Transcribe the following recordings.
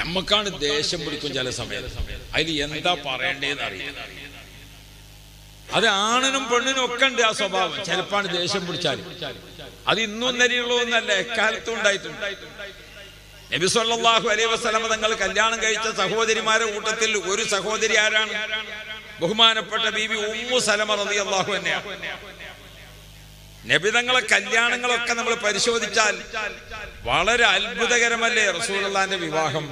നമ്മക്കാണ് ദേഷ്യം പിടിക്കും ചില സമയത്ത് അതിൽ എന്താ പറയേണ്ടതെന്ന് അറിയില്ല അത് ആണിനും പെണ്ണിനും ഒക്കെ ഉണ്ട് ആ സ്വഭാവം ചിലപ്പാണ് ദേഷ്യം പിടിച്ചാൽ അത് ഇന്നും നിലയുള്ളതൊന്നല്ല എക്കാലത്തും ഉണ്ടായിട്ടുണ്ട് നബി സല്ലല്ലാഹു അലൈഹി വസല്ലമ തങ്ങൾ കല്യാണം കഴിച്ച സഹോദരിമാരുടെ കൂട്ടത്തിൽ ഒരു സഹോദരി ആരാണ് ബഹുമാനപ്പെട്ട ബീബി ഉമ്മു സലമ റളിയല്ലാഹു തന്നെയാണ് നബിതങ്ങളെ കല്യാണങ്ങളൊക്കെ നമ്മൾ പരിശോധിച്ചാൽ വളരെ അത്ഭുതകരമല്ലേ റസൂലുള്ളാന്റെ വിവാഹം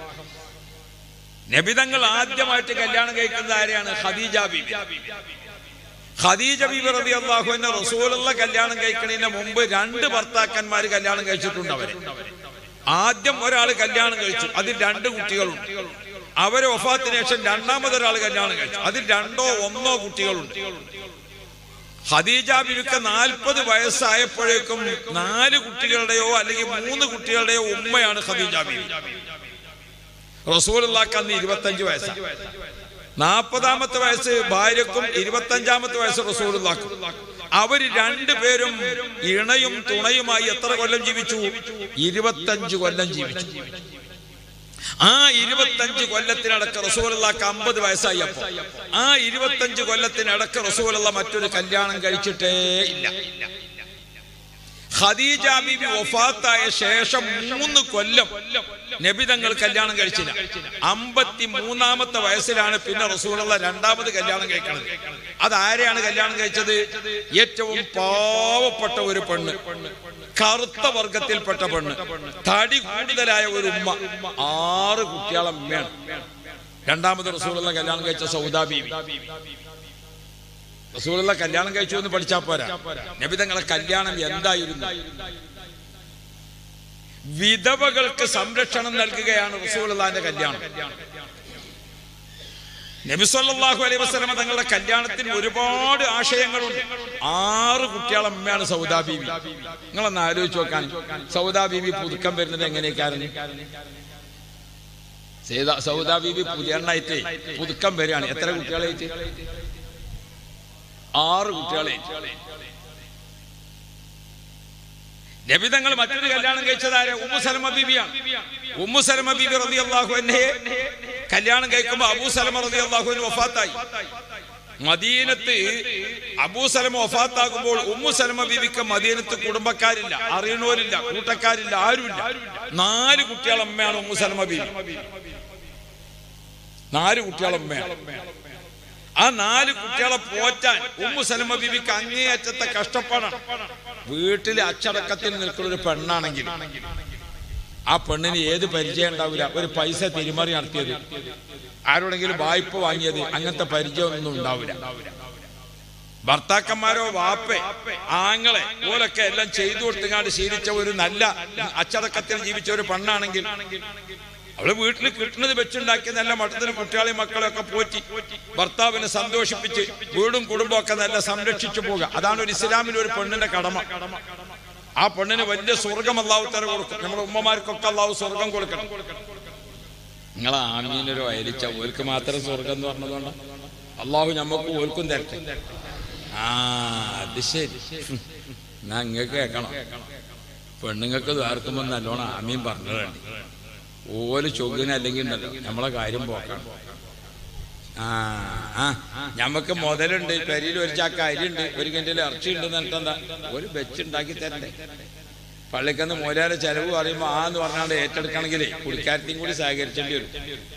നബിതങ്ങൾ ആദ്യമായിട്ട് കല്യാണം കഴിക്കുന്നത് ആരെയാണ് ഖദീജ ബീബി ഖദീജ ബീബി റബി അള്ളാഹു എന്നെ റസൂലുള്ള കല്യാണം കഴിക്കുന്നതിന് മുമ്പ് രണ്ട് ഭർത്താക്കന്മാർ കല്യാണം കഴിച്ചിട്ടുണ്ട് അവരെ ആദ്യം ഒരാൾ കല്യാണം കഴിച്ചു അതിൽ രണ്ട് കുട്ടികളുണ്ട് അവരെ ഒഫാത്തിന് ശേഷം രണ്ടാമതൊരാൾ കല്യാണം കഴിച്ചു അതിൽ രണ്ടോ ഒന്നോ കുട്ടികളുണ്ട് ഖദീജ ബിബിക്ക് നാൽപ്പത് വയസ്സായപ്പോഴേക്കും നാല് കുട്ടികളുടെയോ അല്ലെങ്കിൽ മൂന്ന് കുട്ടികളുടെയോ ഉമ്മയാണ് ഖദീജ ബിബി റസൂലുള്ളാക്ക് അന്ന് ഇരുപത്തഞ്ച് വയസ്സാണ് നാൽപ്പതാമത്തെ വയസ്സ് ഭാര്യക്കും ഇരുപത്തഞ്ചാമത്തെ വയസ്സ് റസൂലുള്ളാക്കും അവര് രണ്ടുപേരും ഇണയും തുണയുമായി എത്ര കൊല്ലം ജീവിച്ചു ഇരുപത്തഞ്ച് കൊല്ലം ജീവിച്ചു ആ ഇരുപത്തഞ്ച് കൊല്ലത്തിനടക്ക് റസൂലുള്ളാക്ക് അമ്പത് വയസ്സായി അപ്പൊ ആ ഇരുപത്തഞ്ച് കൊല്ലത്തിനടക്ക് റസൂലുള്ള മറ്റൊരു കല്യാണം കഴിച്ചിട്ടേ ഇല്ല ഖദീജ ബീബി വഫാത്തായ ശേഷം മൂന്ന് കൊല്ലം നബി തങ്ങൾ കല്യാണം കഴിച്ചില്ല അമ്പത്തി മൂന്നാമത്തെ വയസ്സിലാണ് പിന്നെ റസൂലുള്ള രണ്ടാമത് കല്യാണം കഴിക്കുന്നത് അതാരെയാണ് കല്യാണം കഴിച്ചത് ഏറ്റവും പാവപ്പെട്ട ഒരു പെണ്ണ് കറുത്ത വർഗത്തിൽപ്പെട്ട പെണ്ണ് തടി കൂടുതലായ ഒരു ഉമ്മ ആറ് കുട്ടികളെ ഉമ്മയാണ് രണ്ടാമത് റസൂലുള്ള കല്യാണം കഴിച്ച സൗദാ ബീവി റസൂലുള്ള കല്യാണം കഴിച്ചു എന്ന് പഠിച്ചാ പോരാ നബി തങ്ങളെ കല്യാണം എന്തായിരുന്നു വിധവകൾക്ക് സംരക്ഷണം നൽകുകയാണ് റസൂലുള്ളാന്റെ കല്യാണം നബി സല്ലല്ലാഹു അലൈഹി വസല്ലമ തങ്ങളുടെ കല്യാണത്തിന് ഒരുപാട് ആശയങ്ങളുണ്ട് ആറ് കുട്ടികളെ അമ്മയാണ് സൗദാ ബീവി നിങ്ങളൊന്ന് ആലോചിച്ച് നോക്കാൻ സൗദാ ബീവി പുതുക്കം വരുന്നത് എങ്ങനെയൊക്കെയായിരുന്നു സേദാ സൗദാ ബീവി പുതിയ എണ്ണായിട്ട് പുതുക്കം വരികയാണ് എത്ര കുട്ടികളായിട്ട് ആറ് കുട്ടികളെ നബിതങ്ങൾ മറ്റൊരു കല്യാണം കഴിച്ചതാരെ ഉമ്മു സലമ ബീബിയാണ് ഉമ്മു സലമ ബീബി റതി അള്ളാഹു എന്നെ കല്യാണം കഴിക്കുമ്പോ അബൂ സലമ റതി അള്ളാഹുവിന് വഫാത്തായി മദീനത്ത് അബൂ സലമ വഫാത്താകുമ്പോൾ ഉമ്മു സലമ ബീബിക്ക് മദീനത്ത് കുടുംബക്കാരില്ല അറിയണോരില്ല കൂട്ടക്കാരില്ല ആരുമില്ല നാല് കുട്ടികളമ്മയാണ് ഉമ്മു സലമ ബീബി നാല് കുട്ടികളമ്മയാണ് ആ നാല് കുട്ടികളെ പോറ്റാൻ ഉമ്മു സലമ ബീവിക്ക് അങ്ങേയറ്റത്തെ കഷ്ടപ്പാടാണ് വീട്ടിലെ അച്ചടക്കത്തിൽ നിൽക്കുന്ന ഒരു പെണ്ണാണെങ്കിൽ ആ പെണ്ണിന് ഏത് പരിചയം ഉണ്ടാവില്ല ഒരു പൈസ തിരിമറി നടത്തിയത് ആരോടെങ്കിലും വായ്പ വാങ്ങിയത് അങ്ങനത്തെ പരിചയമൊന്നും ഉണ്ടാവില്ല ഭർത്താക്കന്മാരോ വാപ്പെ ആങ്ങളെ ഓലൊക്കെ എല്ലാം ചെയ്തു കൊടുത്തുകാണ്ട് ശീലിച്ച ഒരു നല്ല അച്ചടക്കത്തിൽ ജീവിച്ച ഒരു പെണ്ണാണെങ്കിൽ അവള് വീട്ടിൽ കിട്ടുന്നത് വെച്ചുണ്ടാക്കി നല്ല മട്ടത്തിന് കുട്ടികളെയും മക്കളെയൊക്കെ പോറ്റി ഭർത്താവിനെ സന്തോഷിപ്പിച്ച് വീടും കുടുംബവും ഒക്കെ നല്ല സംരക്ഷിച്ചു പോകുക അതാണ് ഒരു ഇസ്ലാമിൽ ഒരു പെണ്ണിന്റെ കടമ ആ പെണ്ണിന് വലിയ സ്വർഗം അള്ളാഹു തര കൊടുക്കും നമ്മുടെ ഉമ്മമാർക്കൊക്കെ അള്ളാഹു സ്വർഗം കൊടുക്കണം നിങ്ങൾ ആമീനൊരു അയലിച്ച ഓൽക്ക് മാത്രം സ്വർഗം എന്ന് പറഞ്ഞതുകൊണ്ട് അള്ളാഹു നമുക്ക് ഓൽക്കും തരട്ടെ ആ അത് ശരി എന്നാ നിങ്ങൾക്ക് കേൾക്കണം പെണ്ണുങ്ങൾക്ക് ദ്വാർക്കുമ്പോൾ നല്ലോണം ആമീൻ പറഞ്ഞതാണ് ഓല് ചൊല്ലിന് അല്ലെങ്കിൽ ഉണ്ടല്ലോ നമ്മളെ കാര്യം പോക്കാണ് ആ ആ ഞമ്മക്ക് മുതലുണ്ട് പെരിയിൽ ഒരു ചാക്ക അരിയുണ്ട് ഒരു കിൻഡിൽ ഇറച്ചി ഉണ്ട് എന്നിട്ടെന്താ ഒരു വെച്ചുണ്ടാക്കി തരണ്ടേ പള്ളിക്കന്ന് മോലാരെ ചെലവ് പറയുമ്പോ ആ എന്ന് പറഞ്ഞാണ്ട് ഏറ്റെടുക്കണമെങ്കിലേ കുടിക്കാരത്തെയും കൂടി സഹകരിച്ചേണ്ടി വരും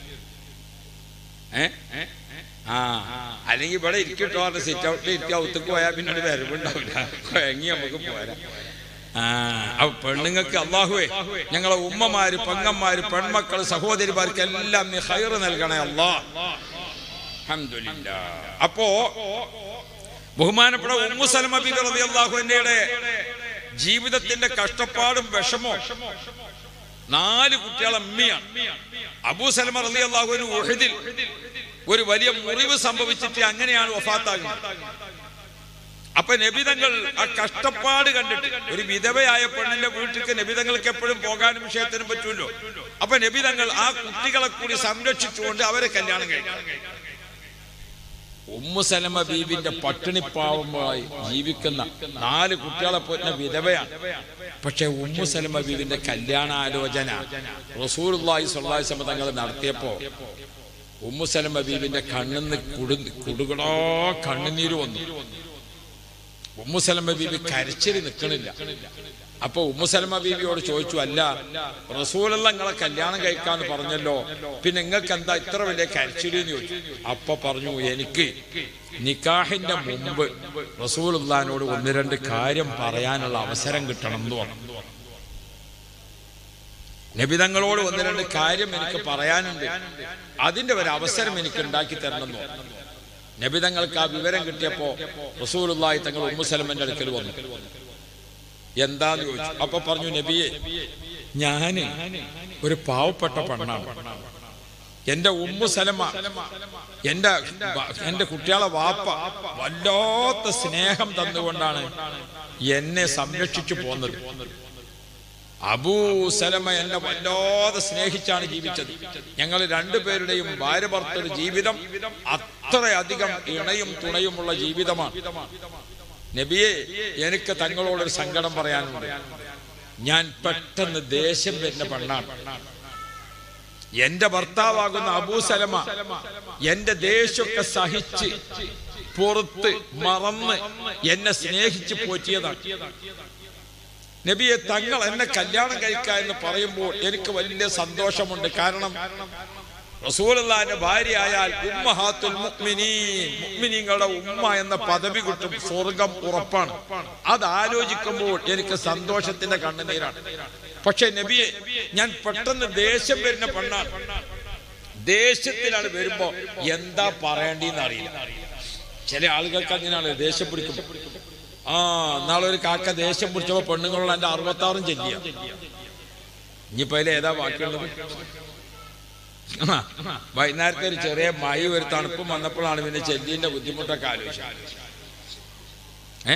ഏ ആ അല്ലെങ്കിൽ ഇവിടെ ഇരിക്കട്ടോ പറഞ്ഞ സിറ്റ് ഔട്ടിൽ ഇരിക്കുക ഒത്തുക്ക് പോയാൽ പിന്നെ ഒരു വരവുണ്ടാവില്ല കുഴങ്ങി നമുക്ക് പോരാ ആ അപ്പൊ പെണ്ണുങ്ങൾക്ക് അള്ളാഹുവേ ഞങ്ങളെ ഉമ്മമാര് പെങ്ങന്മാര് പെൺമക്കള് സഹോദരിമാർക്ക് എല്ലാം നീ ഹൈറ് നൽകണേ അല്ലാ അൽഹംദുലില്ലാ. അപ്പോ ബഹുമാനപ്പെട്ട ഉമ്മു സലമ ബിബി റളിയല്ലാഹു അൻഹയുടെ ജീവിതത്തിന്റെ കഷ്ടപ്പാടും വിഷമോ നാല് കുട്ടികളെ അമ്മയാണ് അബൂ സലമ റളിയല്ലാഹുവിന് ഉഹദിൽ ഒരു വലിയ മുറിവ് സംഭവിച്ചിട്ട് അങ്ങനെയാണ് വഫാത്താകുന്നത് അപ്പൊ നബിതങ്ങൾ ആ കഷ്ടപ്പാട് കണ്ടിട്ട് ഒരു വിധവയായ പെണ്ണിന്റെ വീട്ടിലേക്ക് നബിതങ്ങൾക്ക് എപ്പോഴും പോകാനും വിഷയത്തിനും പറ്റുമല്ലോ അപ്പൊ നബിതങ്ങൾ ആ കുട്ടികളെ കൂടി സംരക്ഷിച്ചുകൊണ്ട് അവരെ കല്യാണം കഴിക്കും ഉമ്മു സലമ ബീബിന്റെ പട്ടിണിപ്പാവമായി ജീവിക്കുന്ന നാല് കുട്ടികളെ പോറ്റുന്ന വിധവയാണ് പക്ഷെ ഉമ്മു സലമ ബീബിന്റെ കല്യാണാലോചന റസൂലുള്ളാഹി സ്വല്ലല്ലാഹി അലൈഹി വസല്ലം തങ്ങൾ നടത്തിയപ്പോ ഉമ്മു സലമ ബീബിന്റെ കണ്ണിന്ന് കുടു കുടുകുടോ കണ്ണുനീര് വന്നു ഉമ്മു സലമ ബീബി കരച്ചിൽ നിൽക്കണില്ല അപ്പൊ ഉമ്മു സലമ ബീബിയോട് ചോദിച്ചു അല്ല റസൂലുള്ള നിങ്ങളെ കല്യാണം കഴിക്കാന്ന് പറഞ്ഞല്ലോ പിന്നെ നിങ്ങൾക്ക് എന്താ ഇത്ര വലിയ കരച്ചിൽ എന്ന് ചോദിച്ചു അപ്പൊ പറഞ്ഞു എനിക്ക് നിക്കാഹിന്റെ മുമ്പ് റസൂലുള്ളാനോട് ഒന്ന് രണ്ട് കാര്യം പറയാനുള്ള അവസരം കിട്ടണം എന്ന് പറഞ്ഞു നബിതങ്ങളോട് ഒന്ന് രണ്ട് കാര്യം എനിക്ക് പറയാനുണ്ട് അതിന്റെ ഒരു അവസരം എനിക്ക് ഉണ്ടാക്കി തരണം എന്ന് പറഞ്ഞു നബിതങ്ങൾക്ക് ആ വിവരം കിട്ടിയപ്പോ റസൂലുള്ളാഹി തങ്ങൾ ഉമ്മുസലമന്റെ അടുക്കൽ വന്നു എന്താന്ന് ചോദിച്ചു അപ്പൊ പറഞ്ഞു നബിയെ ഞാന് ഒരു പാവപ്പെട്ട പെണ്ണാണ് എന്റെ ഉമ്മു സലമ എന്റെ ബ- എന്റെ കുട്ടികളെ വാപ്പ വല്ലാത്ത സ്നേഹം തന്നുകൊണ്ടാണ് എന്നെ സംരക്ഷിച്ചു പോന്നത് അബൂ സലമ എന്നെ വല്ലാതെ സ്നേഹിച്ചാണ് ജീവിച്ചത് ഞങ്ങൾ രണ്ടുപേരുടെയും ഭാര്യ ഭർത്തൃ ജീവിതം അത്രയധികം ഇണയും തുണയുമുള്ള ജീവിതമാണ് നബിയെ എനിക്ക് തങ്ങളോടൊരു സങ്കടം പറയാനുണ്ട് ഞാൻ പെട്ടെന്ന് ദേഷ്യം വരുന്ന പെണ്ണാണ് എന്റെ ഭർത്താവാകുന്ന അബൂ സലമ എന്റെ ദേഷ്യമൊക്കെ സഹിച്ച് പുറത്ത് മറന്ന് എന്നെ സ്നേഹിച്ച് പോറ്റിയതാണ് നബിയെ തങ്ങൾ എന്നെ കല്യാണം കഴിക്കുക എന്ന് പറയുമ്പോൾ എനിക്ക് വലിയ സന്തോഷമുണ്ട് കാരണം റസൂലുള്ളാന്റെ ഭാര്യയായാൽ ഉമ്മഹാത്തുൽ മുഅ്മിനീൻ മുഅ്മിനീങ്ങളുടെ ഉമ്മ എന്ന പദവി കിട്ടും സ്വർഗം ഉറപ്പാണ് അത് ആലോചിക്കുമ്പോൾ എനിക്ക് സന്തോഷത്തിന്റെ കണ്ണുനീരാണ് പക്ഷെ നബിയെ ഞാൻ പെട്ടെന്ന് ദേഷ്യം വരുന്ന പെണ്ണാണ് ദേഷ്യത്തിലാണ് വരുമ്പോ എന്താ പറയേണ്ടിന്ന് അറിയില്ല ചില ആളുകൾക്ക് അങ്ങനെയാണ് ദേഷ്യം പിടിക്കും ആ നാളെ ഒരു കാക്ക ദേഷ്യം പിടിച്ചപ്പോ പെണ്ണുങ്ങളുള്ള എന്റെ അറുപത്താറും ചെല്ലിയ ഇനിയിപ്പോ അതിൽ ഏതാ ബാക്കിയുള്ളത് ആ, വൈകുന്നേരത്തെ ഒരു ചെറിയ മഴ ഒരു തണുപ്പും വന്നപ്പോഴാണ് പിന്നെ ചെല്ലിന്റെ ബുദ്ധിമുട്ടൊക്കെ ആലോചിച്ചത് ഏ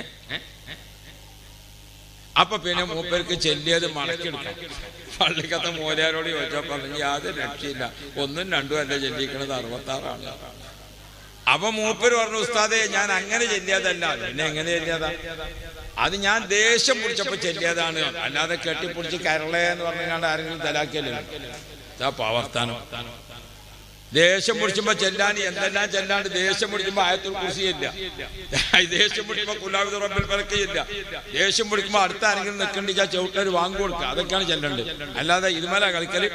അപ്പൊ പിന്നെ മൂപ്പർക്ക് ചെല്ലിയത് മടക്കിയെടുക്കാം പള്ളിക്കത്തെ മോലാരോട് ചോദിച്ചാൽ പറഞ്ഞു യാതൊരു രക്ഷയില്ല ഒന്നും രണ്ടും അല്ല ചെല്ലിക്കണത് അറുപത്താറാണ് അപ്പൊ മൂപ്പര് പറഞ്ഞു ഉസ്താദെ ഞാൻ അങ്ങനെ ചെല്ലിയതല്ല പിന്നെ എങ്ങനെ ചെല്ലിയതാ അത് ഞാൻ ദേഷ്യം പിടിച്ചപ്പോ ചെല്ലിയതാണ് അല്ലാതെ കെട്ടിപ്പിടിച്ച് കരളേ എന്ന് പറഞ്ഞാണ്ട് ആരെങ്കിലും തലാക്കിയല്ലോ ഇതാ പാവർത്താനം ദേഷ്യം പിടിച്ചുമ്പോ ചെല്ലാൻ എന്തെല്ലാം ചെല്ലാണ്ട് ദേഷ്യം പിടിക്കുമ്പോ ആയത്തിൽ കുറിച്ചില്ല ദേഷ്യം പിടിക്കുമ്പോ കുലാവിത് റബ്ബിൽ പിറക്കില്ല ദേഷ്യം പിടിക്കുമ്പോ അടുത്ത ആരെങ്കിലും നിൽക്കണ്ടിച്ചാ ചവിട്ടൊരു വാങ്ങു കൊടുക്കുക അതൊക്കെയാണ് ചെല്ലേണ്ടത് അല്ലാതെ ഇതുമല കളിക്കല്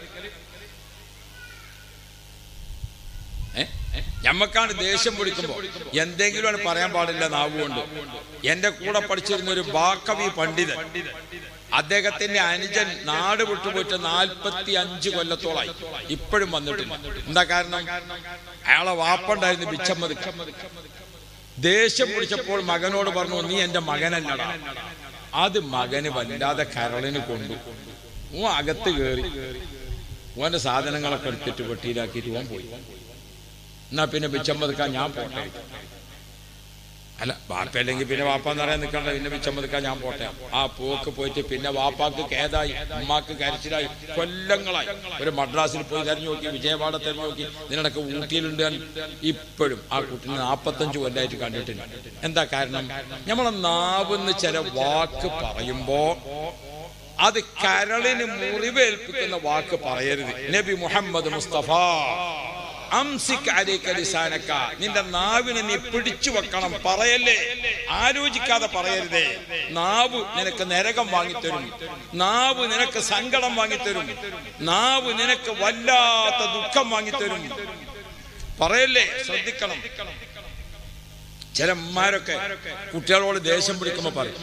ഞമ്മക്കാണ് ദേഷ്യം പിടിക്കുമ്പോ എന്തെങ്കിലും ആണ് പറയാൻ പാടില്ല നാവുകൊണ്ട് എന്റെ കൂടെ പഠിച്ചിരുന്ന ഒരു ബാക്കവി പണ്ഡിതൻ അദ്ദേഹത്തിന്റെ അനുജൻ നാട് വിട്ടുപോയിട്ട് നാൽപ്പത്തി അഞ്ച് കൊല്ലത്തോളായി ഇപ്പോഴും വന്നിട്ടില്ല എന്താ കാരണം അയാളെ വാപ്പുണ്ടായിരുന്നു ബിച്ചമ്മത് ദേഷ്യം പിടിച്ചപ്പോൾ മകനോട് പറഞ്ഞു നീ എന്റെ മകനല്ലടാ അത് മകന് വല്ലാതെ കരളിന് കൊണ്ടു ഓ അകത്ത് കയറി ഓന്റെ സാധനങ്ങളൊക്കെ എടുത്തിട്ട് വെട്ടിയിലാക്കിയിട്ട് ഓൻ പോയി എന്നാ പിന്നെ ബിച്ചമ്മതുക്കാൻ ഞാൻ പോട്ടെ അല്ല വാപ്പ അല്ലെങ്കിൽ പിന്നെ വാപ്പ എന്ന് പറയാൻ നിൽക്കണ്ട പിന്നെ ബിച്ചമ്മതുക്കാൻ ഞാൻ പോട്ടെ ആ പോക്ക് പോയിട്ട് പിന്നെ വാപ്പാക്ക് കേതായി ഉമ്മാക്ക് കരച്ചിലായി കൊല്ലങ്ങളായി ഒരു മദ്രാസിൽ പോയി തെരഞ്ഞു നോക്കി വിജയവാഡ തെരഞ്ഞു നോക്കി ഇതിനിടക്ക് ഊട്ടിയിലുണ്ട് ഞാൻ ഇപ്പോഴും ആ കുട്ടിനെ നാപ്പത്തഞ്ച് കൊല്ലായിട്ട് കണ്ടിട്ടില്ല എന്താ കാരണം നമ്മളെ നാവിന്ന് ചില വാക്ക് പറയുമ്പോ അത് കരളിന് മുറിവേൽപ്പിക്കുന്ന വാക്ക് പറയരുത് നബി മുഹമ്മദ് മുസ്തഫ അംസിക് അലൈക ലിസാനക നിന്റെ നാവിനെ നീ പിടിച്ചു വെക്കണം പറയല്ലേ ആലോചിക്കാതെ പറയരുതേ നാവ് നിനക്ക് നരകം വാങ്ങിത്തരും നാവ് നിനക്ക് സങ്കടം വാങ്ങിത്തരും നാവ് നിനക്ക് വല്ലാത്ത ദുഃഖം വാങ്ങിത്തരും പറയല്ലേ ശ്രദ്ധിക്കണം ചില അമ്മമാരൊക്കെ കുട്ടികളോട് ദേഷ്യം പിടിക്കുമ്പോ പറയും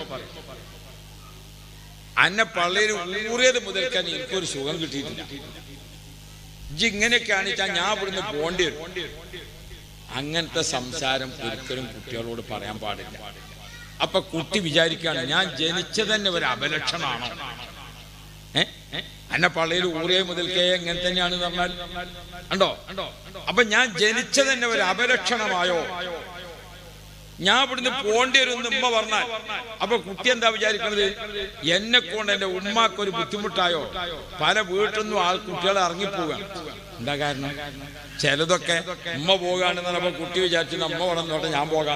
അന്നെ പള്ളിയിൽ ഊറിയത് മുതൽക്കാൻ എനിക്കൊരു സുഖം കിട്ടിയിട്ടില്ല ഇജ്ജ് ഇങ്ങനെയൊക്കെയാണ് വെച്ചാൽ ഞാൻ ഇവിടുന്ന് പോണ്ടി വരും അങ്ങനത്തെ സംസാരം ഒരിക്കലും കുട്ടികളോട് പറയാൻ പാടില്ല അപ്പൊ കുട്ടി വിചാരിക്കുകയാണ് ഞാൻ ജനിച്ചത് തന്നെ ഒരു അപലക്ഷണമാണോ ഏ എന്നെ പള്ളിയിൽ ഊറിയ മുതൽക്കേ എങ്ങനെ തന്നെയാണ് പറഞ്ഞാൽ ഉണ്ടോ അപ്പൊ ഞാൻ ജനിച്ചത് തന്നെ ഒരു അപലക്ഷണമായോ ഞാൻ ഇവിടുന്ന് പോണ്ടി വരും എന്ന് ഉമ്മ പറഞ്ഞാൽ അപ്പൊ കുട്ടി എന്താ വിചാരിക്കുന്നത് എന്നെ കൊണ്ട് എന്റെ ഉമ്മാക്ക് ഒരു ബുദ്ധിമുട്ടായോ പല വീട്ടിൽ നിന്നും ആൾ കുട്ടികളെ ഇറങ്ങിപ്പോവുക എന്താ കാരണം ചിലതൊക്കെ ഉമ്മ പോകാണെന്ന് പറഞ്ഞപ്പോ കുട്ടി വിചാരിച്ചു അമ്മ വളർന്നോട്ടെ ഞാൻ പോകാം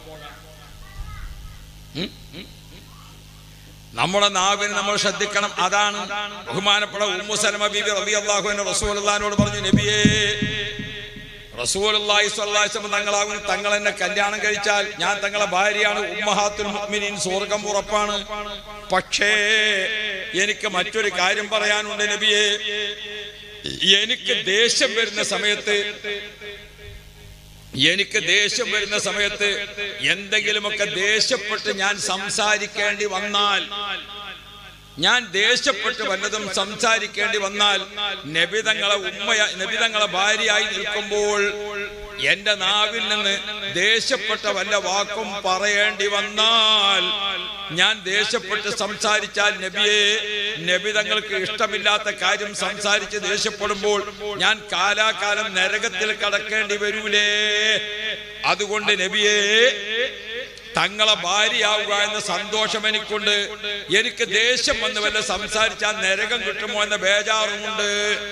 ഉം? നമ്മുടെ നാവിന് നമ്മൾ ശ്രദ്ധിക്കണം അതാണ് ബഹുമാനപ്പെട്ട ഉമ്മു സലമ ബീബി റളിയല്ലാഹു അൻഹ റസൂലുള്ളാഹിനോട് പറഞ്ഞു നബിയേ റസൂലുള്ളാഹി സ്വല്ലല്ലാഹി അലൈഹി വസല്ലം തങ്ങളാകുന്നു തങ്ങൾ എന്നെ കല്യാണം കഴിച്ചാൽ ഞാൻ തങ്ങളെ ഭാര്യയാണ് ഉമ്മഹാത്തുൽ മുഅ്മിനീൻ സ്വർഗം ഉറപ്പാണ് പക്ഷേ എനിക്ക് മറ്റൊരു കാര്യം പറയാനുണ്ട് നബിയേ എനിക്ക് ദേഷ്യം വരുന്ന സമയത്ത് എനിക്ക് ദേഷ്യം വരുന്ന സമയത്ത് എന്തെങ്കിലുമൊക്കെ ദേഷ്യപ്പെട്ട് ഞാൻ സംസാരിക്കേണ്ടി വന്നാൽ ഞാൻ ദേഷ്യപ്പെട്ട് വല്ലതും സംസാരിക്കേണ്ടി വന്നാൽ നബിതങ്ങളെ ഉമ്മ നബിതങ്ങളെ ഭാര്യയായി നിൽക്കുമ്പോൾ എന്റെ നാവിൽ നിന്ന് ദേഷ്യപ്പെട്ട വല്ല വാക്കും പറയേണ്ടി വന്നാൽ ഞാൻ ദേഷ്യപ്പെട്ട് സംസാരിച്ചാൽ നബിയെ നബി തങ്ങൾക്ക് ഇഷ്ടമില്ലാത്ത കാര്യം സംസാരിച്ച് ദേഷ്യപ്പെടുമ്പോൾ ഞാൻ കാലാകാലം നരകത്തിൽ കടക്കേണ്ടി വരൂലേ അതുകൊണ്ട് നബിയെ തങ്ങളെ ഭാര്യയാവുക എന്ന സന്തോഷം എനിക്കുണ്ട് എനിക്ക് ദേഷ്യം വന്ന് വല്ല സംസാരിച്ചാൽ നരകം കിട്ടുമോ എന്ന ബേജാറുമുണ്ട്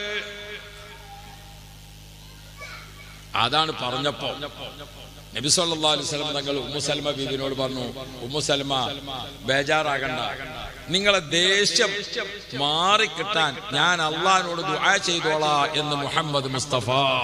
അതാണ് പറഞ്ഞപ്പോ നബി സല്ലല്ലാഹു അലൈഹി വസല്ലം തങ്ങൾ ഉമ്മു സൽമ ബീബിനോട് പറഞ്ഞു ഉമ്മു സൽമ ബേജാറാകണ്ട നിങ്ങളെ ദേഷ്യം മാറിക്കിട്ടാൻ ഞാൻ അള്ളഹാനോട് ദുആ ചെയ്തോളാ എന്ന് മുഹമ്മദ് മുസ്തഫ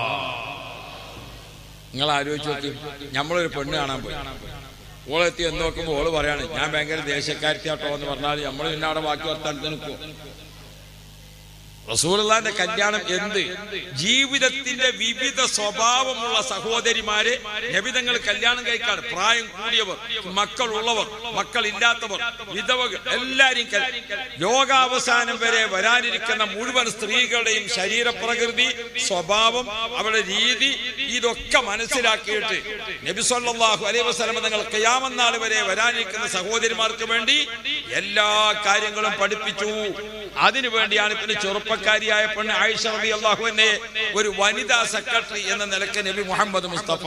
നിങ്ങൾ ആലോചിച്ച് നോക്കി നമ്മളൊരു പെണ്ണ് കാണാൻ പോയി ഓളെത്തി എന്ന് നോക്കുമ്പോൾ ഓള് പറയാണ് ഞാൻ ഭയങ്കര ദേശക്കാരത്തിയാട്ടോ എന്ന് പറഞ്ഞാൽ നമ്മൾ പിന്നെ അവിടെ ബാക്കി വർത്താനത്തിന് നിൽക്കുമോ റസൂലുള്ളാന്റെ കല്യാണം എന്ത് ജീവിതത്തിന്റെ വിവിധ സ്വഭാവമുള്ള സഹോദരിമാരെ നബിതങ്ങൾ കല്യാണം കഴിക്കാണ് പ്രായം കൂടിയവർ മക്കളുള്ളവർ മക്കളില്ലാത്തവർ വിധവകൾ എല്ലാരെയും കൽ- ലോകാവസാനം വരെ വരാനിരിക്കുന്ന മുഴുവൻ സ്ത്രീകളുടെയും ശരീരപ്രകൃതി സ്വഭാവം അവരുടെ രീതി ഇതൊക്കെ മനസ്സിലാക്കിയിട്ട് നബി സല്ലല്ലാഹു അലൈഹി വസല്ലം തങ്ങൾ ഖിയാമത്ത് നാൾ വരെ വരാനിരിക്കുന്ന സഹോദരിമാർക്ക് വേണ്ടി എല്ലാ കാര്യങ്ങളും പഠിപ്പിച്ചു അതിനു വേണ്ടിയാണ് പിന്നെ ചെറുപ്പക്കാരിയായ പെണ്ണ് ആയിഷ റബി അള്ളാഹുവിനെ ഒരു വനിതാ സെക്രട്ടറി എന്ന നിലക്ക് നബി മുഹമ്മദ് മുസ്തഫ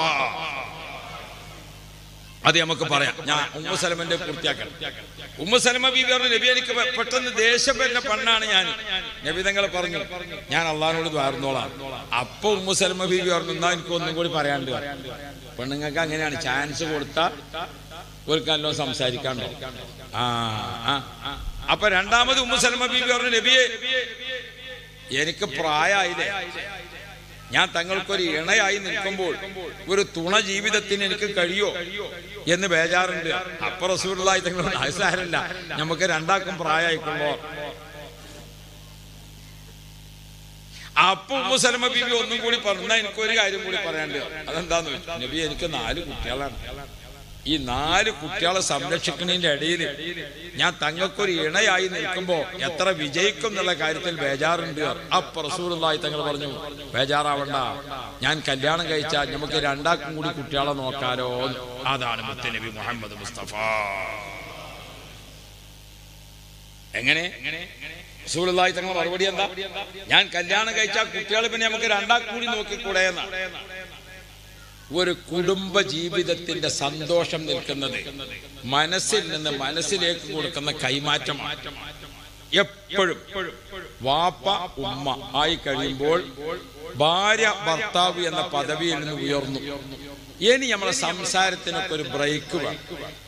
അത് നമുക്ക് പറയാം ഞാൻ ഉമ്മു സലമന്റെ പൂർത്തിയാക്കണം ഉമ്മു സലമ ബീബി പറഞ്ഞു നബി എനിക്ക് പെ- പെട്ടെന്ന് ദേഷ്യം വരുന്ന പെണ്ണാണ് ഞാൻ നബി തങ്ങൾ പറഞ്ഞു ഞാൻ അള്ളഹാനോട് ദ്വാർന്നോളാം അപ്പൊ ഉമ്മു സലമ ബീബി പറഞ്ഞു എന്നാ എനിക്ക് ഒന്നും കൂടി പറയാണ്ട് പെണ്ണുങ്ങൾക്ക് അങ്ങനെയാണ് ചാൻസ് കൊടുത്താൽ ഒരു നല്ലോ സംസാരിക്കാണ്ടോ ആ ആ, ആ. അപ്പൊ രണ്ടാമത് ഉമ്മു സലമ ബീബി പറഞ്ഞു നബിയെ എനിക്ക് പ്രായമായില്ലേ ഞാൻ തങ്ങൾക്കൊരു ഇണയായി നിൽക്കുമ്പോൾ ഒരു തുണ ജീവിതത്തിന് എനിക്ക് കഴിയോ എന്ന് ബേജാറുണ്ട് അപ്പൊ റസൂലായി തങ്ങൾ ആയസാരല്ല നമുക്ക് രണ്ടാക്കും പ്രായമായിക്കൊള്ളോ അപ്പൊ ഉമ്മു സലമ ബീബി ഒന്നും കൂടി പറഞ്ഞു "എന്നാ എനിക്കൊരു കാര്യം കൂടി പറയാണ്ട് അതെന്താന്ന് വെച്ചു നബി എനിക്ക് നാല് കുട്ടികളാണ് ഈ നാല് കുട്ടികളെ സംരക്ഷിക്കുന്നതിന്റെ ഇടയിൽ ഞാൻ തങ്ങൾക്കൊരു ഇണയായി നിൽക്കുമ്പോ എത്ര വിജയിക്കും എന്നുള്ള കാര്യത്തിൽ ബേജാറുണ്ട് അപ്പൊ റസൂലായി തങ്ങൾ പറഞ്ഞു ബേജാറാവണ്ട ഞാൻ കല്യാണം കഴിച്ചാൽ നമുക്ക് രണ്ടാക്കും കൂടി കുട്ടികളെ നോക്കാലോ അതാണ് മുത്തനബി മുഹമ്മദ് മുസ്തഫ എങ്ങനെ റസൂലുള്ളാഹി തങ്ങൾ മറുപടി എന്താ ഞാൻ കല്യാണം കഴിച്ചാൽ കുട്ടികളെ പിന്നെ നമുക്ക് രണ്ടാക്കും കൂടി നോക്കിക്കൂടെ എന്നാണ് ഒരു കുടുംബ ജീവിതത്തിന്റെ സന്തോഷം നിൽക്കുന്നത് മനസ്സിൽ നിന്ന് മനസ്സിലേക്ക് കൊടുക്കുന്ന കൈമാറ്റമാണ് എപ്പോഴും വാപ്പ ഉമ്മ ആയി കഴിയുമ്പോൾ ഭാര്യ ഭർത്താവ് എന്ന പദവിയിൽ നിന്ന് ഉയർന്നു ഇനി നമ്മളെ സംസാരത്തിനൊക്കെ ഒരു ബ്രേക്ക് വേണം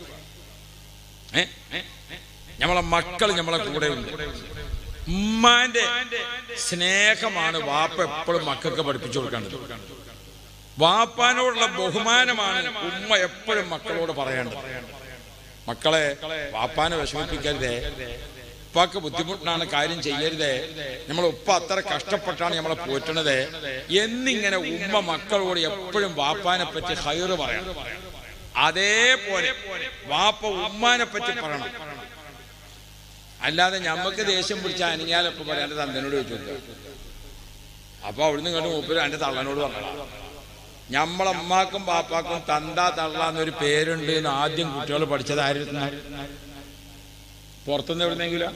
ഏ നമ്മളെ മക്കൾ നമ്മളെ കൂടെ ഉണ്ട് ഉമ്മാന്റെ സ്നേഹമാണ് വാപ്പ എപ്പോഴും മക്കൾക്ക് പഠിപ്പിച്ചു കൊടുക്കേണ്ടത് വാപ്പാനോടുള്ള ബഹുമാനമാണ് ഉമ്മ എപ്പോഴും മക്കളോട് പറയേണ്ടത് മക്കളെ വാപ്പാനെ വിഷമിപ്പിക്കരുതേ ഉപ്പാക്ക് ബുദ്ധിമുട്ടാണ് കാര്യം ചെയ്യരുതേ നമ്മളെ ഉപ്പ അത്ര കഷ്ടപ്പെട്ടാണ് നമ്മളെ പോറ്റണത് എന്നിങ്ങനെ ഉമ്മ മക്കളോട് എപ്പോഴും വാപ്പാനെ പറ്റി ഹൈറ് പറയണം അതേപോലെ വാപ്പ ഉമ്മാനെ പറ്റി പറയണം അല്ലാതെ ഞമ്മക്ക് ദേഷ്യം പിടിച്ച അനിങ്ങാലൊപ്പം പറയാൻ തന്തനോട് ചോദിച്ചു അപ്പൊ അവിടുന്ന് ഇങ്ങോട്ട് മൂപ്പര് എന്റെ തള്ളനോട് പറഞ്ഞതാ ഞമ്മളെ അമ്മാക്കും പാപ്പാക്കും തന്താ തള്ള എന്നൊരു പേരുണ്ട് എന്ന് ആദ്യം കുട്ടികൾ പഠിച്ചത് ആയിരുന്നു പുറത്തുനിന്ന് എവിടുന്നെങ്കിലും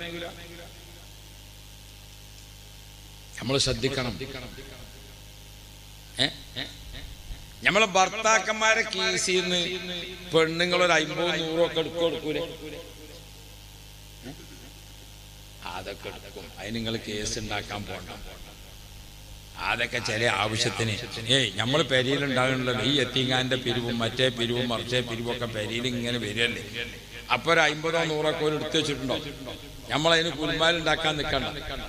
നമ്മൾ ശ്രദ്ധിക്കണം ഏ നമ്മളെ ഭർത്താക്കന്മാരെ കീസിൽ നിന്ന് പെണ്ണുങ്ങൾ ഒരു അമ്പത് നൂറോ ഒക്കെ എടുക്കും എടുക്കൂലേ അതൊക്കെ എടുക്കും അതിന് നിങ്ങൾ കേസ് ഉണ്ടാക്കാൻ പോണ്ട അതൊക്കെ ചില ആവശ്യത്തിന് ഏയ് നമ്മൾ പെരിയിലുണ്ടാകണല്ലോ ഈ എത്തിങ്ങാന്റെ പിരിവും മറ്റേ പിരിവും മറിച്ചേ പിരിവും ഒക്കെ പെരിയിൽ ഇങ്ങനെ വരികയല്ലേ അപ്പൊ ഒരു അമ്പതോ നൂറൊക്കെ ഒരു എടുത്തു വെച്ചിട്ടുണ്ടോ നമ്മളതിന് കുൽമാലുണ്ടാക്കാൻ നിൽക്കണ്ട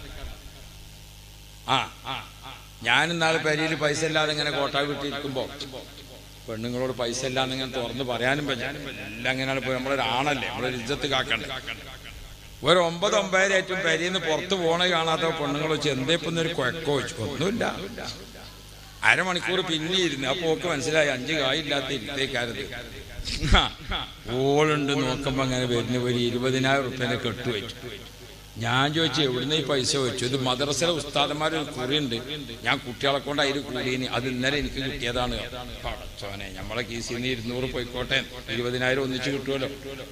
ആ ഞാനും നാളെ പെരിയിൽ പൈസ ഇല്ലാതെ ഇങ്ങനെ കോട്ട വിട്ടിരിക്കുമ്പോ പെണ്ണുങ്ങളോട് പൈസ ഇല്ലാന്ന് ഇങ്ങനെ തുറന്ന് പറയാനും പറ്റും എല്ലാം അങ്ങനെയാണ് ഇപ്പൊ നമ്മളൊരാണല്ലേ നമ്മളൊരു ഇജ്ജത്ത് കാക്കണ്ടേ ഒരു ഒമ്പത് ഒമ്പതര ഏറ്റവും പെരിന്ന് പുറത്ത് പോണ കാണാത്ത പെണ്ണുങ്ങൾ വെച്ച് എന്തേ ഇപ്പൊ ഒരു കുഴക്കോ വെച്ചു ഒന്നുമില്ല അരമണിക്കൂർ പിന്നെ ഇരുന്ന് അപ്പൊ ഓക്ക് മനസ്സിലായി അഞ്ച് കായില്ലാത്ത ഇരുത്തേക്കാരത് ഓളുണ്ട് നോക്കുമ്പോ അങ്ങനെ വരുന്ന ഒരു ഇരുപതിനായിരം റുപ്യനെ കെട്ടു വെച്ചു ഞാൻ ചോദിച്ചു എവിടുന്ന് ഈ പൈസ വെച്ചു ഇത് മദ്രസയിലെ ഉസ്താദന്മാരൊരു കുറിയുണ്ട് ഞാൻ കുട്ടികളെ കൊണ്ട് അതിൽ കൂടിയിന് അത് ഇന്നലെ എനിക്ക് കിട്ടിയതാണ് പടച്ചോനെ നമ്മളെ കീസിൽ നിന്ന് ഇരുന്നൂറ് പോയിക്കോട്ടെ ഇരുപതിനായിരം ഒന്നിച്ച് കിട്ടുമല്ലോ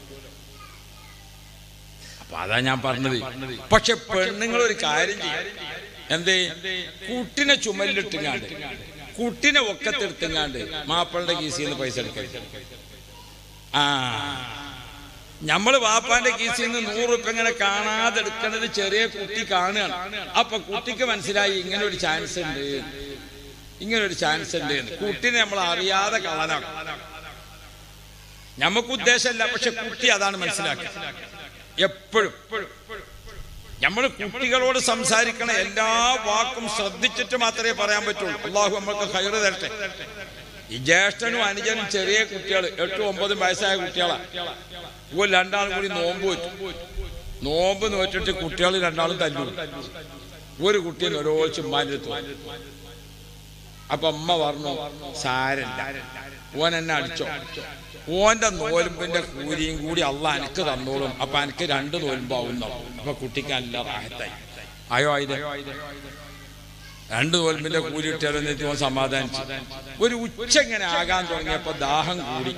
അപ്പൊ അതാ ഞാൻ പറഞ്ഞത് പക്ഷെ പെണ്ണുങ്ങൾ ഒരു കാര്യം ചെയ്യും എന്തേ കുട്ടിനെ ചുമലിലിട്ടുങ്ങാണ്ട് കുട്ടിനെ ഒക്കത്തെടുത്തുങ്ങാണ്ട് മാപ്പിളുടെ കീസിൽ നിന്ന് പൈസ എടുക്കരുത് ആ നമ്മള് വാപ്പാന്റെ കീസിൽ നിന്ന് നൂറ് റുപ്യ ഇങ്ങനെ കാണാതെ എടുക്കുന്നത് ചെറിയ കുട്ടി കാണുകയാണ് അപ്പൊ കുട്ടിക്ക് മനസ്സിലായി ഇങ്ങനെ ഒരു ചാൻസ് ഉണ്ട് ഇങ്ങനെ ഒരു ചാൻസ് ഉണ്ട് എന്ന്. കുട്ടിനെ നമ്മൾ അറിയാതെ കളനാക്കും നമുക്ക് ഉദ്ദേശമല്ല പക്ഷെ കുട്ടി അതാണ് മനസ്സിലാക്കുക എപ്പോഴും നമ്മൾ കുട്ടികളോട് സംസാരിക്കണ എല്ലാ വാക്കും ശ്രദ്ധിച്ചിട്ട് മാത്രമേ പറയാൻ പറ്റുള്ളൂ അള്ളാഹു നമ്മൾക്ക് ഹൈറ് തരട്ടെ ഈ ജ്യേഷ്ഠനും അനുജനും ചെറിയ കുട്ടികൾ എട്ടും ഒമ്പതും വയസ്സായ കുട്ടികളാ ഒരു രണ്ടാളും കൂടി നോമ്പ് വെച്ചു നോമ്പ് നോറ്റിട്ട് കുട്ടികൾ രണ്ടാളും തല്ലു ഒരു കുട്ടിയെ ഒരോച്ച് ഉമ്മാൻ്റെ അപ്പൊ അമ്മ പറഞ്ഞു സാരല്ല ഓൻ എന്നെ അടിച്ചോ ഓന്റെ നോലുമ്പിന്റെ കൂലിയും കൂടി അള്ള എനിക്ക് തന്നോളും അപ്പൊ എനിക്ക് രണ്ട് നോലുമ്പാവുന്നു അപ്പൊ കുട്ടിക്ക് നല്ല റാഹത്തായി ആയോ ആയത് രണ്ട് നോൽമ്പിന്റെ കൂലി ഇട്ടാലും എന്നിട്ട് ഓൻ സമാധാനിച്ചു ഒരു ഉച്ച ഇങ്ങനെ ആകാൻ തുടങ്ങിയപ്പോ ദാഹം കൂടി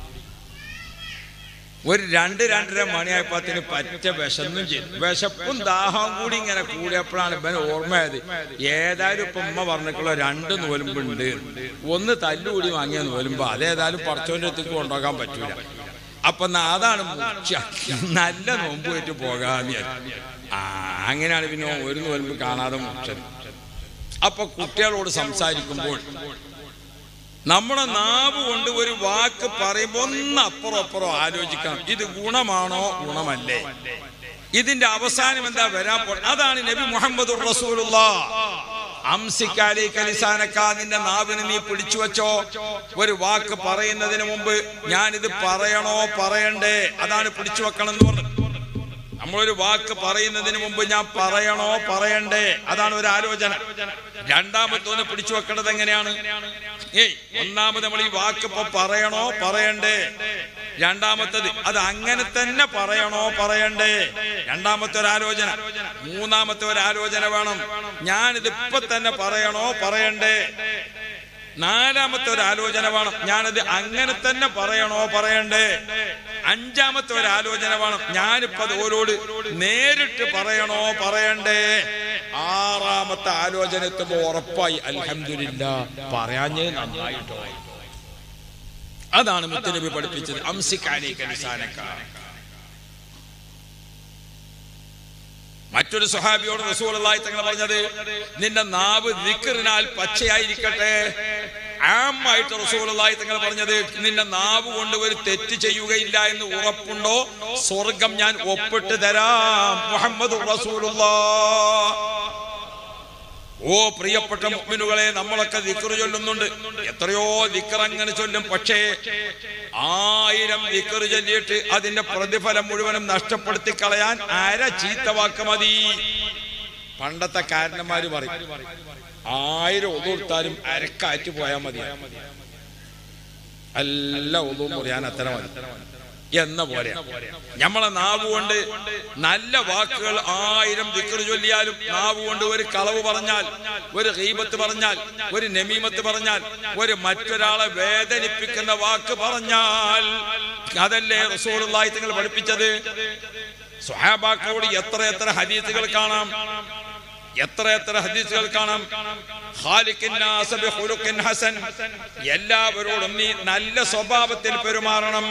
ഒരു രണ്ട് രണ്ടര മണിയായപ്പത്തിന് പറ്റ വിശന്നും ചെയ്തു വിശപ്പും ദാഹവും കൂടി ഇങ്ങനെ കൂടിയപ്പോഴാണ് ഇവൻ ഓർമ്മയായത് ഏതായാലും ഇപ്പൊ ഉമ്മ പറഞ്ഞിട്ടുള്ള രണ്ട് നോലുമ്പുണ്ട് ഒന്ന് തല്ലുകൂടി വാങ്ങിയ നോലുമ്പോ അതേതായാലും പടച്ചോന്റെ അടുത്തേക്ക് കൊണ്ടുപോകാൻ പറ്റൂല അപ്പൊ ന- അതാണ് മുഖ്യ. നല്ല നോമ്പ് പോയിട്ട് പോകാന്ന് വിചാരിച്ചു. ആ അങ്ങനെയാണ് പിന്നെ ഒരു നോലുമ്പ് കാണാതെ മുറിച്ചത് അപ്പൊ കുട്ടികളോട് സംസാരിക്കുമ്പോൾ നമ്മുടെ നാവ് കൊണ്ട് ഒരു വാക്ക് പറയുമ്പോൾ ഒന്ന് അപ്പുറം അപ്പുറം ആലോചിക്കണം ഇത് ഗുണമാണോ ഗുണമല്ലേ ഇതിന്റെ അവസാനം എന്താ വരാൻ പോ അതാണ് നബി മുഹമ്മദ് റസൂലുള്ള അംസിക്കാലി കലിസാനക്ക നിന്റെ നാവിന് നീ പിടിച്ചു വെച്ചോ ഒരു വാക്ക് പറയുന്നതിന് മുമ്പ് ഞാനിത് പറയണോ പറയണ്ടേ അതാണ് പിടിച്ചു വെക്കണം എന്ന് പറഞ്ഞു നമ്മളൊരു വാക്ക് പറയുന്നതിന് മുമ്പ് ഞാൻ പറയണോ പറയണ്ടേ അതാണ് ഒരു ആലോചന രണ്ടാമത്തൊന്ന് പിടിച്ചു വെക്കേണ്ടത് എങ്ങനെയാണ് ഏയ് ഒന്നാമത് നമ്മൾ ഈ വാക്ക് ഇപ്പൊ പറയണോ പറയണ്ടേ രണ്ടാമത്തത് അത് അങ്ങനെ തന്നെ പറയണോ പറയണ്ടേ രണ്ടാമത്തെ ഒരു ആലോചന മൂന്നാമത്തെ ഒരു ആലോചന വേണം ഞാനിത് ഇപ്പൊ തന്നെ പറയണോ പറയണ്ടേ നാലാമത്തെ ഒരു ആലോചന വേണം ഞാനത് അങ്ങനെ തന്നെ പറയണോ പറയണ്ടേ അഞ്ചാമത്തെ ഒരു ആലോചന വേണം ഞാനിപ്പോ അത് ഓരോട് നേരിട്ട് പറയണോ പറയണ്ടേ ആറാമത്തെ ആലോചന എത്തുമ്പോ ഉറപ്പായി അൽഹംദുലില്ല പറയാഞ്ഞേ നന്നായിട്ടോ അതാണ് മുത്തനബി പഠിപ്പിച്ചത് അംസിക്കാലി കലിസാനക്കാർ മറ്റൊരു സ്വഹാബിയോട് റസൂലായി തങ്ങൾ പറഞ്ഞത് നിന്റെ നാവ് ദിക്കറിനാൽ പച്ചയായിരിക്കട്ടെ ആമായിട്ട് റസൂലായി തങ്ങൾ പറഞ്ഞത് നിന്റെ നാവ് കൊണ്ട് ഒരു തെറ്റ് ചെയ്യുകയില്ല എന്ന് ഉറപ്പുണ്ടോ സ്വർഗം ഞാൻ ഒപ്പിട്ട് തരാം മുഹമ്മദ് റസൂലുള്ള ഓ പ്രിയപ്പെട്ട മുഅ്മിനുകളെ നമ്മളൊക്കെ ദിക്റ് ചൊല്ലുന്നുണ്ട് എത്രയോ ദിക്ർ അങ്ങനെ ചൊല്ലും പക്ഷേ ആയിരം ദിക്ർ ചൊല്ലിയിട്ട് അതിന്റെ പ്രതിഫലം മുഴുവനും നഷ്ടപ്പെടുത്തി കളയാൻ അര ചീത്ത വാക്ക് മതി പണ്ടത്തെ കാരണന്മാര് പറയും ആയിരം ഒതുകൊടുത്താലും അരക്കാറ്റ് പോയാൽ മതി അല്ല ഒതുവും മുറിയാൻ അത്ര മതി എന്ന പോലെ നമ്മളെ നാവ് കൊണ്ട് നല്ല വാക്കുകൾ ആയിരം ദിക്കറ് ചൊല്ലിയാലും നാവ് കൊണ്ട് ഒരു കളവ് പറഞ്ഞാൽ ഒരു ഗീബത്ത് പറഞ്ഞാൽ ഒരു നമീമത്ത് പറഞ്ഞാൽ ഒരു മറ്റൊരാളെ വേദനിപ്പിക്കുന്ന വാക്ക് പറഞ്ഞാൽ അതല്ലേ റസൂലുള്ളാഹി തങ്ങൾ പഠിപ്പിച്ചത് സ്വഹാബാക്കളോട് എത്ര എത്ര ഹദീസുകൾ കാണാം എത്ര എത്ര ഹദീസുകൾ കാണാം ഖാലിഖിൻ നാസ ബിഖുലുഖിൻ ഹസൻ എല്ലാവരോടും നീ നല്ല സ്വഭാവത്തിൽ പെരുമാറണം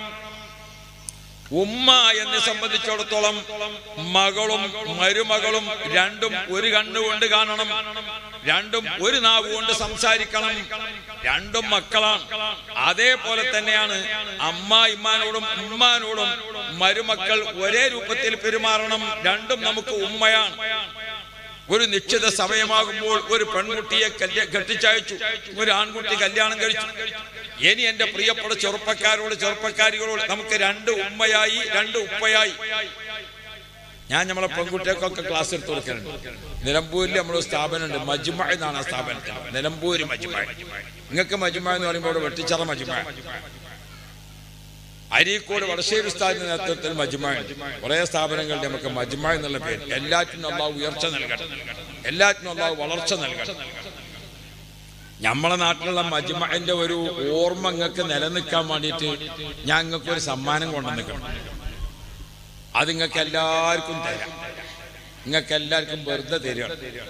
ഉമ്മ എന്നെ സംബന്ധിച്ചിടത്തോളം മകളും മരുമകളും രണ്ടും ഒരു കണ്ണുകൊണ്ട് കാണണം രണ്ടും ഒരു നാവ് കൊണ്ട് സംസാരിക്കണം രണ്ടും മക്കളാണ് അതേപോലെ തന്നെയാണ് അമ്മ ഇമ്മാനോടും ഉമ്മാനോടും മരുമക്കൾ ഒരേ രൂപത്തിൽ പെരുമാറണം രണ്ടും നമുക്ക് ഉമ്മയാണ് ഒരു നിശ്ചിത സമയമാകുമ്പോൾ ഒരു പെൺകുട്ടിയെ കല്യ- കെട്ടിച്ചയച്ചു ഒരു ആൺകുട്ടി കല്യാണം കഴിച്ചു ഇനി എന്റെ പ്രിയപ്പെട്ട ചെറുപ്പക്കാരോട് ചെറുപ്പക്കാരികളോട് നമുക്ക് രണ്ട് ഉമ്മയായി രണ്ട് ഉപ്പയായി ഞാൻ നമ്മളെ പെൺകുട്ടികൾക്കൊക്കെ ക്ലാസ് എടുത്ത് കൊടുക്കാറുണ്ട് നിലമ്പൂരിൽ നമ്മൾ സ്ഥാപനം ഉണ്ട് മജ്മ എന്നാണ് ആ സ്ഥാപനത്തിൽ നിലമ്പൂര് മജ്മ നിങ്ങൾക്ക് മജ്മ എന്ന് പറയുമ്പോൾ ഇവിടെ വെട്ടിച്ചറ മജ്മ അരീക്കോട് വടശ്ശേരി ഉസ്താദിന്റെ നേതൃത്വത്തിൽ മജ്മ കുറെ സ്ഥാപനങ്ങളുടെ നമുക്ക് മജ്മ എന്നുള്ള പേര് എല്ലാറ്റിനും അള്ളാഹു ഉയർച്ച നൽകട്ടെ എല്ലാറ്റിനും അള്ളാഹു വളർച്ച നൽകട്ടെ നമ്മളെ നാട്ടിലുള്ള മജ്മന്റെ ഒരു ഓർമ്മ നിങ്ങൾക്ക് നിലനിൽക്കാൻ വേണ്ടിയിട്ട് ഞാൻ നിങ്ങൾക്ക് ഒരു സമ്മാനം കൊണ്ടുവന്നിക്കണം അത് നിങ്ങൾക്ക് എല്ലാവർക്കും തരാം നിങ്ങൾക്ക് എല്ലാവർക്കും വെറുതെ തരിക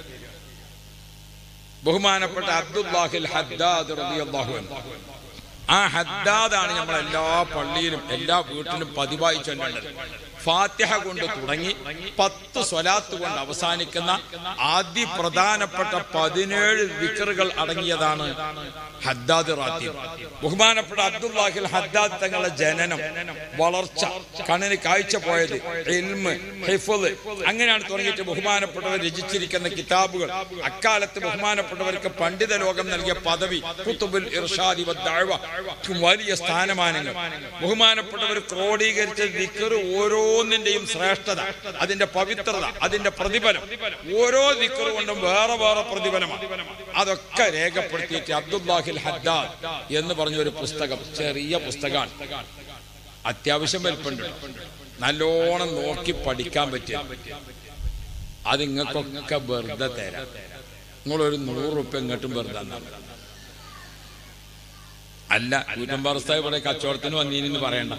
ബഹുമാനപ്പെട്ട അബ്ദുല്ലാഹിൽ ഹദ്ദാദ് റളിയല്ലാഹു അൻഹു ആ ഹദ്ദാദാണ് നമ്മൾ എല്ലാ പള്ളിയിലും എല്ലാ വീട്ടിലും പതിവായി ചൊല്ലേണ്ടത് ഫാത്തിഹ കൊണ്ട് തുടങ്ങി പത്ത് സ്വലാത്ത് കൊണ്ട് അവസാനിക്കുന്ന ആദ്യ പ്രധാനപ്പെട്ട പതിനേഴ് വിക്കറുകൾ അടങ്ങിയതാണ് ഹദ്ദാദ് റാത്തീബ് ബഹുമാനപ്പെട്ട അബ്ദുല്ലാഹിൽ ഹദ്ദാദ് തങ്ങളുടെ ജനനം വളർച്ച കണ്ണിന് കാഴ്ച പോയത് ഇൽമ് ഹിഫ്ള് അങ്ങനെയാണ് തുടങ്ങിയിട്ട് ബഹുമാനപ്പെട്ടവർ രചിച്ചിരിക്കുന്ന കിതാബുകൾ അക്കാലത്ത് ബഹുമാനപ്പെട്ടവർക്ക് പണ്ഡിത ലോകം നൽകിയ പദവി കുത്തുബുൽ ഇർഷാദി വദ്ദഅവ വലിയ സ്ഥാനമാനങ്ങൾ ബഹുമാനപ്പെട്ടവർ ക്രോഡീകരിച്ച ദിക്കറ് ഓരോന്നിന്റെയും ശ്രേഷ്ഠത അതിന്റെ പവിത്രത അതിന്റെ പ്രതിഫലം ഓരോ ദിക്കറ് കൊണ്ടും വേറെ വേറെ പ്രതിഫലമാണ് അതൊക്കെ രേഖപ്പെടുത്തിയിട്ട് അബ്ദുല്ലാഹിൽ ഹദ്ദാദ് എന്ന് പറഞ്ഞ ഒരു പുസ്തകം ചെറിയ പുസ്തകമാണ് അത്യാവശ്യം വലിപ്പുണ്ട് നല്ലോണം നോക്കി പഠിക്കാൻ പറ്റിയ അത് നിങ്ങൾക്കൊക്കെ വെറുതെ തരാം നിങ്ങളൊരു നൂറ് റുപ്യ ഇങ്ങോട്ടും വെറുതെ തന്നാ മതി. അല്ല കൂറ്റമ്പാറസ്ഥായി ഇവിടെ കച്ചവടത്തിന് വന്നീനെന്ന് പറയണ്ട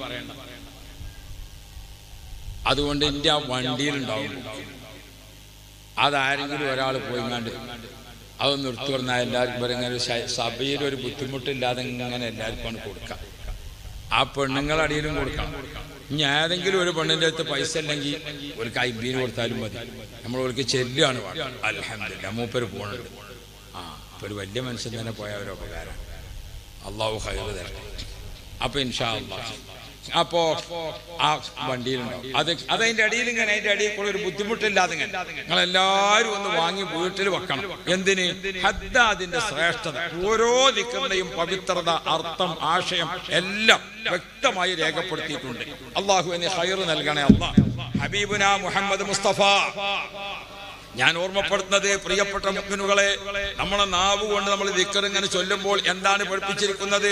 അതുകൊണ്ട് എൻ്റെ ആ വണ്ടിയിലുണ്ടാവും അതാരെങ്കിലും ഒരാൾ പോയിങ്ങാണ്ട് അതൊന്ന് എടുത്തു പറഞ്ഞാൽ എല്ലാവർക്കും പറയും ഇങ്ങനെ ശ- സഭയിൽ ഒരു ബുദ്ധിമുട്ടില്ലാതെ ഇങ്ങനെ എല്ലാവർക്കും ആണ് കൊടുക്കാം ആ പെണ്ണുങ്ങളടിയിലും കൊടുക്കണം ഇനി ഏതെങ്കിലും ഒരു പെണ്ണിന്റെ അടുത്ത് പൈസ ഇല്ലെങ്കിൽ ഒരു കൈബീന് കൊടുത്താലും മതി നമ്മൾ അവർക്ക് ചെല്ലുകയാണ് അലഹമില്ല മൂപ്പര് പോണുണ്ട് ആ ഇപ്പൊ ഒരു വലിയ മനുഷ്യൻ തന്നെ പോയ ഒരു ഉപകാരം അള്ളാഹു ഹൈറ് തരട്ടെ അപ്പൊ ഇൻഷാ അള്ളാഹ് അപ്പോ ആ വണ്ടിയിലുണ്ടാവും അത് അതതിന്റെ അടിയിൽ ഇങ്ങനെ അതിന്റെ അടിയിൽ കൂടെ ഒരു ബുദ്ധിമുട്ടില്ലാതെ ഇങ്ങനെ നിങ്ങൾ എല്ലാവരും ഒന്ന് വാങ്ങി വീട്ടിൽ വെക്കണം എന്തിന് ഹദ്ദാദിന്റെ ശ്രേഷ്ഠത ഓരോ ദിക്കറിന്റെയും പവിത്രത അർത്ഥം ആശയം എല്ലാം വ്യക്തമായി രേഖപ്പെടുത്തിയിട്ടുണ്ട് അള്ളാഹു എന്നെ ഹൈർ നൽകണേ അള്ളാഹ് ഹബീബുന മുഹമ്മദ് മുസ്തഫ ഞാൻ ഓർമ്മപ്പെടുത്തുന്നത് പ്രിയപ്പെട്ട മുഗ്മിനുകളെ നമ്മളെ നാവ് കൊണ്ട് നമ്മൾ ദിക്കർ ഇങ്ങനെ ചൊല്ലുമ്പോൾ എന്താണ് പഠിപ്പിച്ചിരിക്കുന്നത്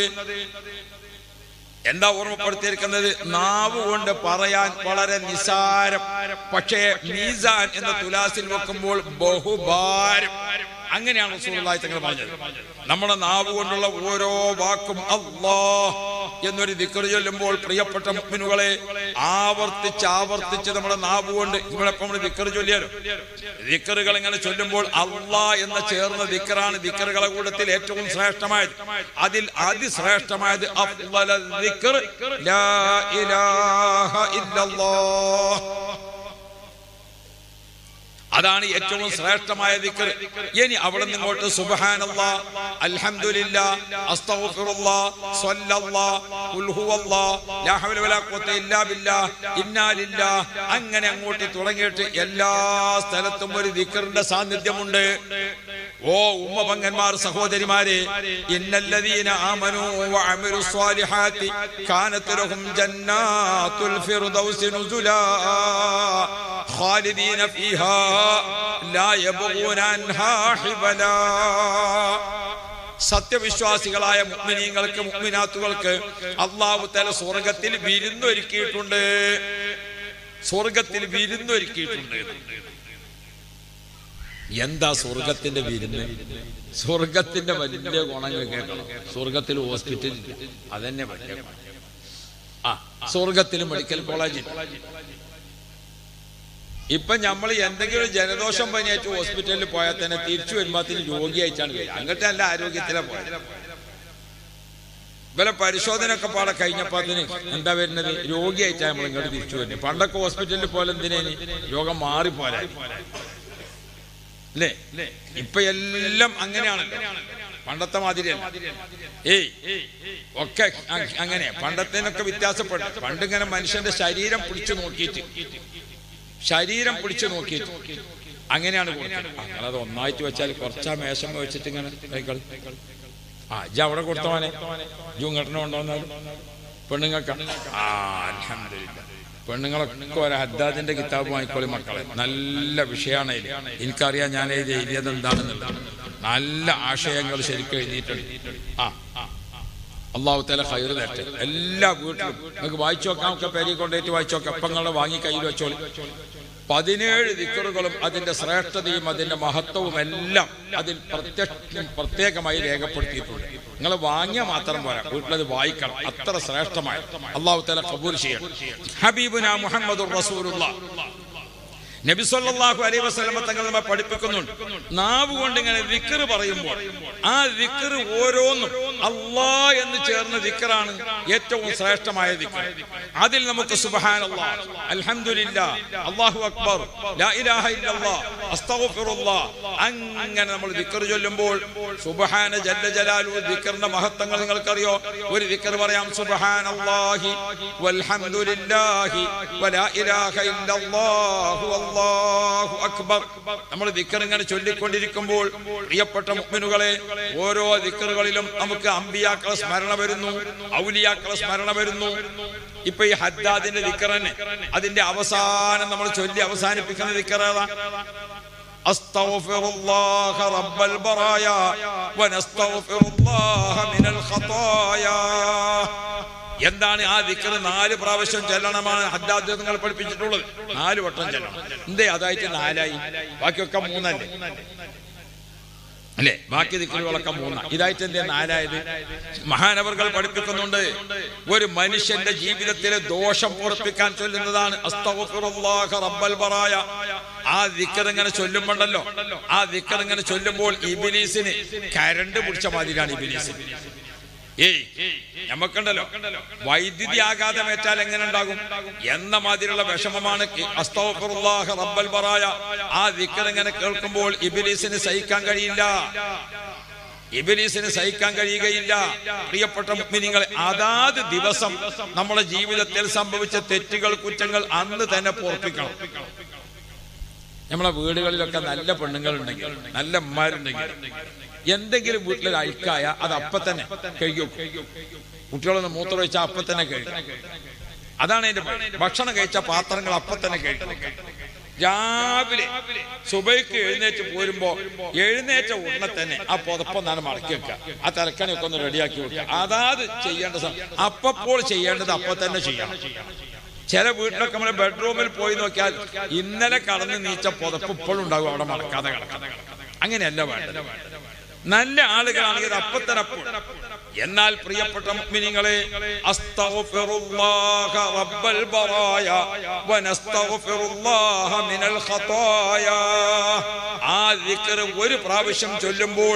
എന്താ ഓർമ്മപ്പെടുത്തിയിരിക്കുന്നത് നാവ് കൊണ്ട് പറയാൻ വളരെ നിസാരം പക്ഷേ മീസാൻ എന്ന തുലാസിൽ വെക്കുമ്പോൾ ബഹുഭാരം അങ്ങനെയാണ് റസൂലുള്ളാഹി തങ്ങൾ പറഞ്ഞത് നമ്മുടെ നാവ് കൊണ്ടുള്ള ഓരോ വാക്കും അല്ലാ എന്നൊരു ദിക്കർ ചൊല്ലുമ്പോൾ പ്രിയപ്പെട്ട മുഗ്മിനുകളെ ആവർത്തിച്ച് ആവർത്തിച്ച് നമ്മുടെ നാവ് കൊണ്ട് നിങ്ങളിപ്പോ നമ്മൾ ദിക്കർ ചൊല്ലിയാലോ ദിക്കറുകൾ ഇങ്ങനെ ചൊല്ലുമ്പോൾ അള്ളാ എന്ന ചേർന്ന ദിക്കറാണ് ദിക്കറുകളെ കൂട്ടത്തിൽ ഏറ്റവും ശ്രേഷ്ഠമായത് അതിൽ അതിശ്രേഷ്ഠമായത് അഫ്ളല ദിക്ർ ലാ ഇലാഹ ഇല്ലല്ലാഹ് അതാണ് ഏറ്റവും ശ്രേഷ്ഠമായ ദിക്ർ ഇനി അവിടെ നിങ്ങോട്ട് സുബ്ഹാനല്ലാ അൽഹംദുലില്ലാ അസ്തഗ്ഫിറുല്ലാ സ്വല്ലല്ലാ ഖുൽ ഹുവല്ലാ ലാ ഹൗല വലാ ഖുവത ഇല്ലാ ബില്ലാ ഇന്നാ ലില്ലാ അങ്ങനെ അങ്ങോട്ട് തുടങ്ങിയിട്ട് എല്ലാ സ്ഥലത്തും ഒരു ദിക്റിന്റെ സാന്നിധ്യമുണ്ട് ഓ ഉമ്മ പങ്കന്മാർ സഹോദരിമാരെ ഇന്നല്ലദീന ആമനു വഅമിലു സ്വാലിഹാത്തി കാനത് ലഹും ജന്നാത്തുൽ ഫിർദൗസി നുസുലാ ഖാലിദീന ഫീഹാ ലാ യബ്ഗൂന അൻഹാ ഹിബലാ സത്യവിശ്വാസികളായ മുഅ്മിനീങ്ങൾക്ക് മുഅ്മിനാത്തുകൾക്ക് അള്ളാഹു തആല സ്വർഗ്ഗത്തിൽ വിരുന്നൊരുക്കിയിട്ടുണ്ട് സ്വർഗ്ഗത്തിൽ വിരുന്നൊരുക്കിയിട്ടുണ്ട് എന്താ സ്വർഗത്തിന്റെ വിരുന്ന് സ്വർഗത്തിന്റെ വലിയ ഗുണങ്ങൾ കേൾക്കണം സ്വർഗത്തിൽ ഹോസ്പിറ്റൽ അതന്നെ വലിയ ഗുണം. ആ സ്വർഗത്തിൽ മെഡിക്കൽ കോളേജ് ഇപ്പൊ നമ്മൾ എന്തെങ്കിലും ജലദോഷം പനിയായിട്ട് ഹോസ്പിറ്റലിൽ പോയാൽ തന്നെ തിരിച്ചു വരുമ്പോഴത്തേന് രോഗിയായിട്ടാണ് വരിക അങ്ങനത്തെ നല്ല ആരോഗ്യത്തിലാണ് പോയത് ഇവരെ പരിശോധന ഒക്കെ പാടെ കഴിഞ്ഞപ്പോ അതിന് എന്താ വരുന്നത് രോഗിയായിട്ടാണ് നമ്മൾ ഇങ്ങോട്ട് തിരിച്ചു വരുന്നത് പണ്ടൊക്കെ ഹോസ്പിറ്റലിൽ പോലെ എന്തിനേന് രോഗം മാറിപ്പോലെ അല്ലേ ഇപ്പൊ എല്ലാം അങ്ങനെയാണല്ലോ പണ്ടത്തെ മാതിരിയല്ല ഏയ് ഒക്കെ അ- അങ്ങനെ പണ്ടത്തേനൊക്കെ വ്യത്യാസപ്പെട്ടു പണ്ട് ഇങ്ങനെ മനുഷ്യന്റെ ശരീരം പിടിച്ചു നോക്കിയിട്ട് ശരീരം പിടിച്ചു നോക്കിയിട്ട് അങ്ങനെയാണ് കൊടുത്തത് ഞങ്ങളത് ഒന്നായിട്ട് വെച്ചാൽ കുറച്ചാ മേശം വെച്ചിട്ട് ഇങ്ങനെ കൈക്കളി ആ ഇജ്ജ് അവിടെ കൊടുത്തവനെ ജൂങ്ങട്ടനെ കൊണ്ടുവന്നാലും പെണ്ണുങ്ങൾക്ക് ആ അൽഹംദുലില്ലാ പെണ്ണുങ്ങളൊക്കെ ഒരു ഹദ്ദാദിന്റെ കിതാബ് വാങ്ങിക്കോളി മക്കളെ നല്ല വിഷയമാണ് ഇത് എനിക്കറിയാം ഞാൻ ഇത് എഴുതിയത് എന്താണെന്നുള്ളത് നല്ല ആശയങ്ങൾ ശരിക്കും എഴുതിയിട്ടുണ്ട് ആ അള്ളാഹു തല ഹൈർ തരട്ടെ എല്ലാ വീട്ടിലും നിങ്ങൾക്ക് വായിച്ചു നോക്കാം ഒക്കെ പേരി കൊണ്ടുപോയിട്ട് വായിച്ചു നോക്കാം അപ്പം നിങ്ങളെ വാങ്ങി കയ്യിൽ വെച്ചോളി പതിനേഴ് ദിക്കറുകളും അതിന്റെ ശ്രേഷ്ഠതയും അതിന്റെ മഹത്വവും എല്ലാം അതിൽ പ്രത്യക്ഷ പ്രത്യേകമായി രേഖപ്പെടുത്തിയിട്ടുണ്ട് നിങ്ങൾ വാങ്ങിയ മാത്രം പോരാ വീട്ടിലത് വായിക്കണം അത്ര ശ്രേഷ്ഠമായ അള്ളാഹു തല കബൂൽ ചെയ്യണം ഹബീബുന മുഹമ്മദ് റസൂലുള്ള നബി സല്ലല്ലാഹു അലൈഹി വസല്ലമ തങ്ങൾ നമ്മെ പഠിപ്പിക്കുന്നുണ്ട് നാവ് കൊണ്ട് ഇങ്ങനെ ദിക്ർ പറയുമ്പോൾ ആ ദിക്ർ ഓരോന്നും അല്ലാ എന്ന് ചേർന്ന ദിക്റാണ് ഏറ്റവും ശ്രേഷ്ഠമായ ദിക്ർ അതിൽ നമുക്ക് സുബ്ഹാനല്ലാഹ് അൽഹംദുലില്ലാ അല്ലാഹു അക്ബർ ലാ ഇലാഹ ഇല്ലല്ലാഹ് അസ്തഗ്ഫിറുല്ലാഹ് അങ്ങനെ നമ്മൾ ദിക്ർ ചൊല്ലുമ്പോൾ സുബ്ഹാന ജല്ല ജലാലു ദിക്റിന്റെ മഹത്വങ്ങൾ നിങ്ങൾക്കറിയോ ഒരു ദിക്ർ പറയാം സുബ്ഹാനല്ലാഹി വൽഹംദുലില്ലാഹി വലാ ഇലാഹ ഇല്ലല്ലാഹു അല്ലാഹു അക്ബർ നമ്മൾ ദിക്കർ ഇങ്ങനെ ചൊല്ലിക്കൊണ്ടിരിക്കുമ്പോൾ പ്രിയപ്പെട്ട മുഅ്മിനുകളെ ഓരോ ദിക്കറുകളിലും നമുക്ക് അമ്പിയാക്കളെ സ്മരണ വരുന്നു ഔലിയാക്കളെ സ്മരണ വരുന്നു ഇപ്പൊ ഈ ഹദ്ദാദിന്റെ ദിക്കർ തന്നെ അതിന്റെ അവസാനം നമ്മൾ ചൊല്ലി അവസാനിപ്പിക്കുന്ന ദിക്കർ ഏതാ أستغفر الله رب البرايا ونستغفر الله من الخطايا എന്താണ് ആ ദിക്കറ് നാല് പ്രാവശ്യം ചെല്ലണമാണ് ഹദ്ദാദ് നിങ്ങൾ പഠിപ്പിച്ചിട്ടുള്ളത് നാല് വട്ടം ചെല്ലണം എന്തേ അതായിട്ട് നാലായി ബാക്കിയൊക്കെ മൂന്നല്ലേ അല്ലേ ബാക്കി ദിക്കറുകളൊക്കെ മൂന്ന ഇതായിട്ട് എന്തേ നാലായത് മഹാനവർകൾ പഠിപ്പിക്കുന്നുണ്ട് ഒരു മനുഷ്യന്റെ ജീവിതത്തിലെ ദോഷം പൊറപ്പിക്കാൻ ചൊല്ലുന്നതാണ് അസ്തഗ്ഫിറുല്ലാഹ റബ്ബൽ ബറായ ആ ദിക്കർ ഇങ്ങനെ ചൊല്ലുമ്പോണ്ടല്ലോ ആ ദിക്കർ ഇങ്ങനെ ചൊല്ലുമ്പോൾ ഇബിലീസിന് കരണ്ട് പിടിച്ച മാതിരിയാണ് ഇബിലീസിന് ഏയ് നമുക്കുണ്ടല്ലോ വൈദ്യുതി ആഘാതം ഏറ്റാൽ എങ്ങനെ ഉണ്ടാകും എന്ന മാതിരിയുള്ള വിഷമമാണ് ഈ അസ്തഗ്ഫിറുല്ലാഹ റബ്ബൽ ബറായ ആ ദിക്കർ ഇങ്ങനെ കേൾക്കുമ്പോൾ ഇബിലീസിന് സഹിക്കാൻ കഴിയില്ല ഇബിലീസിന് സഹിക്കാൻ കഴിയുകയില്ല പ്രിയപ്പെട്ട മുഅ്മിനീങ്ങളെ അതാത് ദിവസം നമ്മുടെ ജീവിതത്തിൽ സംഭവിച്ച തെറ്റുകൾ കുറ്റങ്ങൾ അന്ന് തന്നെ പൊറപ്പിക്കണം നമ്മളെ വീടുകളിലൊക്കെ നല്ല പെണ്ണുങ്ങൾ ഉണ്ടെങ്കിൽ നല്ല അമ്മമാരുണ്ടെങ്കിൽ എന്തെങ്കിലും വീട്ടിലൊരു അഴുക്കായ അത് അപ്പൊ തന്നെ കഴിയും കുട്ടികളൊന്ന് മൂത്രം വെച്ചാൽ അപ്പൊ തന്നെ കഴിക്കും അതാണ് എന്റെ പണി. ഭക്ഷണം കഴിച്ച പാത്രങ്ങൾ അപ്പൊ തന്നെ കഴിക്കും രാവിലെ സുബൈക്ക് എഴുന്നേറ്റ് പോരുമ്പോ എഴുന്നേറ്റ ഉടനെ തന്നെ ആ പുതപ്പൊന്നാണ് മടക്കി വെക്കുക ആ തലക്കണിയൊക്കെ ഒന്ന് റെഡിയാക്കി വെക്കുക അതാത് ചെയ്യേണ്ട സമയം അപ്പപ്പോൾ ചെയ്യേണ്ടത് അപ്പൊ തന്നെ ചെയ്യണം ചില വീട്ടിലൊക്കെ നമ്മളെ ബെഡ്റൂമിൽ പോയി നോക്കിയാൽ ഇന്നലെ കടന്ന് നീച്ച പുതപ്പ് ഇപ്പോഴും ഉണ്ടാകും അവിടെ മടക്കാതെ കിടക്കാം അങ്ങനെയല്ല വേണ്ടത് നല്ല ആളുകളാണെങ്കിൽ അത് അപ്പൊ തന്നെ അപ്പോൾ. എന്നാൽ പ്രിയപ്പെട്ട മുഅ്മിനീങ്ങളെ അസ്തഗ്ഫിറുല്ലാഹ റബ്ബൽ ബറായ വനസ്തഗ്ഫിറുല്ലാഹ മിനൽ ഖതായ ആ ദിക്ർ ഒരു പ്രാവശ്യം ചൊല്ലുമ്പോൾ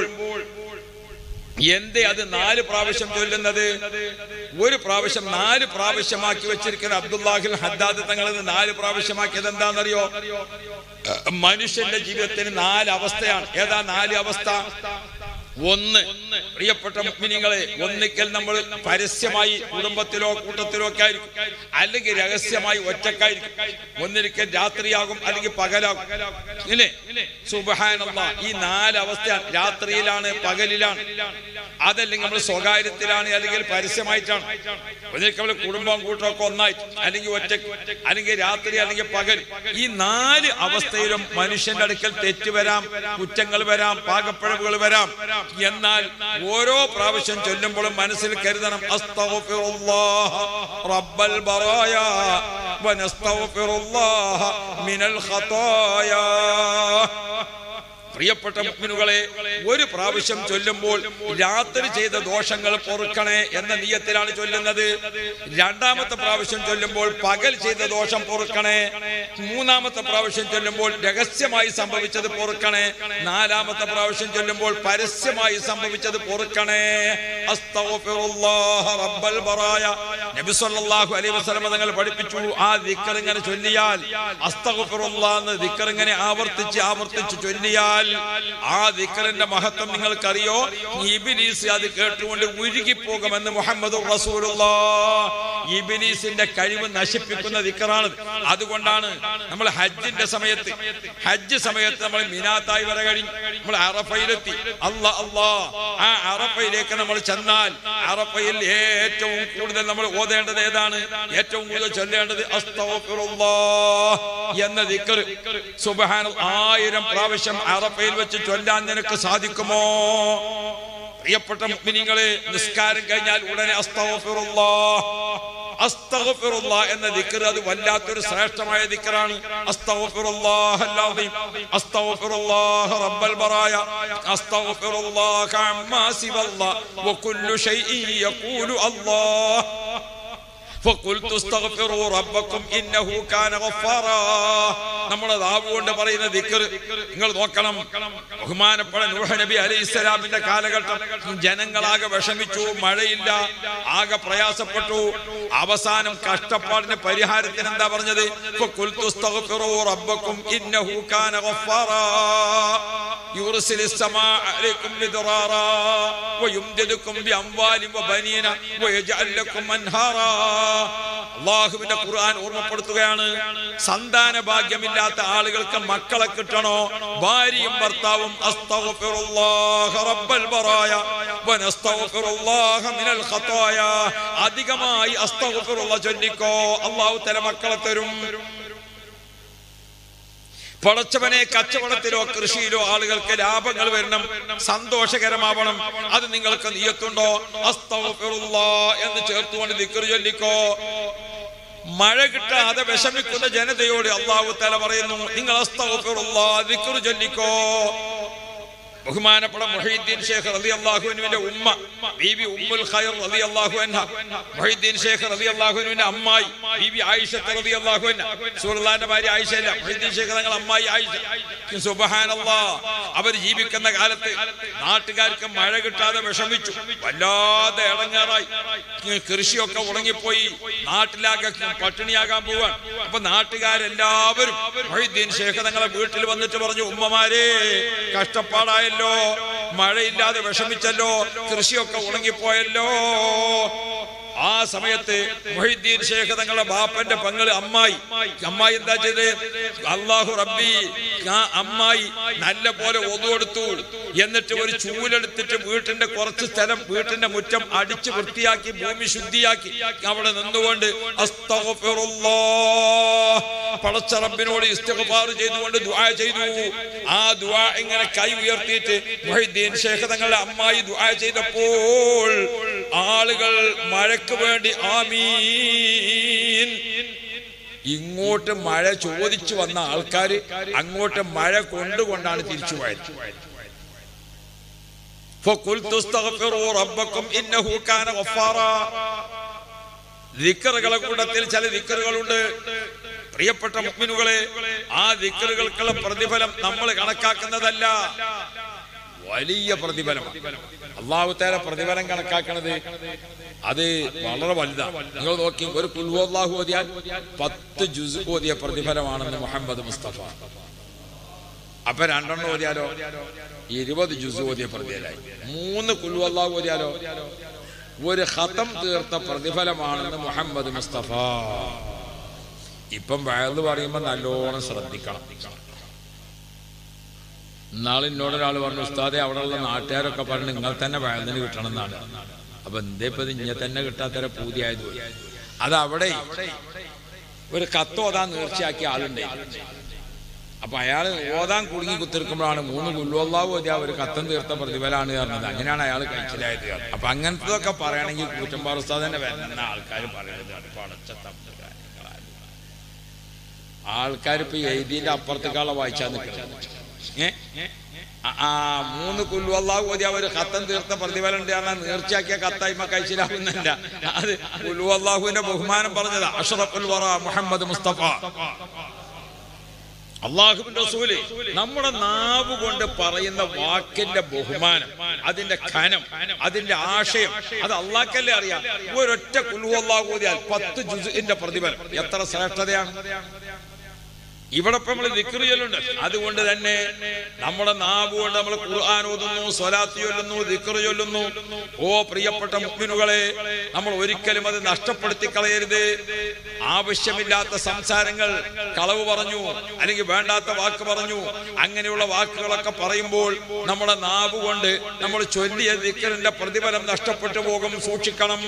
എന്തേ അത് നാല് പ്രാവശ്യം ചൊല്ലുന്നത് ഒരു പ്രാവശ്യം നാല് പ്രാവശ്യമാക്കി വെച്ചിരിക്കുന്ന അബ്ദുല്ലാഹിൽ ഹദ്ദാദ് തങ്ങൾ ഇത് നാല് പ്രാവശ്യമാക്കിയത് എന്താണെന്നറിയോ മനുഷ്യന്റെ ജീവിതത്തിന് നാല് അവസ്ഥയാണ് ഏതാ നാല് അവസ്ഥ ഒന്ന് പ്രിയപ്പെട്ട മുഗ്മിനികളെ ഒന്നിക്കൽ നമ്മൾ പരസ്യമായി കുടുംബത്തിലോ കൂട്ടത്തിലോ ഒക്കെ ആയിരിക്കും അല്ലെങ്കിൽ രഹസ്യമായി ഒറ്റക്കായിരിക്കും ഒന്നിരിക്കൽ രാത്രിയാകും അല്ലെങ്കിൽ പകലാകും ഇല്ലേ സുബഹാനല്ല ഈ നാല് അവസ്ഥയാണ് രാത്രിയിലാണ് പകലിലാണ് അതല്ലെങ്കിൽ നമ്മൾ സ്വകാര്യത്തിലാണ് അല്ലെങ്കിൽ പരസ്യമായിട്ടാണ് ഒന്നിരിക്കൽ നമ്മൾ കുടുംബം കൂട്ടമൊക്കെ ഒന്നായിട്ട് അല്ലെങ്കിൽ ഒറ്റ അല്ലെങ്കിൽ രാത്രി അല്ലെങ്കിൽ പകൽ ഈ നാല് അവസ്ഥയിലും മനുഷ്യന്റെ അടുക്കൽ തെറ്റ് വരാം കുറ്റങ്ങൾ വരാം പാകപ്പിഴവുകൾ വരാം എന്നാൽ ഓരോ പ്രാവശ്യം ചൊല്ലുമ്പോഴും മനസ്സിൽ കരുതണം അസ്തഗ്ഫിറുല്ലാഹ റബ്ബൽ ബറായ വനസ്തഗ്ഫിറുല്ലാഹ മിനൽ ഖതായ പ്രിയപ്പെട്ട മുഗ്മിനുകളെ ഒരു പ്രാവശ്യം ചൊല്ലുമ്പോൾ രാത്രി ചെയ്ത ദോഷങ്ങൾ പൊറുക്കണേ എന്ന നീയത്തിലാണ് ചൊല്ലുന്നത് രണ്ടാമത്തെ പ്രാവശ്യം ചൊല്ലുമ്പോൾ പകൽ ചെയ്ത ദോഷം പൊറുക്കണേ മൂന്നാമത്തെ പ്രാവശ്യം ചൊല്ലുമ്പോൾ രഹസ്യമായി സംഭവിച്ചത് പൊറുക്കണേ നാലാമത്തെ പ്രാവശ്യം ചൊല്ലുമ്പോൾ പരസ്യമായി സംഭവിച്ചത് പൊറുക്കണേ അസ്തഗ്ഫിറുല്ലാഹ റബ്ബൽ ബറായ നബി സല്ലല്ലാഹു അലൈഹി വസല്ലം തങ്ങൾ പഠിപ്പിച്ചു ആ ദിക്കർ ഇങ്ങനെ ചൊല്ലിയാൽ അസ്തഗ്ഫിറുല്ലാഹ് എന്ന് ദിക്കർ ഇങ്ങനെ ആവർത്തിച്ച് ആവർത്തിച്ച് ചൊല്ലിയാൽ ആ ദിക്കറിന്റെ മഹത്വം നിങ്ങൾക്കറിയോ ഇബിലീസ് അത് കേട്ടുകൊണ്ട് ഉരുകിപ്പോകുമെന്ന് മുഹമ്മദ് ഇബിലീസിന്റെ കഴിവ് നശിപ്പിക്കുന്ന ദിക്കറാണ് അതുകൊണ്ടാണ് നമ്മൾ ഹജ്ജിന്റെ സമയത്ത് ഹജ്ജ് സമയത്ത് നമ്മൾ മിനാത്തായി വരെ കഴിഞ്ഞു നമ്മൾ അറഫയിലെത്തി അല്ല അല്ലാ ആ അറഫയിലേക്ക് നമ്മൾ ചെന്നാൽ അറഫയിൽ ഏറ്റവും കൂടുതൽ നമ്മൾ ഓതേണ്ടത് ഏതാണ് ഏറ്റവും കൂടുതൽ ചൊല്ലേണ്ടത് അസ്തഗ്ഫിറുല്ലാഹ് എന്ന ദിക്കർ സുബ്ഹാന ആയിരം പ്രാവശ്യം അറഫയിൽ വെച്ച് ചൊല്ലാൻ നിനക്ക് സാധിക്കുമോ പ്രിയപ്പെട്ട മുഅ്മിനീങ്ങളെ നിസ്കാരം കഴിഞ്ഞാൽ ഉടനെ അസ്തഗ്ഫിറുല്ലാഹ് അസ്തഗ്ഫിറുല്ലാഹ് എന്ന ദിക്ർ അത് വല്ലാത്തൊരു ശ്രേഷ്ഠമായ ദിക്റാണ് അസ്തഗ്ഫിറുല്ലാഹൽ അസീം അസ്തഗ്ഫിറുല്ലാഹ റബ്ബൽ ബറായ അസ്തഗ്ഫിറുല്ലാഹ അമ്മാ സിവല്ലാഹ് വകുല്ലു ഷൈഇൻ യഖൂലു അല്ലാഹ് فقلت استغفروا ربكم انه كان غفارا നമ്മൾ നാവ് കൊണ്ട് പറയുന്ന ദിക്ർ നിങ്ങൾ നോക്കണം ബഹുമാനപ്പെട്ട നൂഹ നബി അലൈഹി ഇസ്ലാമിന്റെ കാലഘട്ടം ജനങ്ങളാകെ വിഷമിച്ചു മഴയില്ല ആകെ പ്രയാസപ്പെട്ടു അവസാനം കഷ്ടപ്പാടിന് പരിഹാരത്തിന് എന്താ പറഞ്ഞത് فقلت استغفروا ربكم انه كان غفارا يرسل السماء عليكم مدرارا ويمددكم باموال وبنين ويجعل لكم انهارا അള്ളാഹുവിന്റെ ഖുർആൻ ഓർമ്മപ്പെടുത്തുകയാണ് സന്താന ഭാഗ്യമില്ലാത്ത ആളുകൾക്ക് മക്കളെ കിട്ടണോ ഭാര്യയും ഭർത്താവും അസ്തഗ്ഫിറുല്ലാഹ റബ്ബൽ ബറായ വനസ്തഗ്ഫിറുല്ലാഹ മിനൽ ഖതായ അധികമായി അസ്തഗ്ഫിറുല്ലാഹ് ചൊല്ലിക്കോ അള്ളാഹു തല മക്കളെ തരും പടച്ചവനെ കച്ചവടത്തിലോ കൃഷിയിലോ ആളുകൾക്ക് ലാഭങ്ങൾ വരണം സന്തോഷകരമാവണം അത് നിങ്ങൾക്ക് നീയത്തുണ്ടോ അസ്തഗ്ഫിറുല്ലാ എന്ന് ചേർത്തുകൊണ്ട് ദിക്ർ ചൊല്ലിക്കോ മഴ കിട്ടാതെ വിഷമിക്കുന്ന ജനതയോട് അള്ളാഹു തല പറയുന്നു നിങ്ങൾ അസ്തഗ്ഫിറുല്ലാ ദിക്ർ ചൊല്ലിക്കോ ബഹുമാനപ്പെട്ട മുഹീദ്ദീൻ ഷേഖ് റളിയല്ലാഹുവിന്റെ ഉമ്മ ബീബി ഉമ്മുൽ ഖൈർ റളിയല്ലാഹു അൻഹ മുഹീദ്ദീൻ ഷേഖ് റളിയല്ലാഹുവിന്റെ അമ്മായി ബീബി ആയിഷ റളിയല്ലാഹു അൻഹ സൂറല്ലാന്റെ ഭാര്യ ആയിഷ അല്ല മുഹീദ്ദീൻ ഷേഖ് തങ്ങൾ അമ്മായി ആയിഷ സുബ്ഹാനല്ലാഹ് അവർ ജീവിക്കുന്ന കാലത്ത് നാട്ടുകാർക്ക് മഴ കിട്ടാതെ വിഷമിച്ചു വല്ലാതെ ഇടങ്ങാറായി കൃഷിയൊക്കെ ഉണങ്ങിപ്പോയി നാട്ടിലാകെ പട്ടിണിയാകാൻ പോവാൻ അപ്പൊ നാട്ടുകാരെല്ലാവരും മൊഹീദ്ദീൻ ഷേഖ് തങ്ങളെ വീട്ടിൽ വന്നിട്ട് പറഞ്ഞു ഉമ്മമാരെ കഷ്ടപ്പാടായല്ലോ മഴയില്ലാതെ വിഷമിച്ചല്ലോ കൃഷിയൊക്കെ ഉണങ്ങിപ്പോയല്ലോ ആ സമയത്ത് മൊഹീദ്ദീൻ ഷേഖ് തങ്ങളുടെ ബാപ്പന്റെ പങ്ങള് അമ്മായി അമ്മായി എന്താ ചെയ്ത് അള്ളാഹു റബ്ബി ആ അമ്മായി നല്ല പോലെ ഒതുകൊടുത്തു എന്നിട്ട് ഒരു ചൂലെടുത്തിട്ട് വീട്ടിന്റെ കുറച്ച് സ്ഥലം വീട്ടിന്റെ മുറ്റം അടിച്ചു വൃത്തിയാക്കി ഭൂമി ശുദ്ധിയാക്കി അവിടെ നിന്നുകൊണ്ട് അസ്തഗ്ഫിറുല്ലാഹ് പടച്ച റബ്ബിനോട് ഇസ്തിഗ്ഫാർ ചെയ്തുകൊണ്ട് ദുആ ചെയ്തു ആ ദുആ ഇങ്ങനെ കൈ ഉയർത്തിയിട്ട് മൊഹീദ്ദീൻ ഷേഖ് തങ്ങളുടെ അമ്മായി ദുആ ചെയ്തപ്പോൾ ആളുകൾ മഴയ്ക്ക് വേണ്ടി ആമീൻ ഇങ്ങോട്ട് മഴ ചോദിച്ചു വന്ന ആൾക്കാർ അങ്ങോട്ട് മഴ കൊണ്ടുകൊണ്ടാണ് തിരിച്ചു പോയത് فقلت استغفروا ربكم انه كان غفارا ദിക്കറുകളെ കൂട്ടത്തിൽ ചില ദിക്കറുകളുണ്ട് പ്രിയപ്പെട്ട മുഗ്മിനുകളെ ആ ദിക്കറുകൾക്കുള്ള പ്രതിഫലം നമ്മൾ കണക്കാക്കുന്നതല്ല വലിയ പ്രതിഫലമാണ് അള്ളാഹു താല പ്രതിഫലം കണക്കാക്കണത് അത് വളരെ വലുതാണ് നിങ്ങൾ നോക്കി ഒരു കുൽഹു ഓതിയാൽ പത്ത് ജുസ് ഓതിയ പ്രതിഫലമാണെന്ന് മുഹമ്മദ് മുസ്തഫ അപ്പൊ രണ്ടെണ്ണം ഓതിയാലോ ഇരുപത് ജുസ് ഓതിയ പ്രതിഫലമായി മൂന്ന് കുൽഹു അള്ളാഹു ഓതിയാലോ ഒരു ഹതം തീർത്ത പ്രതിഫലമാണെന്ന് മുഹമ്മദ് മുസ്തഫ ഇപ്പം വയല് പറയുമ്പോൾ നല്ലോണം ശ്രദ്ധിക്കണം ഇന്നാൾ എന്നോട് ഒരാൾ പറഞ്ഞു ഉസ്താദെ അവിടെയുള്ള നാട്ടുകാരൊക്കെ പറഞ്ഞു നിങ്ങൾ തന്നെ വയലിന് കിട്ടണം എന്നാണ് അപ്പൊ എന്തേ ഇപ്പൊ ഇഞ്ഞ തന്നെ കിട്ടാത്തര പൂതിയായത് അത് അവിടെ ഒരു കത്ത് ഓതാൻ നേർച്ചയാക്കിയ ആളുണ്ട് അപ്പൊ അയാൾ ഓതാൻ കുടുങ്ങി കുത്തിരിക്കുമ്പോഴാണ് മൂന്ന് കുല്ലുവല്ലാവ് ഓതിയ ഒരു കത്തം തീർത്ത പ്രതിഫലാണ് പറഞ്ഞത് അങ്ങനെയാണ് അയാൾ കഴിച്ചിലായത് അപ്പൊ അങ്ങനത്തതൊക്കെ പറയണമെങ്കിൽ കൂറ്റമ്പാർ ഉസ്താദ് തന്നെ വരുന്ന ആൾക്കാർ പറയുന്നത് പടച്ച തമ്പുരാനെ. ആൾക്കാർ ഇപ്പൊ എഴുതിന്റെ അപ്പുറത്തേക്കാളെ വായിച്ചാൽ നിൽക്കുന്നത് ഏ ആ, ആ മൂന്ന് കുല്ലു അള്ളാഹു ഓതി അവർ കത്തം തീർത്ത പ്രതിഫലം ഉണ്ട് കാരണം നേർച്ചയാക്കിയ കത്തായ്മ കഴിച്ചിലാവുന്നില്ല അത് കുല്ലു അള്ളാഹുവിന്റെ ബഹുമാനം പറഞ്ഞത് അഷറഫുൽ വറ മുഹമ്മദ് മുസ്തഫ അള്ളാഹുവിന്റെ റസൂല് നമ്മുടെ നാവ് കൊണ്ട് പറയുന്ന വാക്കിന്റെ ബഹുമാനം അതിന്റെ ഖനം അതിന്റെ ആശയം അത് അള്ളാഹ്ക്കല്ലേ അറിയാം ഒരൊറ്റ കുല്ലു അള്ളാഹു ഓതിയാൽ പത്ത് ജുസിന്റെ പ്രതിഫലം എത്ര ശ്രേഷ്ഠതയാണ് ഇവിടെ ഇപ്പൊ നമ്മൾ ദിക്റ് ചൊല്ലുണ്ട് അതുകൊണ്ട് തന്നെ നമ്മുടെ നാവ് കൊണ്ട് നമ്മൾ ഖുർആൻ ഓതുന്നു സ്വലാത്ത് ചൊല്ലുന്നു ദിക്റ് ചൊല്ലുന്നു ഓ പ്രിയപ്പെട്ട മുഗ്മിനുകളെ നമ്മൾ ഒരിക്കലും അത് നഷ്ടപ്പെടുത്തി കളയരുത് ആവശ്യമില്ലാത്ത സംസാരങ്ങൾ കളവ് പറഞ്ഞു അല്ലെങ്കിൽ വേണ്ടാത്ത വാക്ക് പറഞ്ഞു അങ്ങനെയുള്ള വാക്കുകളൊക്കെ പറയുമ്പോൾ നമ്മുടെ നാവ് കൊണ്ട് നമ്മൾ ചൊല്ലിയ ദിക്കറിന്റെ പ്രതിഫലം നഷ്ടപ്പെട്ടു പോകും സൂക്ഷിക്കണം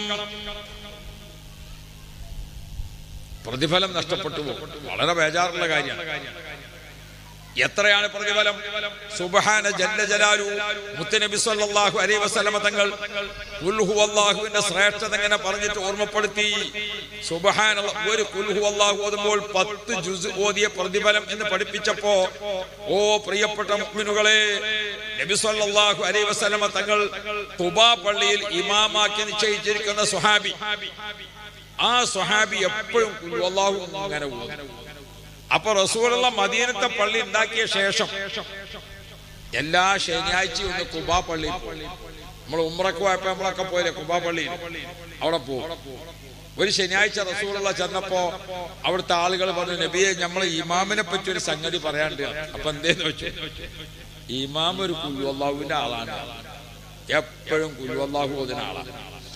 പ്രതിഫലം നഷ്ടപ്പെട്ടു പോകും വളരെ ബേജാറുള്ള കാര്യമാണ് എത്രയാണ് പ്രതിഫലം സുബ്ഹാന ജല്ല ജലാലു മുത്തനബി സല്ലല്ലാഹു അലൈഹി വസല്ലമ തങ്ങൾ കുൽഹു അല്ലാഹുവിന്റെ ശ്രേഷ്ഠത എങ്ങനെ പറഞ്ഞിട്ട് ഓർമ്മപ്പെടുത്തി സുബ്ഹാന ഒരു കുൽഹു അല്ലാഹു ഓതുമ്പോൾ പത്ത് ജുസ് ഓതിയ പ്രതിഫലം എന്ന് പഠിപ്പിച്ചപ്പോ ഓ പ്രിയപ്പെട്ട മുഅ്മിനുകളെ നബി സല്ലല്ലാഹു അലൈഹി വസല്ലമ തങ്ങൾ തുബാ പള്ളിയിൽ ഇമാമാക്കി നിശ്ചയിച്ചിരിക്കുന്ന സ്വഹാബി ആ സ്വഹാബി എപ്പോഴും കുൽഹു അല്ലാഹു അങ്ങനെ ഓതും അപ്പൊ റസൂലുള്ള മദീനത്തെ പള്ളി ഉണ്ടാക്കിയ ശേഷം എല്ലാ ശനിയാഴ്ചയും ഒന്ന് കുബാ പള്ളിയിൽ പോകും നമ്മൾ ഉമ്രക്ക് പോയപ്പോ നമ്മളൊക്കെ പോയില്ലേ കുബാ പള്ളിയിൽ അവിടെ പോകും ഒരു ശനിയാഴ്ച റസൂലുള്ള ചെന്നപ്പോ അവിടുത്തെ ആളുകൾ പറഞ്ഞു നബിയെ നമ്മൾ ഇമാമിനെ പറ്റി ഒരു സംഗതി പറയാണ്ട് അപ്പൊ എന്തേന്ന് വെച്ചു ഇമാം ഒരു കുല്ലുവല്ലാഹുവിന്റെ ആളാണ് എപ്പോഴും കുല്ലുവല്ലാഹു ഓതുന്ന ആളാണ്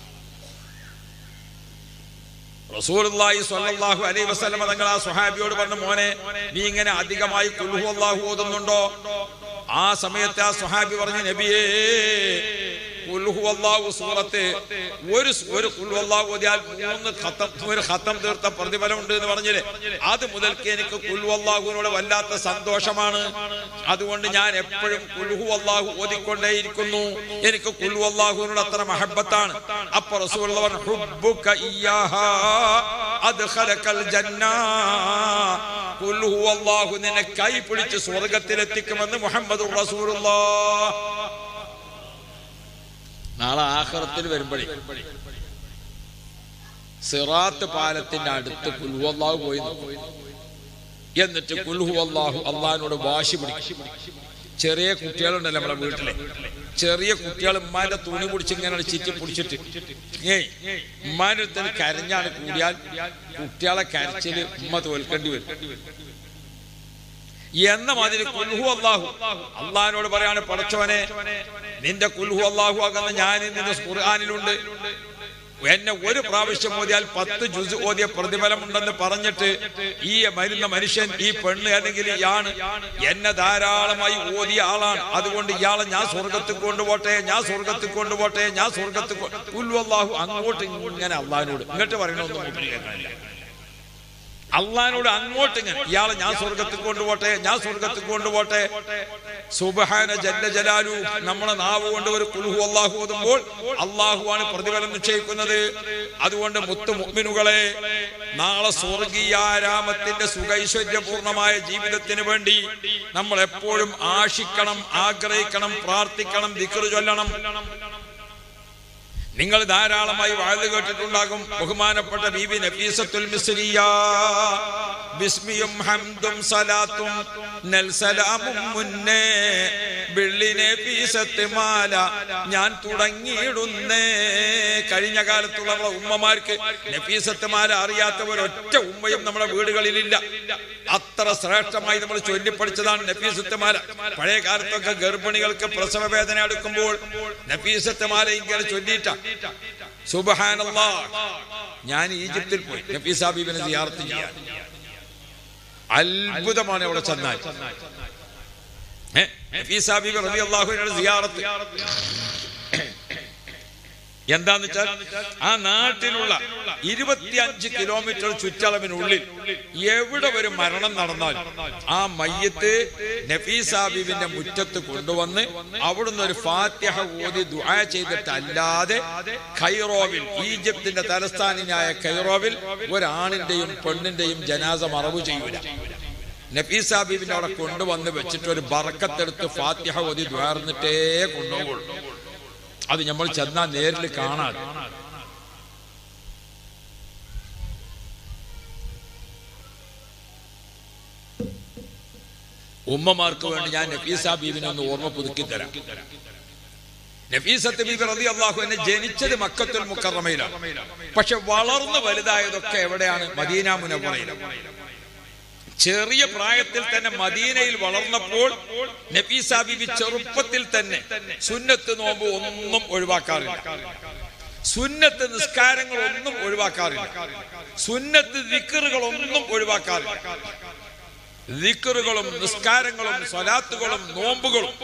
റസൂലുള്ളാഹി സ്വല്ലല്ലാഹു അലൈഹി വസല്ലമ തങ്ങൾ ആ സ്വഹാബിയോട് പറഞ്ഞു മോനെ നീ ഇങ്ങനെ അധികമായി കുൽഹു അല്ലാഹു ഓതുന്നുണ്ടോ ആ സമയത്ത് ആ സ്വഹാബി പറഞ്ഞു നബിയേ കുൽഹു അല്ലാഹു സൂറത്ത് ഒരു ഒരു കുൽഹു അല്ലാഹു ഓതിയാൽ മൂന്ന് ഖത്തം ഒരു ഖത്തം തീർത്ത പ്രതിഫലം ഉണ്ട് എന്ന് പറഞ്ഞില്ലേ അത് മുതൽക്ക് എനിക്ക് കുൽഹു അല്ലാഹുവിനോട് വല്ലാത്ത സന്തോഷമാണ് അതുകൊണ്ട് ഞാൻ എപ്പോഴും കുൽഹു അല്ലാഹു ഓതിക്കൊണ്ടേയിരിക്കുന്നു എനിക്ക് കുൽഹു അല്ലാഹുവിനോട് അത്ര മഹബത്താണ് അപ്പൊ റസൂലുള്ള പറഞ്ഞു ഹുബ്ബുക ഇയ്യാഹാ അദ്ഖലകൽ ജന്ന ഖുൽ ഹുവല്ലാഹു നിന്നെ കൈ പിടിച്ച് സ്വർഗ്ഗത്തിലെത്തിക്കുമെന്ന് മുഹമ്മദ് റസൂലുള്ളാഹ് നാളെ ആഖിറത്തിൽ വരുമ്പോഴേ സിറാത്ത് പാലത്തിന്റെ അടുത്ത് കുൽഹു അല്ലാഹു പോയി നിൽക്കും. എന്നിട്ട് കുൽഹു അല്ലാഹു അള്ളഹാനോട് വാശി പിടിക്കും ചെറിയ കുട്ടികളുണ്ടല്ലോ നമ്മുടെ വീട്ടിലെ ചെറിയ കുട്ടികൾ ഉമ്മാന്റെ തുണി പിടിച്ച് ഇങ്ങനെ ചിറ്റി പിടിച്ചിട്ട് ഏയ് ഉമ്മാന്റെ അടുത്ത് കരഞ്ഞാണ് കൂടിയാൽ കുട്ടികളെ കരച്ചില് ഉമ്മ തോൽക്കേണ്ടി വരും എന്ന മാതിരി കുൽഹു അള്ളാഹു അള്ളഹാനോട് പറയാണ് പടച്ചവനെ നിന്റെ കുൽഹു അള്ളാഹു ആകുന്ന ഞാൻ നിന്റെ ഖുർആാനിലുണ്ട് എന്നെ ഒരു പ്രാവശ്യം ഓതിയാൽ പത്ത് ജുസ് ഓതിയ പ്രതിഫലമുണ്ടെന്ന് പറഞ്ഞിട്ട് ഈ മരുന്ന മനുഷ്യൻ ഈ പെണ്ണ് അല്ലെങ്കിൽ ഇയാണ് എന്നെ ധാരാളമായി ഓതിയ ആളാണ് അതുകൊണ്ട് ഇയാളെ ഞാൻ സ്വർഗത്തിൽ കൊണ്ടുപോട്ടെ ഞാൻ സ്വർഗത്തിൽ കൊണ്ടുപോട്ടെ ഞാൻ സ്വർഗത്തിൽ ഉൽവല്ലാഹു അങ്ങോട്ട് ഇങ്ങനെ അള്ളഹാനോട് ഇങ്ങോട്ട് പറയണമെന്ന് മൂപ്പര് കേൾക്കാനില്ല അള്ളഹാനോട് അങ്ങോട്ട് ഇങ്ങനെ ഇയാളെ ഞാൻ സ്വർഗത്തിൽ കൊണ്ടുപോട്ടെ ഞാൻ സ്വർഗത്തിൽ കൊണ്ടുപോട്ടെ സുബഹാന ജല്ല ജലാലു നമ്മളെ നാവ് കൊണ്ട് ഒരു കുൽഹു അള്ളാഹു ഓതുമ്പോൾ അള്ളാഹുവാണ് പ്രതിഫലം നിശ്ചയിക്കുന്നത് അതുകൊണ്ട് മുത്തു മുഅ്മിനുകളെ നാളെ സ്വർഗീയാരാമത്തിന്റെ സുഖൈശ്വര്യപൂർണമായ ജീവിതത്തിന് വേണ്ടി നമ്മൾ എപ്പോഴും ആശിക്കണം ആഗ്രഹിക്കണം പ്രാർത്ഥിക്കണം ദിക്റ് ചൊല്ലണം നിങ്ങൾ ധാരാളമായി വാഴ്ന്നു കേട്ടിട്ടുണ്ടാകും ബഹുമാനപ്പെട്ട ബീബി നഫീസത്തുൽ മിസ്രിയ ബിസ്മിയും ഹംദും സലാത്തും നെൽസലാമും മുന്നേ വെള്ളിനെ പീസത്ത് മാല ഞാൻ തുടങ്ങിയിടുന്നേ കഴിഞ്ഞ കാലത്തുള്ള നമ്മളെ ഉമ്മമാർക്ക് നഫീസത്ത് മാല അറിയാത്തവർ ഒറ്റ ഉമ്മയും നമ്മുടെ വീടുകളിലില്ല അത്ര ശ്രേഷ്ഠമായി നമ്മൾ ചൊല്ലിപ്പടിച്ചതാണ് നഫീസത്ത് മാല പഴയ കാലത്തൊക്കെ ഗർഭിണികൾക്ക് പ്രസവ വേദന എടുക്കുമ്പോൾ നഫീസത്ത് മാല ഇങ്ങനെ ചൊല്ലിയിട്ട സുബഹാനല്ലാ ഞാൻ ഈജിപ്തിൽ പോയി നഫീസ ബീബിനെ സിയാർത്ത് ചെയ്യാൻ അത്ഭുതമാണ് അവിടെ ചെന്നാൽ ഏ, നഫീസ ബീബി റളിയല്ലാഹുവിന്റെ സിയാറത്ത് എന്താന്ന് വെച്ചാൽ ആ നാട്ടിലുള്ള ഇരുപത്തിയഞ്ച് കിലോമീറ്റർ ചുറ്റളവിനുള്ളിൽ എവിടെ ഒരു മരണം നടന്നാൽ ആ മയ്യത്ത് നഫീസാബിബിന്റെ മുറ്റത്ത് കൊണ്ടുവന്ന് അവിടുന്ന് ഒരു ഫാത്തിഹ ഓതി ദുആ ചെയ്തിട്ടല്ലാതെ ഖൈറോവിൽ ഈജിപ്തിന്റെ തലസ്ഥാനിയായ ഖൈറോവിൽ ഒരാണിന്റെയും പെണ്ണിന്റെയും ജനാസ മറവ് ചെയ്യൂല നഫീസ ബീബിന്റെ അവിടെ കൊണ്ടുവന്ന് വെച്ചിട്ട് ഒരു ബറക്കത്തെടുത്ത് ഫാത്തിഹ ഓതി ദ്വാർന്നിട്ടേ കൊണ്ടുപോകുള്ളൂ അത് നമ്മൾ ചെന്നാൽ നേരിൽ കാണാൻ ഉമ്മമാർക്ക് വേണ്ടി ഞാൻ നഫീസ ബീബിനെ ഒന്ന് ഓർമ്മ പുതുക്കി തരാം നഫീസത്ത് ബീബി റതി അള്ളാഹു എന്നെ ജനിച്ചത് മക്കത്തുൽ മുക്കറമയിലാണ് പക്ഷെ വളർന്നു വലുതായതൊക്കെ എവിടെയാണ് മദീന മുനവറയിലാണ് ചെറിയ പ്രായത്തിൽ തന്നെ മദീനയിൽ വളർന്നപ്പോൾ നഫീസ ബീബി ചെറുപ്പത്തിൽ തന്നെ സുന്നത്ത് നോമ്പ് ഒന്നും ഒഴിവാക്കാറില്ല സുന്നത്ത് നിസ്കാരങ്ങൾ ഒന്നും ഒഴിവാക്കാറില്ല സുന്നത്ത് ദിക്കറുകൾ ഒന്നും ഒഴിവാക്കാറില്ല ദിക്കറുകളും നിസ്കാരങ്ങളും സ്വലാത്തുകളും നോമ്പുകളും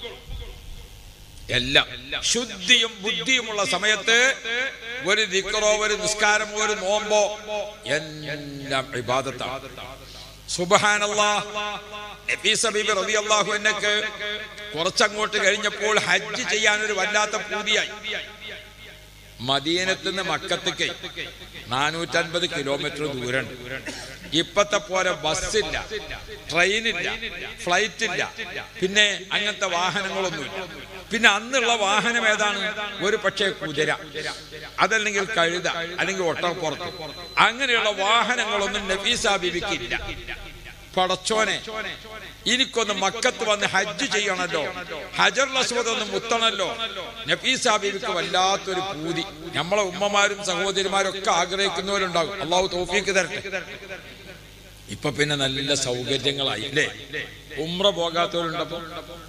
എല്ലാം ശുദ്ധിയും ബുദ്ധിയുമുള്ള സമയത്ത് ഒരു ദിക്കറോ ഒരു നിസ്കാരമോ ഒരു നോമ്പോ എല്ലാം ഇബാദത്താണ് സുബഹാനല്ലാ നഫീസ ബീബി റളിയല്ലാഹു അൻഹക്ക് കുറച്ചങ്ങോട്ട് കഴിഞ്ഞപ്പോൾ ഹജ്ജ് ചെയ്യാൻ ഒരു വല്ലാത്ത പൂതിയായി മദീനത്ത് നിന്ന് മക്കത്തേക്ക് നാനൂറ്റൻപത് കിലോമീറ്റർ ദൂരമുണ്ട് ഇപ്പത്തെ പോലെ ബസ്സില്ല ട്രെയിനില്ല ഫ്ലൈറ്റ് ഇല്ല പിന്നെ അങ്ങനത്തെ വാഹനങ്ങളൊന്നുമില്ല പിന്നെ അന്നുള്ള വാഹനം ഏതാണ് ഒരു പക്ഷേ കുതിര അതല്ലെങ്കിൽ കഴുത അല്ലെങ്കിൽ ഒട്ടകപ്പുറത്ത് അങ്ങനെയുള്ള വാഹനങ്ങളൊന്നും നഫീസ ബിബിക്കില്ല പടച്ചോനെ എനിക്കൊന്ന് മക്കത്ത് വന്ന് ഹജ്ജ് ചെയ്യണല്ലോ ഹജർ അസ്വദ് ഒന്ന് മുത്തണല്ലോ നഫീസ ബീവിക്ക് വല്ലാത്തൊരു പൂതി നമ്മളെ ഉമ്മമാരും സഹോദരിമാരും ഒക്കെ ആഗ്രഹിക്കുന്നവരുണ്ടാകും അള്ളാഹു തോഫീക്ക് തരട്ടെ ഇപ്പൊ പിന്നെ നല്ല സൗകര്യങ്ങളായി അല്ലേ ഉമ്ര പോകാത്തവരുണ്ടപ്പോ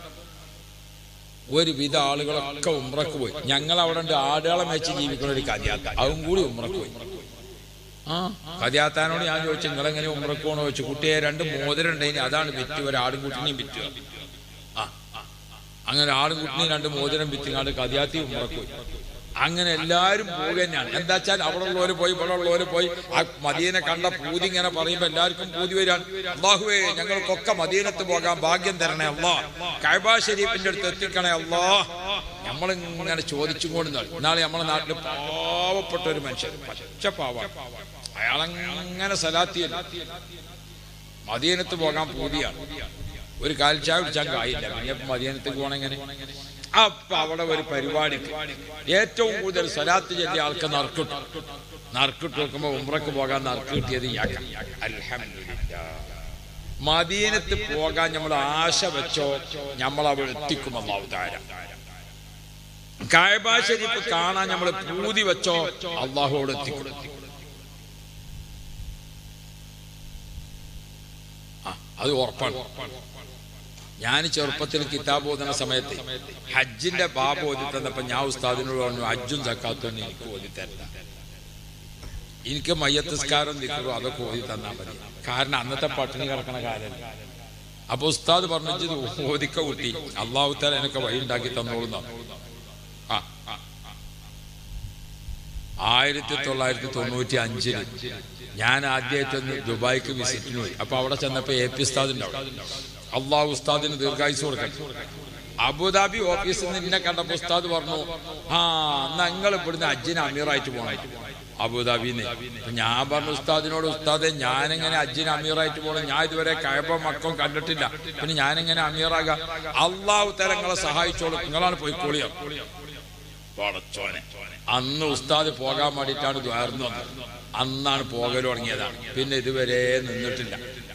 ഒരുവിധ ആളുകളൊക്കെ ഉമ്രക്ക് പോയി ഞങ്ങൾ അവിടെ ഉണ്ട് ആടുകളെ വെച്ച് ജീവിക്കുന്ന ഒരു കഥയാത്ത അതും കൂടി ഉമ്രക്ക് പോയി ആ കഥയാത്താനോട് ഞാൻ ചോദിച്ചു നിങ്ങളെങ്ങനെ ഉമ്രക്ക് പോകണോ ചോദിച്ചു കുട്ടിയെ രണ്ട് മോതിരം ഉണ്ടെങ്കിൽ അതാണ് വിറ്റ് ഒരു ആടും കുട്ടിനെയും വിറ്റുക ആ അങ്ങനെ ആടും കുട്ടിനെയും രണ്ട് മോതിരം വിറ്റുങ്ങാണ്ട് കഥയാത്തി ഉമ്രക്ക് പോയി അങ്ങനെ എല്ലാവരും പോവുക തന്നെയാണ് എന്താ വെച്ചാൽ അവിടെ ഉള്ളവര് പോയി ഇവിടെ ഉള്ളവര് പോയി ആ മദീനെ കണ്ട പൂതി ഇങ്ങനെ പറയുമ്പോ എല്ലാവർക്കും പൂതി വരാൻ അള്ളാഹുവേ ഞങ്ങൾക്കൊക്കെ മദീനത്ത് പോകാൻ ഭാഗ്യം തരണേ അല്ലാ കൈബാ ഷരീഫിന്റെ അടുത്ത് എത്തിക്കണേ അല്ലാ നമ്മളിങ്ങനെ ചോദിച്ചും കൊണ്ട് ഇന്നാളെ നമ്മളെ നാട്ടില് പാവപ്പെട്ട ഒരു മനുഷ്യൻ പച്ച പാവ അയാളങ്ങനെ സലാത്തിയല്ല മദീനത്ത് പോകാൻ പൂതിയാണ് ഒരു കാൽച്ചായ കുടിച്ചാൽ കായില്ല പിന്നെ മദീനത്തേക്ക് പോകണെങ്ങനെ അപ്പൊ അവിടെ ഒരു പരിപാടിക്ക് ഏറ്റവും കൂടുതൽ സലാത്ത് ചെല്ലിയ ആൾക്ക് നറുക്കിട്ടു നറുക്കിട്ട് നോക്കുമ്പോ ഉമ്രക്ക് പോകാൻ നറുക്ക് കിട്ടിയത് ഇയാൾക്കാ. അൽഹംദുലില്ലാ. മദീനത്ത് പോകാൻ നമ്മൾ ആശ വെച്ചോ നമ്മൾ അവിടെ എത്തിക്കും അള്ളാഹു താര കായബാ ശരീഫ് കാണാൻ നമ്മൾ പൂതി വെച്ചോ അള്ളാഹുവോട് എത്തിക്കും ആ, അത് ഉറപ്പാണ് ഞാൻ ചെറുപ്പത്തിൽ കിതാബ് ഓതുന്ന സമയത്ത് ഹജ്ജിന്റെ ബാബ് ഓതി തന്നപ്പോ ഞാൻ ഉസ്താദിനോട് പറഞ്ഞു ഹജ്ജും സക്കാത്തും എനിക്ക് ഓതി തരണ്ട എനിക്ക് മയ്യത്തിസ്കാരം നിൽക്കുള്ളൂ അതൊക്കെ ഓതി തന്നാൽ മതി കാരണം അന്നത്തെ പട്ടിണി കിടക്കണ കാലം അപ്പൊ ഉസ്താദ് പറഞ്ഞു "ഇജ്ജ് ഇത് ഓതിക്ക കുട്ടി അള്ളാഹു താല എനിക്ക് വഴി ഉണ്ടാക്കി തന്നോളുന്ന ആ ആ. ആയിരത്തി തൊള്ളായിരത്തി തൊണ്ണൂറ്റി അഞ്ചില് ഞാൻ ആദ്യമായിട്ടൊന്ന് ദുബായിക്ക് വിസിറ്റിന് പോയി അപ്പൊ അവിടെ ചെന്നപ്പോ എ പി ഉസ്താദിന്റെ അവിടെ അള്ളാഹു ഉസ്താദിന് ദീർഘായുസ് കൊടുക്കട്ടെ അബുദാബി ഓഫീസിൽ നിന്ന് എന്നെ കണ്ടപ്പോ ഉസ്താദ് പറഞ്ഞു ആ നിങ്ങൾ ഇവിടുന്ന് അജ്ജിന് അമീറായിട്ട് പോകണം അബുദാബിന്ന് അപ്പൊ ഞാൻ പറഞ്ഞു ഉസ്താദിനോട് ഉസ്താദെ ഞാനെങ്ങനെ അജ്ജിന് അമീറായിട്ട് പോകണം ഞാൻ ഇതുവരെ കയപ്പ മക്കം കണ്ടിട്ടില്ല പിന്നെ ഞാനെങ്ങനെ അമീറാകാം അള്ളാഹു തരങ്ങളെ സഹായിച്ചോളൂ നിങ്ങളാണ് പോയിക്കോളിയോ പടച്ചോനെ അന്ന് ഉസ്താദ് പോകാൻ വേണ്ടിയിട്ടാണ് ദ്വാർന്നു വന്നത് അന്നാണ് പോകൽ തുടങ്ങിയതാണ് പിന്നെ ഇതുവരെ നിന്നിട്ടില്ല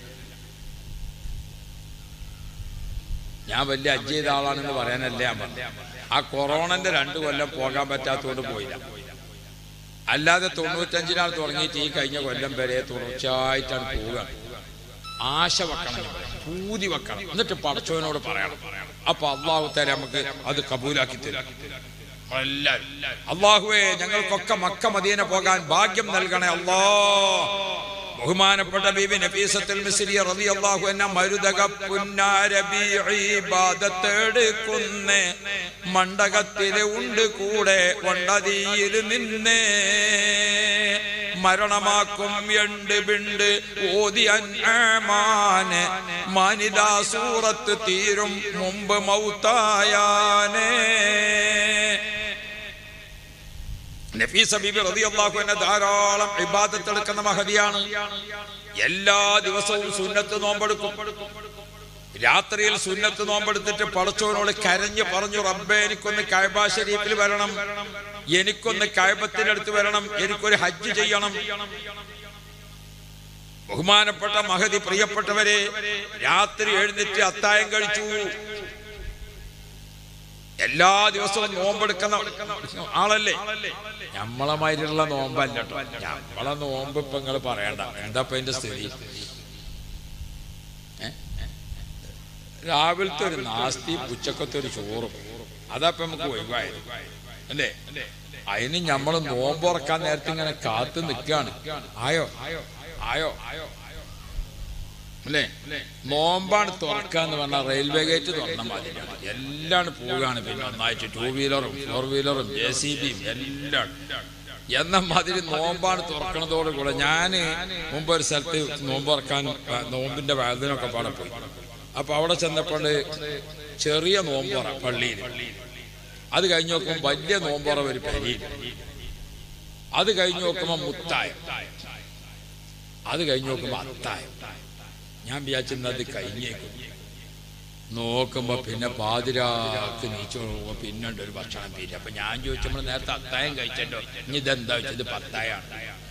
ഞാൻ വലിയ അജ്ജ് ചെയ്ത ആളാണെന്ന് പറയാനല്ല ഞാൻ പറഞ്ഞത്. ആ കൊറോണന്റെ രണ്ടു കൊല്ലം പോകാൻ പറ്റാത്തതുകൊണ്ട് പോയില്ല അല്ലാതെ തൊണ്ണൂറ്റഞ്ചിനാണ് തുടങ്ങിയിട്ട് ഈ കഴിഞ്ഞ കൊല്ലം വരെ തുടർച്ചയായിട്ടാണ് പോവുകയാണ് ആശ വെക്കണം നമ്മൾ. പൂതി വെക്കണം എന്നിട്ട് പടച്ചവനോട് പറയണം അപ്പൊ അള്ളാഹു തര നമുക്ക് അത് കബൂലാക്കി തരും എല്ലാവരും അള്ളാഹുവേ ഞങ്ങൾക്കൊക്കെ മക്ക മദീന പോകാൻ ഭാഗ്യം നൽകണേ അല്ലാ ബഹുമാനപ്പെട്ട ബീബി നഫീസത്തുൽ മിസ്രി റളിയല്ലാഹു അൻഹ മരുതക പുന്നാരബീഇ ഇബാദത്തെടുക്കുന്നേ മണ്ഡകത്തിലെ ഉണ്ട് കൂടെ വണ്ടതിയിൽ നിന്നേ മരണമാക്കും എണ്ട് ബിണ്ട് ഓതി അൻആമാന് മാനിതാ സൂറത്ത് തീരും മുമ്പ് മൗത്തായാനേ നഫീസ ബീബി റളിയല്ലാഹു അൻഹ ധാരാളം ഇബാദത്ത് എടുക്കുന്ന മഹതിയാണ് എല്ലാ ദിവസവും സുന്നത്ത് നോമ്പെടുക്കും രാത്രിയിൽ സുന്നത്ത് നോമ്പെടുത്തിട്ട് പടച്ചവനോട് കരഞ്ഞു പറഞ്ഞു റബ്ബേ എനിക്കൊന്ന് കഅബ ശരീഫിൽ വരണം എനിക്കൊന്ന് കഅബത്തിന്റെ അടുത്ത് വരണം എനിക്കൊരു ഹജ്ജ് ചെയ്യണം ബഹുമാനപ്പെട്ട മഹതി പ്രിയപ്പെട്ടവരെ രാത്രി എഴുന്നേറ്റ് അത്തായം കഴിച്ചു എല്ലാ ദിവസവും നോമ്പെടുക്കുന്ന ആളല്ലേ നമ്മളെ മാതിരിയുള്ള നോമ്പല്ല കേട്ടോ നമ്മളെ നോമ്പ് ഇപ്പൊ നിങ്ങൾ പറയണ്ട എന്താ ഇപ്പൊ അതിന്റെ സ്ഥിതി ഏ? രാവിലത്തെ ഒരു നാസ്തി ഉച്ചക്കത്തെ ഒരു ചോറും അതാ ഇപ്പൊ നമുക്ക് ഒഴിവായത് അല്ലേ അതിന് നമ്മൾ നോമ്പുറക്കാൻ നേരത്തെ ഇങ്ങനെ കാത്തു നിൽക്കുകയാണ് ആയോ ആയോ അല്ലേ നോമ്പാണ് തുറക്കാന്ന് പറഞ്ഞാൽ റെയിൽവേ ഗേറ്റ് തുറന്ന മാതിരിയാണ് എല്ലാം പോവുകയാണ് പിന്നെ ഒന്നായിട്ട് ടൂ വീലറും ഫോർ വീലറും ജെ സി ബിയും എല്ലാം എന്ന മാതിരി നോമ്പാണ് തുറക്കണതോടുകൂടെ ഞാൻ മുമ്പ് ഒരു സ്ഥലത്ത് നോമ്പ് തുറക്കാൻ ആ, നോമ്പിന്റെ വേദനയൊക്കെ പാടെ പോയി അപ്പൊ അവിടെ ചെന്നപ്പോൾ ചെറിയ നോമ്പുറ പള്ളിയിൽ അത് കഴിഞ്ഞ് നോക്കുമ്പോൾ വലിയ നോമ്പുറ ഒരു പെരിയിൽ അത് കഴിഞ്ഞ് നോക്കുമ്പോൾ മുത്തായം അത് കഴിഞ്ഞ് നോക്കുമ്പോൾ അത്തായം ഞാൻ വിചാരിച്ചത് അത് കഴിഞ്ഞേക്കും നോക്കുമ്പോ പിന്നെ പാതിരാക്ക് നീച്ചു നോക്കുമ്പോ പിന്നെ ഉണ്ട് ഒരു ഭക്ഷണം തീരെ അപ്പൊ ഞാൻ ചോദിച്ചു നമ്മൾ നേരത്തെ അത്തായം കഴിച്ചല്ലോ ഇനി ഇതെന്താ വെച്ചത് പത്തായാണ്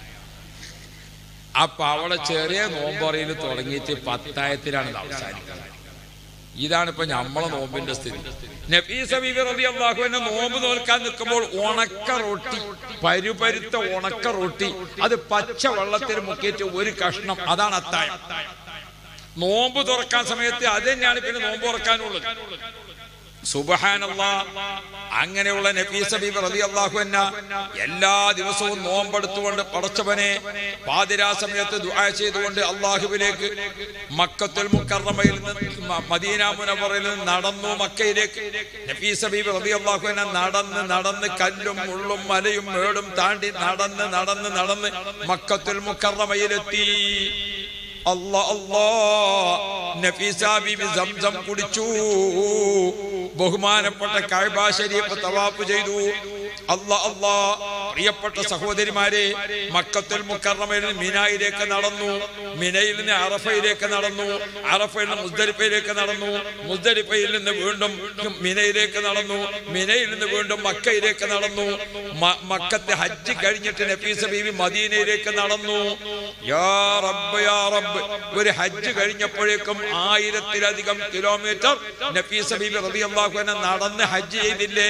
അപ്പൊ അവിടെ ചെറിയ നോമ്പറയിൽ തുടങ്ങിയിട്ട് പത്തായത്തിലാണ് ഇത് അവസാനിക്കുന്നത് ഇതാണ് ഇപ്പൊ നമ്മളെ നോമ്പിന്റെ സ്ഥിതി നഫീസ ബീബി റളിയല്ലാഹു അൻഹ നോമ്പ് നോൽക്കാൻ നിൽക്കുമ്പോൾ ഉണക്ക റൊട്ടി പരുപരുത്ത ഉണക്ക റൊട്ടി അത് പച്ച വെള്ളത്തിൽ മുക്കിയിട്ട് ഒരു കഷ്ണം അതാണ് അത്തായം നോമ്പ് തുറക്കാൻ സമയത്ത് അത് തന്നെയാണ് പിന്നെ നോമ്പ് തുറക്കാനുള്ളത് സുബഹാനല്ലാ അങ്ങനെയുള്ള നഫീസ ബീബി റളിയല്ലാഹു അൻഹ എല്ലാ ദിവസവും നോമ്പെടുത്തുകൊണ്ട് പടച്ചവനെ പാതിരാ സമയത്ത് ദുആ ചെയ്തുകൊണ്ട് അള്ളാഹുവിലേക്ക് മക്കത്തുൽ മുക്കറമയിൽ നിന്ന് മ- മദീന മുനവറയിൽ നിന്ന് നടന്നു മക്കയിലേക്ക് നഫീസ ബീബി റളിയല്ലാഹു അൻഹ നടന്ന് നടന്ന് കല്ലും മുള്ളും മലയും മേടും താണ്ടി നടന്ന് നടന്ന് നടന്ന് മക്കത്തുൽ മുക്കറമയിലെത്തി അല്ലാ അല്ലാ നഫീസ ബീബി സംസം കുടിച്ചു ബഹുമാനപ്പെട്ട കഅബ ശരീഫ് തവാഫ് ചെയ്തു അല്ലാ അല്ലാ പ്രിയപ്പെട്ട സഹോദരിമാരെ മക്കത്തുൽ മുക്കറമയിൽ നിന്ന് മിനായിലേക്ക് നടന്നു മിനയിൽ നിന്ന് അറഫയിലേക്ക് നടന്നു അറഫയിൽ നിന്ന് മുസ്ദലിഫയിലേക്ക് നടന്നു മുസ്ദലിഫയിൽ നിന്ന് വീണ്ടും മിനയിലേക്ക് നടന്നു മിനയിൽ നിന്ന് വീണ്ടും മക്കയിലേക്ക് നടന്നു മ- മക്കത്തെ ഹജ്ജ് കഴിഞ്ഞിട്ട് നഫീസ ബീവി മദീനയിലേക്ക് നടന്നു യാ റബ്ബ് യാ റബ്ബ് ഒരു ഹജ്ജ് കഴിഞ്ഞപ്പോഴേക്കും ആയിരത്തിലധികം കിലോമീറ്റർ നഫീസ ബീബി റളിയല്ലാഹു അൻഹ നടന്ന് ഹജ്ജ് ചെയ്തില്ലേ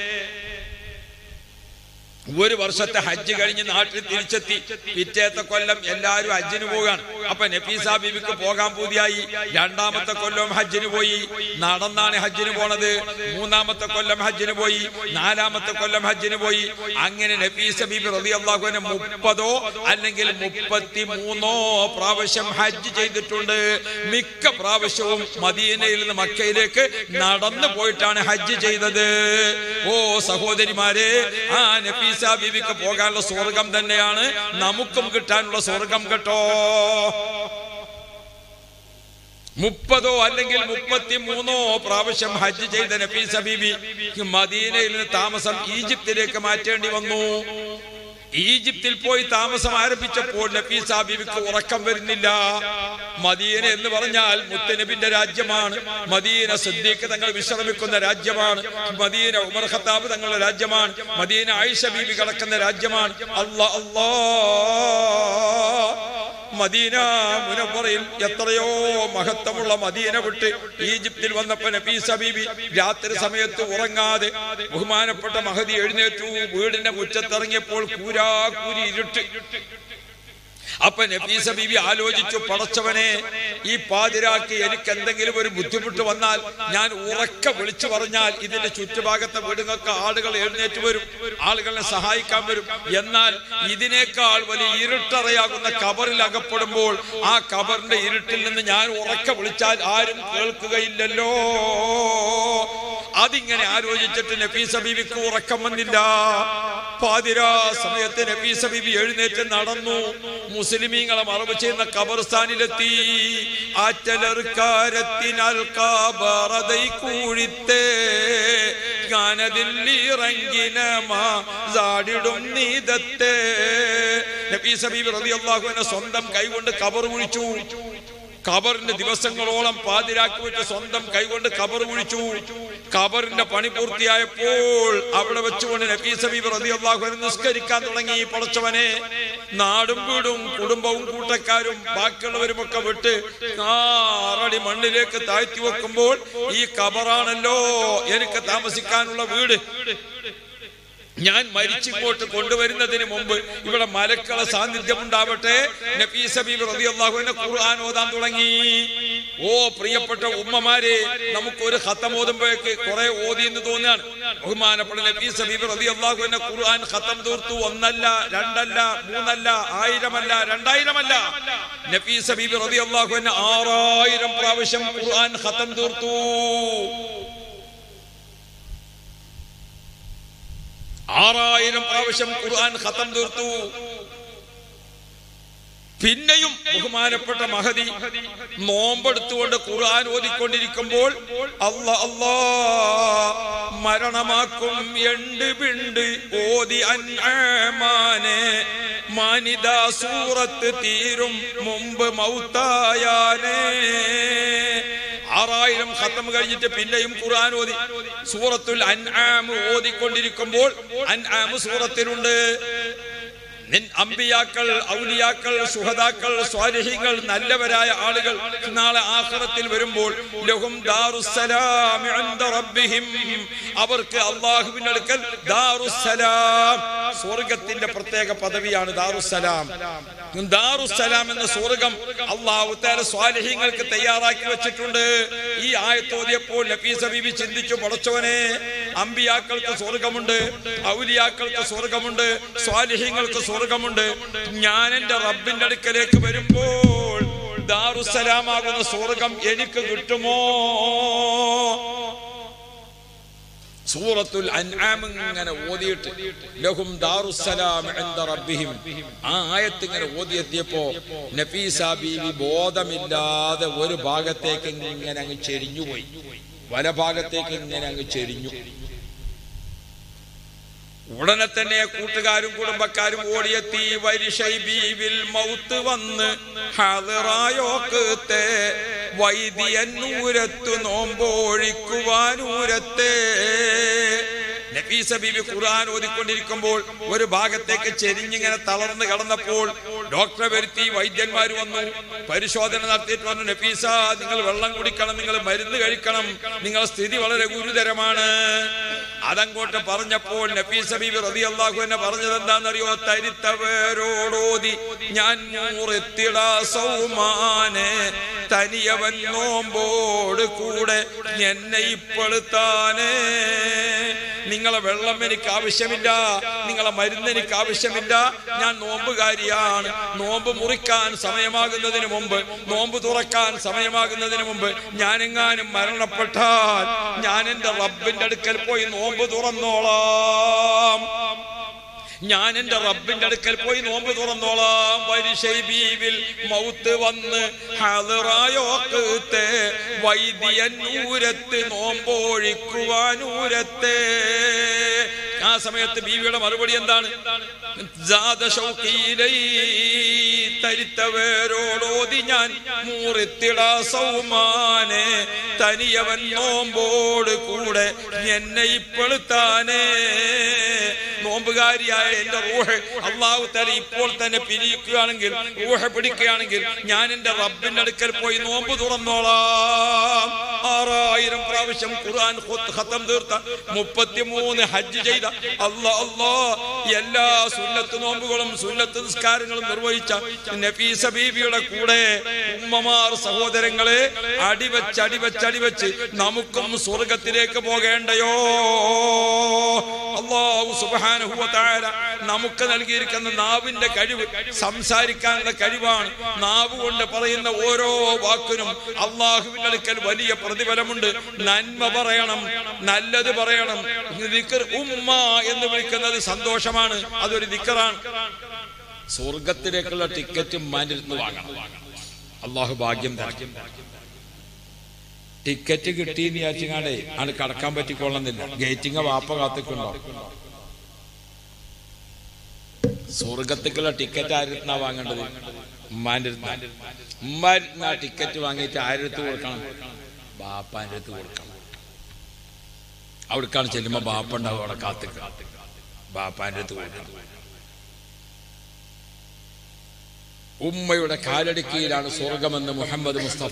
ഒരു വർഷത്തെ ഹജ്ജ് കഴിഞ്ഞ് നാട്ടിൽ തിരിച്ചെത്തി പിറ്റേത്തെ കൊല്ലം എല്ലാവരും ഹജ്ജിന് പോകാണ് അപ്പൊ നഫീസ ബീബിക്ക് പോകാൻ പൂതിയായി രണ്ടാമത്തെ കൊല്ലം ഹജ്ജിന് പോയി നടന്നാണ് ഹജ്ജിന് പോണത് മൂന്നാമത്തെ കൊല്ലം ഹജ്ജിന് പോയി നാലാമത്തെ കൊല്ലം ഹജ്ജിന് പോയി അങ്ങനെ നഫീസ ബീബി റളിയല്ലാഹു അൻഹ മുപ്പതോ അല്ലെങ്കിൽ മുപ്പത്തി മൂന്നോ പ്രാവശ്യം ഹജ്ജ് ചെയ്തിട്ടുണ്ട് മിക്ക പ്രാവശ്യവും മദീനയിൽ നിന്ന് മക്കയിലേക്ക് നടന്നു പോയിട്ടാണ് ഹജ്ജ് ചെയ്തത് ഓ സഹോദരിമാരെ ആ നഫീസ ബീവിക്ക് പോകാനുള്ള സ്വർഗം തന്നെയാണ് നമുക്കും കിട്ടാനുള്ള സ്വർഗം കേട്ടോ മുപ്പതോ അല്ലെങ്കിൽ മുപ്പത്തി മൂന്നോ പ്രാവശ്യം ഹജ്ജ് ചെയ്ത നഫീസ ബീബി മദീനയിൽ നിന്ന് താമസം ഈജിപ്തിലേക്ക് മാറ്റേണ്ടി വന്നു ഈജിപ്തിൽ പോയി താമസം ആരംഭിച്ചപ്പോൾ നഫീസ ബീവിക്ക് ഉറക്കം വരുന്നില്ല മദീന എന്ന് പറഞ്ഞാൽ മുത്തനബിന്റെ രാജ്യമാണ് മദീന സിദ്ദീഖ് തങ്ങൾ വിശ്രമിക്കുന്ന രാജ്യമാണ് മദീന ഉമർ ഖത്താബ് തങ്ങളുടെ രാജ്യമാണ് മദീന ആയിഷ ബീവി കിടക്കുന്ന രാജ്യമാണ് അല്ലാ അല്ലാ മദീന മുനവറയിൽ എത്രയോ മഹത്വമുള്ള മദീന വിട്ട് ഈജിപ്തിൽ വന്നപ്പോ നഫീസ ബീബി രാത്രി സമയത്ത് ഉറങ്ങാതെ ബഹുമാനപ്പെട്ട മഹതി എഴുന്നേറ്റു വീടിന്റെ മുറ്റത്തിറങ്ങിയപ്പോൾ കൂരാ കൂരി ഇരുട്ട് അപ്പൊ നഫീസ ബീബി ആലോചിച്ചു പടച്ചവനെ ഈ പാതിരാക്ക് എനിക്ക് എന്തെങ്കിലും ഒരു ബുദ്ധിമുട്ട് വന്നാൽ ഞാൻ ഉറക്കെ വിളിച്ചു പറഞ്ഞാൽ ഇതിന്റെ ചുറ്റുഭാഗത്തെ വീടുകൾക്ക് ആളുകൾ എഴുന്നേറ്റ് വരും ആളുകളെ സഹായിക്കാൻ വരും എന്നാൽ ഇതിനേക്കാൾ വലിയ ഇരുട്ടറയാകുന്ന കബറിൽ അകപ്പെടുമ്പോൾ ആ കബറിന്റെ ഇരുട്ടിൽ നിന്ന് ഞാൻ ഉറക്കെ വിളിച്ചാൽ ആരും കേൾക്കുകയില്ലല്ലോ അതിങ്ങനെ ആലോചിച്ചിട്ട് നഫീസ ബീവിക്ക് ഉറക്കം വന്നില്ല പാതിരാ സമയത്ത് നഫീസ ബീബി എഴുന്നേറ്റ് നടന്നു മുസ്ലിമീങ്ങളെ മറവ് ചെയ്യുന്ന ഖബർസ്ഥാനിലെത്തി ആറ്റലർക്കാരത്തിനാൽ കാബറതൈ കൂഴിത്തേ ഞാനതില്ലിറങ്ങിനമാ സാടിടും നീതത്തെ നബീസ് ഹബീബ് റളിയല്ലാഹു അൻഹു സ്വന്തം കൈകൊണ്ട് കബർ കുഴിച്ചു ഖബറിന്റെ ദിവസങ്ങളോളം പാതിരാക്കി വെച്ച് സ്വന്തം കൈകൊണ്ട് ഖബർ കുഴിച്ചു ഖബറിന്റെ പണി പൂർത്തിയായപ്പോൾ അവിടെ വെച്ചുകൊണ്ട് നബീസ് ഹബീബ് റളിയല്ലാഹു അൻഹു നിസ്കരിക്കാൻ തുടങ്ങി പടച്ചവനെ നാടും വീടും കുടുംബവും കൂട്ടക്കാരും ബാക്കിയുള്ളവരും ഒക്കെ വിട്ട് ആറടി മണ്ണിലേക്ക് താഴ്ത്തി വെക്കുമ്പോൾ ഈ ഖബറാണല്ലോ എനിക്ക് താമസിക്കാനുള്ള വീട് ഞാൻ മരിച്ചിങ്ങോട്ട് കൊണ്ടുവരുന്നതിന് മുമ്പ് ഇവിടെ മലക്കള സാന്നിധ്യം ഉണ്ടാവട്ടെ നഫീസ് ഹബീബ് റളിയല്ലാഹുവിന്റെ ഖുർആൻ ഓതാൻ തുടങ്ങി ഓ പ്രിയപ്പെട്ട ഉമ്മമാരെ നമുക്ക് ഒരു ഖത്തം ഓതുമ്പോഴേക്ക് കുറെ ഓതി എന്ന് തോന്നുകയാണ് ബഹുമാനപ്പെട്ട നഫീസ് ഹബീബ് റളിയല്ലാഹുവിന്റെ ഖുർആൻ ഖത്തം തീർത്തു ഒന്നല്ല രണ്ടല്ല മൂന്നല്ല ആയിരമല്ല രണ്ടായിരമല്ല നഫീസ് ഹബീബ് റളിയല്ലാഹുവിന്റെ ആറായിരം പ്രാവശ്യം ഖുർആൻ ഖത്തം തീർത്തു ആറായിരം പ്രാവശ്യം ഖുർആൻ ഖത്തം തീർത്തു പിന്നെയും ബഹുമാനപ്പെട്ട മഹതി നോമ്പെടുത്തുകൊണ്ട് ഖുർആൻ ഓതിക്കൊണ്ടിരിക്കുമ്പോൾ അല്ല അല്ലാ മരണമാക്കും എണ്ട് പിണ്ട് ഓതി അൻമാനെ മാനിത സൂറത്ത് തീരും മുമ്പ് മൗത്തായാനേ ആറായിരം ഖത്തം കഴിഞ്ഞിട്ട് പിന്നെയും ഖുർആൻ ഓതി സൂറത്തുൽ അൻആം ഓതിക്കൊണ്ടിരിക്കുമ്പോൾ അൻആം സൂറത്തിലുണ്ട് നിൻ അമ്പിയാക്കൾ ഔലിയാക്കൾ സുഹദാക്കൾ സ്വാലിഹികൾ നല്ലവരായ ആളുകൾ നാളെ ആഖിറത്തിൽ വരുമ്പോൾ ലഹും ദാറുസ്സലാം ഇൻദ റബ്ബിഹിം അവർക്ക് അല്ലാഹുവിന്റെ അടുക്കൽ ദാറുസ്സലാം സ്വർഗത്തിന്റെ പ്രത്യേക പദവിയാണ് ദാറുസ്സലാം ദാറുസ്സലാം എന്ന സ്വർഗം അള്ളാഹു താല സ്വാലിഹ്യങ്ങൾക്ക് തയ്യാറാക്കി വെച്ചിട്ടുണ്ട് ഈ ആയത്തോതിയപ്പോൾ നഫീസ് ഹബീബി ചിന്തിച്ചു പടച്ചവനെ അമ്പിയാക്കൾക്ക് സ്വർഗമുണ്ട് ഔലിയാക്കൾക്ക് സ്വർഗമുണ്ട് സ്വാലിഹ്യങ്ങൾക്ക് സ്വർഗമുണ്ട് ഞാൻ എന്റെ റബ്ബിന്റെ അടുക്കലേക്ക് വരുമ്പോൾ ദാറുസലാമാകുന്ന സ്വർഗം എനിക്ക് കിട്ടുമോ സൂറത്തുൽ അൻആം ഇങ്ങനെ ഓതിയിട്ട് ലഹും ദാറുസ്സലാം ഇൻദ റബ്ബിഹിം ആ ആയത്ത് ഇങ്ങനെ ഓതിയെത്തിയപ്പോ നഫീസ ബീവി ബോധമില്ലാതെ ഒരു ഭാഗത്തേക്ക് ഇങ്ങനെ അങ്ങ് ചെരിഞ്ഞുപോയി വലഭാഗത്തേക്ക് ഇങ്ങനെ അങ്ങ് ചെരിഞ്ഞു ഉടനെ തന്നെ കൂട്ടുകാരും കുടുംബക്കാരും ഓടിയെത്തി വരിഷൈബീവിൽ മൗത്ത് വന്ന് ഹാദിറായോക്കത്തെ വൈദ്യന്നൂരത്തു നോമ്പോഴിക്കുവാനൂരത്തെ നഫീസ ബീബി ഖുർആൻ ഓതിക്കൊണ്ടിരിക്കുമ്പോൾ ഒരു ഭാഗത്തേക്ക് ചെരിഞ്ഞിങ്ങനെ തളർന്ന് കടന്നപ്പോൾ ഡോക്ടറെ വരുത്തി വൈദ്യന്മാർ വന്നു പരിശോധന നടത്തിയിട്ട് പറഞ്ഞു നഫീസ നിങ്ങൾ വെള്ളം കുടിക്കണം നിങ്ങൾ മരുന്ന് കഴിക്കണം നിങ്ങളുടെ സ്ഥിതി വളരെ ഗുരുതരമാണ് അതങ്ങോട്ട് പറഞ്ഞപ്പോൾ നഫീസ ബീബി റതി അള്ളാഹു എന്നെ പറഞ്ഞത് എന്താണെന്നറിയോ തരിത്തവരോടോതി ഞാൻ മൂറെത്തിട സൗമാനെ തനിയവൻ നോമ്പോട് കൂടെ എന്നെ ഇപ്പെടുത്താനേ നിങ്ങളെ വെള്ളം എനിക്ക് ആവശ്യമില്ല നിങ്ങളെ മരുന്ന് എനിക്ക് ആവശ്യമില്ല ഞാൻ നോമ്പുകാരിയാണ് നോമ്പ് മുറിക്കാൻ സമയമാകുന്നതിന് മുമ്പ് നോമ്പ് തുറക്കാൻ സമയമാകുന്നതിന് മുമ്പ് ഞാനെങ്ങാനും മരണപ്പെട്ടാൽ ഞാൻ എന്റെ റബ്ബിന്റെ അടുക്കൽ പോയി നോമ്പ് തുറന്നോളാം ഞാൻ എന്റെ റബ്ബിന്റെ അടുക്കൽ പോയി നോമ്പ് തുറന്നോളാം പരിശൈബീവിൽ മൗത്ത് വന്ന് ഹദറായോക്കത്തെ വൈദ്യന്നൂരത്ത് നോമ്പോഴിക്കുവാനൂരത്തെ ആ സമയത്ത് ബീവിയുടെ മറുപടി എന്താണ് ജാത ശൗഖീലൈ തരിത്തവരോടോതി ഞാൻ മൂറിത്തിട സൗമാനെ തനിയവൻ നോമ്പോട് കൂടെ എന്നെ ഇപ്പെടുത്താനേ നോമ്പുകാരിയായ എന്റെ റൂഹ് അള്ളാഹു തല ഇപ്പോൾ തന്നെ പിരിക്കുകയാണെങ്കിൽ റൂഹ പിടിക്കുകയാണെങ്കിൽ ഞാൻ എന്റെ റബ്ബിന്റെ അടുക്കൽ പോയി നോമ്പ് തുറന്നോളാം ആറായിരം പ്രാവശ്യം ഖുർആൻ ഖുത്ത് ഖത്തം തീർത്ത മുപ്പത്തിമൂന്ന് ഹജ്ജ് ചെയ്ത അല്ലാ അല്ലാ എല്ലാ സുന്നത്ത് നോമ്പുകളും സുന്നത്ത് നിസ്കാരങ്ങളും നിർവഹിച്ച നഫീസ ബീവിയുടെ കൂടെ ഉമ്മമാർ സഹോദരങ്ങളെ അടിവെച്ച് അടിവെച്ച് അടിവെച്ച് നമുക്കും സ്വർഗത്തിലേക്ക് പോകേണ്ടയോ അള്ളാഹു സുബ്ഹാനഹു വ തആല നമുക്ക് നൽകിയിരിക്കുന്ന നാവിന്റെ കഴിവ് സംസാരിക്കാനുള്ള കഴിവാണ് നാവ് കൊണ്ട് പറയുന്ന ഓരോ വാക്കിനും അള്ളാഹുവിന്റെ അടുക്കൽ വലിയ പ്രതിഫലമുണ്ട് നന്മ പറയണം നല്ലത് പറയണം ദിക്ർ ഉമ്മ എന്ന് വിളിക്കുന്നത് സന്തോഷമാണ് അതൊരു ദിക്കറാണ് സ്വർഗത്തിലേക്കുള്ള ടിക്കറ്റ് മാനിരുന്ന് വാങ്ങണം അള്ളാഹു ഭാഗ്യം തരും ടിക്കറ്റ് കിട്ടിയെന്ന് വിചാരിച്ചാണ്ടേ ആണ് കടക്കാൻ പറ്റിക്കൊള്ളുന്നില്ല ഗേറ്റിങ്ങ വാപ്പ കാത്തിക്കുണ്ടോ സ്വർഗത്തേക്കുള്ള ടിക്കറ്റ് ആയിരുന്നാ വാങ്ങേണ്ടത് ഉമ്മാന്റെ അടുത്ത് ഉമ്മാരുന്ന ആ ടിക്കറ്റ് വാങ്ങിയിട്ട് ആരടുത്ത് കൊടുക്കണം ബാപ്പാന്റെ അടുത്ത് കൊടുക്കണം അവിടേക്കാണ് ചെല്ലുമ്പോ ബാപ്പ ഉണ്ടാവും അവിടെ കാത്തിക്ക ബാപ്പാന്റെ അടുത്ത് കൊടുക്കണം ഉമ്മയുടെ കാലടിക്കയിലാണ് സ്വർഗമെന്ന് മുഹമ്മദ് മുസ്തഫ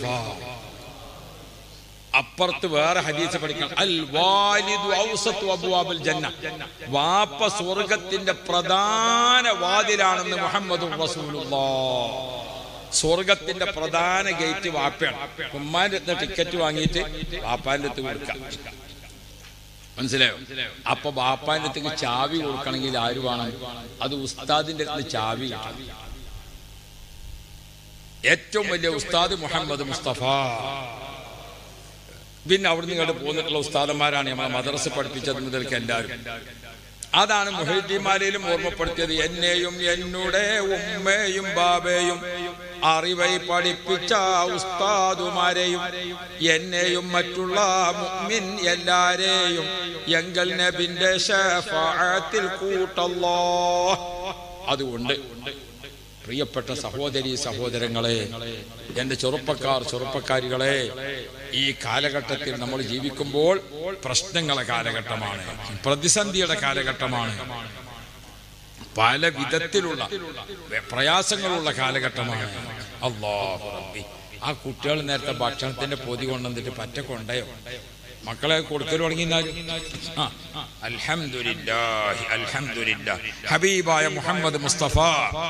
അപ്പുറത്ത് വേറെ ഹദീസ് പഠിക്കണം അൽ വാലിദു ഔസത്തു അബ്വാബിൽ ജന്ന വാപ്പ സ്വർഗത്തിന്റെ പ്രധാന വാതിലാണെന്ന് മുഹമ്മദ് സ്വർഗത്തിന്റെ പ്രധാന ഗേറ്റ് വാപ്പയാണ് ഉമ്മാന്റെ അടുത്ത് ടിക്കറ്റ് വാങ്ങിയിട്ട് വാപ്പാന്റെ അടുത്ത് കൊടുക്കാം മനസ്സിലായോ അപ്പൊ ബാപ്പാന്റെ അടുത്തേക്ക് ചാവി കൊടുക്കണമെങ്കിൽ ആര് വേണം അത് ഉസ്താദിന്റെ അടുത്ത് ചാവി കിട്ടണം ഏറ്റവും വലിയ ഉസ്താദ് മുഹമ്മദ് മുസ്തഫ പിന്നെ അവിടുന്ന് ഇങ്ങോട്ട് പോന്നിട്ടുള്ള ഉസ്താദന്മാരാണ് നമ്മളെ മദ്രസ പഠിപ്പിച്ചത് മുതൽക്ക് എല്ലാവരും അതാണ് മുഹദ്ദിമാരിലും ഓർമ്മപ്പെടുത്തിയത് എന്നെയും എന്നുടെ ഉമ്മയും ബാബയും അറിവൈ പഠിപ്പിച്ച ഉസ്താദുമാരെയും എന്നെയും മറ്റുള്ള മുഅ്മിൻ എല്ലാരെയും എങ്കൽ നബിന്റെ ഷഫാഅത്തിൽ കൂട്ടല്ലോ അതുകൊണ്ട് പ്രിയപ്പെട്ട സഹോദരി സഹോദരങ്ങളെ എന്റെ ചെറുപ്പക്കാർ ചെറുപ്പക്കാരികളെ ഈ കാലഘട്ടത്തിൽ നമ്മൾ ജീവിക്കുമ്പോൾ പ്രശ്നങ്ങളെ കാലഘട്ടമാണ് പ്രതിസന്ധിയുടെ കാലഘട്ടമാണ് പല വിധത്തിലുള്ള പ്രയാസങ്ങളുള്ള കാലഘട്ടമാണ് അള്ളാഹു റബ്ബി ആ കുട്ടികൾ നേരത്തെ ഭക്ഷണത്തിന്റെ പൊതി കൊണ്ടുവന്നിട്ട് പറ്റ കൊണ്ടയോ മക്കളെ കൊടുക്കൽ തുടങ്ങിയിരുന്നാലും ആ അൽഹംദുലില്ലാഹി അൽഹംദുലില്ലാഹ് ഹബീബായ മുഹമ്മദ് മുസ്തഫ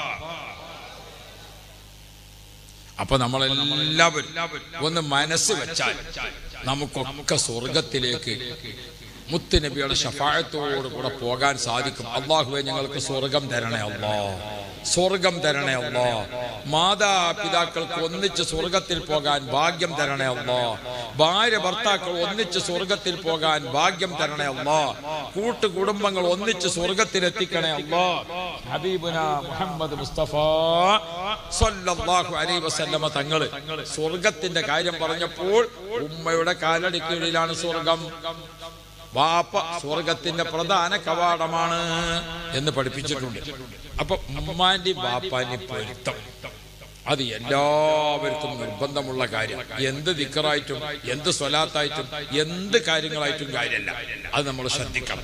അപ്പൊ നമ്മളെല്ലാവരും ഒന്ന് മനസ്സ് വെച്ചാൽ നമുക്കൊക്കെ സ്വർഗത്തിലേക്ക് മുത്തുനബിയുടെ ഷഫായത്തോടു കൂടെ പോകാൻ സാധിക്കും അള്ളാഹുവെ ഞങ്ങൾക്ക് സ്വർഗം തരണേ അള്ളാ സ്വർഗം തരണേ അള്ളാ മാതാപിതാക്കൾക്ക് ഒന്നിച്ച് സ്വർഗത്തിൽ പോകാൻ ഭാഗ്യം തരണേ അള്ളാ ഭാര്യ ഭർത്താക്കൾ ഒന്നിച്ച് സ്വർഗത്തിൽ പോകാൻ ഭാഗ്യം തരണേ അള്ളാ കൂട്ടുകുടുംബങ്ങൾ ഒന്നിച്ച് സ്വർഗത്തിൽ എത്തിക്കണേ അള്ളാ ഹബീബുന മുഹമ്മദ് മുസ്തഫ സല്ലല്ലാഹു അലൈഹി വസല്ലമ തങ്ങള് സ്വർഗത്തിന്റെ കാര്യം പറഞ്ഞപ്പോൾ ഉമ്മയുടെ കാലടിക്കീഴിലാണ് സ്വർഗം വാപ്പ സ്വർഗത്തിന്റെ പ്രധാന കവാടമാണ് എന്ന് പഠിപ്പിച്ചിട്ടുണ്ട് അപ്പൊ ഉമ്മാന്റെയും വാപ്പാന്റെയും പൊരുത്തം അത് എല്ലാവർക്കും നിർബന്ധമുള്ള കാര്യം എന്ത് ദിക്കറായിട്ടും എന്ത് സ്വലാത്തായിട്ടും എന്ത് കാര്യങ്ങളായിട്ടും കാര്യമല്ല അത് നമ്മൾ ശ്രദ്ധിക്കണം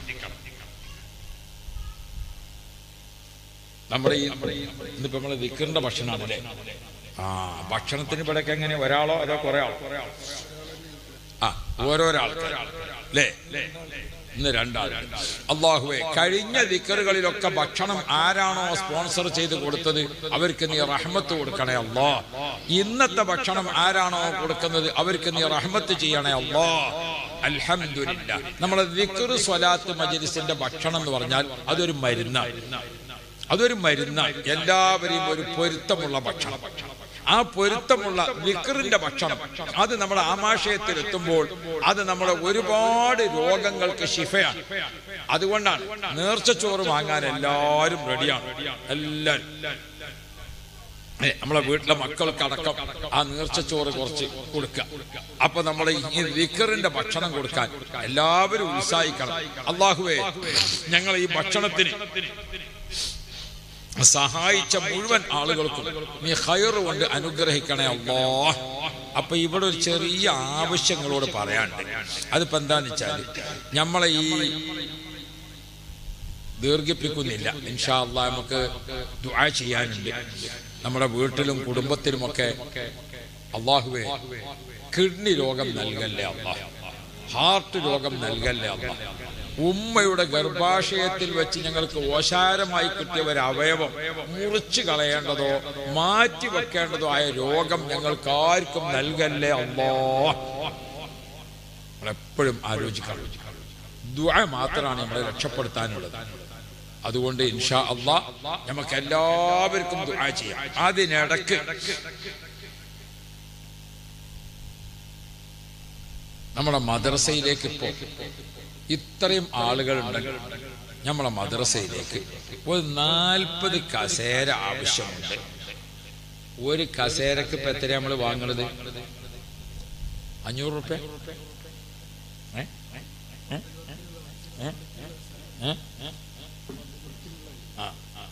നമ്മുടെ ഈ ഇന്നിപ്പോ നമ്മള് ദിക്കറിന്റെ ഭക്ഷണമാണല്ലേ ആ ഭക്ഷണത്തിന് ഇവിടെയൊക്കെ എങ്ങനെ ഒരാളോ അതോ കുറെ ആളോ ആ ഓരോരാൾക്കാർ അല്ലേ ഇന്ന് രണ്ടാൾ അള്ളാഹുവെ കഴിഞ്ഞ ദിക്കറുകളിലൊക്കെ ഭക്ഷണം ആരാണോ സ്പോൺസർ ചെയ്ത് കൊടുത്തത് അവർക്ക് നീ റഹ്മത്ത് കൊടുക്കണേ അല്ലാ ഇന്നത്തെ ഭക്ഷണം ആരാണോ കൊടുക്കുന്നത് അവർക്ക് നീ റഹ്മത്ത് ചെയ്യണേ അല്ലാ അൽഹംദുലില്ല നമ്മളെ ദിക്കറ് സ്വലാത്ത് മജലിസിന്റെ ഭക്ഷണം എന്ന് പറഞ്ഞാൽ അതൊരു മരുന്നാണ് അതൊരു മരുന്നാണ് എല്ലാവരെയും ഒരു പൊരുത്തമുള്ള ഭക്ഷണം ആ പൊരുത്തമുള്ള വിക്കറിന്റെ ഭക്ഷണം അത് നമ്മുടെ ആമാശയത്തിൽ എത്തുമ്പോൾ അത് നമ്മുടെ ഒരുപാട് രോഗങ്ങൾക്ക് ശിഫയാണ് അതുകൊണ്ടാണ് നേർച്ചച്ചോറ് വാങ്ങാൻ എല്ലാവരും റെഡിയാണ് എല്ലാവരും ഏ, നമ്മളെ വീട്ടിലെ മക്കൾക്കടക്കം ആ നീർച്ചച്ചോറ് കുറച്ച് കൊടുക്കുക അപ്പൊ നമ്മൾ ഈ വിക്കറിന്റെ ഭക്ഷണം കൊടുക്കാൻ എല്ലാവരും ഉത്സാഹിക്കണം അള്ളാഹുവേ ഞങ്ങൾ ഈ ഭക്ഷണത്തിന് സഹായിച്ച മുഴുവൻ ആളുകൾക്കും നീ ഹയർ കൊണ്ട് അനുഗ്രഹിക്കണേ അല്ലോ അപ്പൊ ഇവിടെ ഒരു ചെറിയ ആവശ്യങ്ങളോട് പറയാനുണ്ട് അതിപ്പോ എന്താന്ന് വെച്ചാല് നമ്മളെ ഈ ദീർഘിപ്പിക്കുന്നില്ല ഇൻഷാ അള്ളാ നമുക്ക് ദുആ ചെയ്യാനുണ്ട് നമ്മുടെ വീട്ടിലും കുടുംബത്തിലുമൊക്കെ അള്ളാഹുവെ കിഡ്നി രോഗം നൽകല്ലേ അള്ളാഹ് ഹാർട്ട് രോഗം നൽകല്ലേ അള്ളാഹ് ഉമ്മയുടെ ഗർഭാശയത്തിൽ വെച്ച് ഞങ്ങൾക്ക് ഓശാരമായി കിട്ടിയ ഒരു അവയവം മുറിച്ചു കളയേണ്ടതോ മാറ്റി വെക്കേണ്ടതോ ആയ രോഗം ഞങ്ങൾക്ക് ആർക്കും നൽകല്ലേ അല്ലോ നമ്മളെപ്പോഴും ആലോചിക്കണം ദുആ മാത്രമാണ് നമ്മളെ രക്ഷപ്പെടുത്താനുള്ളത് അതുകൊണ്ട് ഇൻഷാ അള്ളാ നമുക്ക് എല്ലാവർക്കും ദുആ ചെയ്യാം അതിനിടക്ക് നമ്മുടെ മദ്രസയിലേക്ക് ഇപ്പോ ഇത്രയും ആളുകളുണ്ടെങ്കിൽ നമ്മളെ മദ്രസയിലേക്ക് ഒരു നാൽപ്പത് കസേര ആവശ്യമുണ്ട് ഒരു കസേരക്ക് ഇപ്പൊ എത്ര നമ്മൾ വാങ്ങണത് അഞ്ഞൂറ് റുപ്യ ഏ? ഏ? ഏ? ഏ? ഏ? ആ ആ.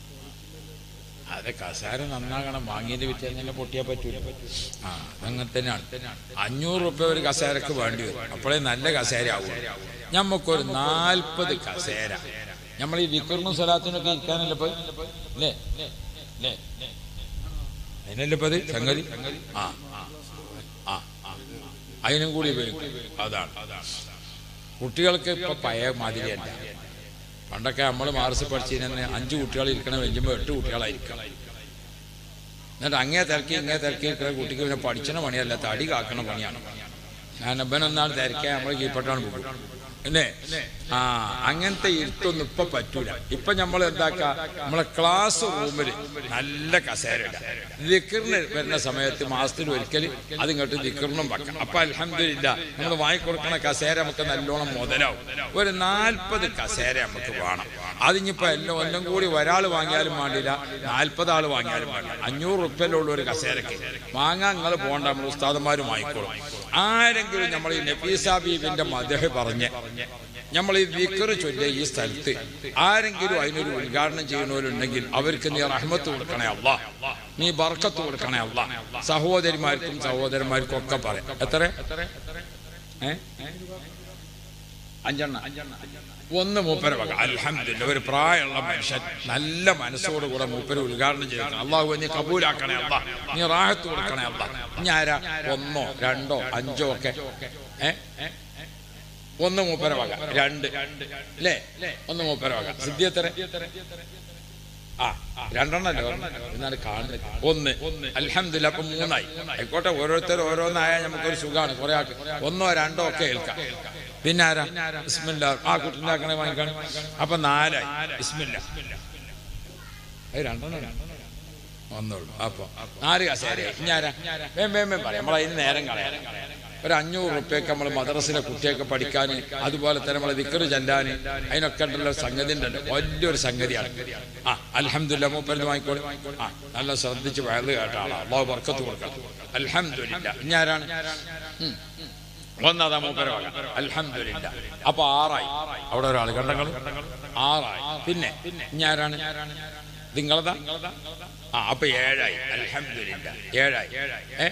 അതെ കസാര നന്നാകണം വാങ്ങിയതിന്റെ വിറ്റ് തന്നെ പൊട്ടിയാൽ പറ്റൂല ആ അങ്ങനെ തന്നെയാണ് അഞ്ഞൂറ് റുപ്യ ഒരു കസേരക്ക് വേണ്ടി വരും അപ്പോഴേ നല്ല കസേര ആവും ഞമ്മക്കൊരു നാൽപ്പത് കസേര നമ്മൾ ഈ വിക്രമും സ്വലാത്തിനൊക്കെ ഇരിക്കാനല്ലേ പോയി അല്ലേ അല്ലേ അതിനല്ലേ ഇപ്പൊ അത് സംഗതി ആ ആ ആ ആ. അതിനും കൂടി ഉപയോഗിക്കും അതാണ് കുട്ടികൾക്ക് ഇപ്പൊ പഴയ മാതിരിയല്ല പണ്ടൊക്കെ നമ്മൾ മാർസ് പഠിച്ചതിന് അഞ്ച് കുട്ടികൾ ഇരിക്കണം വെഞ്ചുമ്പോൾ എട്ട് കുട്ടികളായിരിക്കണം എന്നിട്ട് അങ്ങേ തിരക്കി ഇങ്ങേ തിരക്കി ഇരിക്കുന്ന കുട്ടിക്ക് പിന്നെ പഠിച്ചണ പണിയല്ല തടി കാക്കണ പണിയാണ് ഞാൻ അപ്പനൊന്നാൾ തിരക്കാൻ നമ്മൾ കീഴ്പ്പെട്ടാണ് പോകും അല്ലേ ആ അങ്ങനത്തെ ഇരുത്തൊന്നും ഇപ്പൊ പറ്റൂല ഇപ്പൊ നമ്മൾ എന്താക്ക നമ്മളെ ക്ലാസ് റൂമിൽ നല്ല കസേര ഇടാം ദിക്കറിന് വരുന്ന സമയത്ത് മാസത്തിൽ ഒരിക്കൽ അതിങ്ങോട്ട് ദിക്കറിനും വെക്കണം അപ്പൊ അലഹമില്ല നമ്മൾ വാങ്ങിക്കൊടുക്കണ കസേര നമുക്ക് നല്ലോണം മുതലാവും ഒരു നാൽപ്പത് കസേര നമുക്ക് വേണം അതിനിപ്പോ എല്ലാം ഒന്നും കൂടി ഒരാൾ വാങ്ങിയാലും വേണ്ടില്ല നാൽപ്പത് ആൾ വാങ്ങിയാലും വേണ്ട അഞ്ഞൂറ് റുപ്യയിലുള്ള ഒരു കസേരക്ക് വാങ്ങാൻ നിങ്ങൾ പോകണ്ട നമ്മൾ ഉസ്താദന്മാരും വാങ്ങിക്കോളും ആരെങ്കിലും നമ്മൾ ഈ നഫീസ ബീബിന്റെ മദഹ് പറഞ്ഞ് നമ്മൾ ഈ വിക്കറ് ചൊല്ലിയ ഈ സ്ഥലത്ത് ആരെങ്കിലും അതിനൊരു ഉദ്ഘാടനം ചെയ്യുന്നവരുണ്ടെങ്കിൽ അവർക്ക് നീ റഹ്മത്ത് കൊടുക്കണേ അല്ല നീ ബർക്കത്ത് കൊടുക്കണേ അല്ല സഹോദരിമാർക്കും സഹോദരന്മാർക്കും ഒക്കെ പറയാം എത്ര ഏ അഞ്ചെണ്ണ ഒന്ന് മൂപ്പര വക അൽഹംദുലില്ലാ ഒരു പ്രായമുള്ള മനുഷ്യൻ നല്ല മനസ്സോടുകൂടെ മൂപ്പര് ഉദ്ഘാടനം ചെയ്തു അള്ളാഹു നീ കബൂലാക്കണേ അല്ല നീ റാഹത്ത് കൊടുക്കണേ അല്ല ഇനി ആരാ ഒന്നോ രണ്ടോ അഞ്ചോ ഒക്കെ ഏ ഒന്ന് മൂപ്പര വക രണ്ട് അല്ലേ ഒന്ന് മൂപ്പര വക സിദ്ധിയത്തര ആ രണ്ടെണ്ണല്ലേ എന്നാണ് കാണുന്നത് ഒന്ന് അൽഹംദുലില്ലാ അപ്പൊ മൂന്നായി ആയിക്കോട്ടെ ഓരോരുത്തർ ഓരോന്നായാൽ നമുക്കൊരു സുഖമാണ് കുറെ ആൾക്ക് ഒന്നോ രണ്ടോ ഒക്കെ കേൾക്കാം പിന്നെ ആരാ ബിസ്മില്ല ആ കുട്ടിണ്ടാക്കണേ വാങ്ങിക്കണം അപ്പൊ നാലായി ബിസ്മില്ല അത് രണ്ടെണ്ണം വന്നോളൂ അപ്പൊ നാല് കസേര ഞാരാ വേം വേം വേം പറയാം നമ്മൾ അതിന് നേരം കളയാം ഒരു അഞ്ഞൂറ് റുപ്യക്ക് നമ്മൾ മദ്രസിലെ കുട്ടിയൊക്കെ പഠിക്കാൻ അതുപോലെ തന്നെ നമ്മളെ ദിക്കറ് ചെല്ലാൻ അതിനൊക്കെ ഉണ്ടല്ലോ സംഗതി ഉണ്ടല്ലോ വലിയൊരു സംഗതിയാണ് ആ അലഹമില്ല മൂപ്പരുന്ന് വാങ്ങിക്കോളി ആ നല്ല ശ്രദ്ധിച്ച് വയറ് കേട്ട ആളാ അള്ളാഹു ബർക്കത്ത് കൊടുക്കാം അലഹമില്ല ഇനി ആരാണ് ഉം. ഒന്നതാ മൂപ്പര വക അൽഹംദുലില്ല അപ്പൊ ആറായി അവിടെ ഒരാൾ കണ്ടങ്ങൾ ആറായി പിന്നെ ഇനി ആരാണ് നിങ്ങളതാ ആ അപ്പൊ ഏഴായി അൽഹംദുലില്ല ഏഴായി ഏ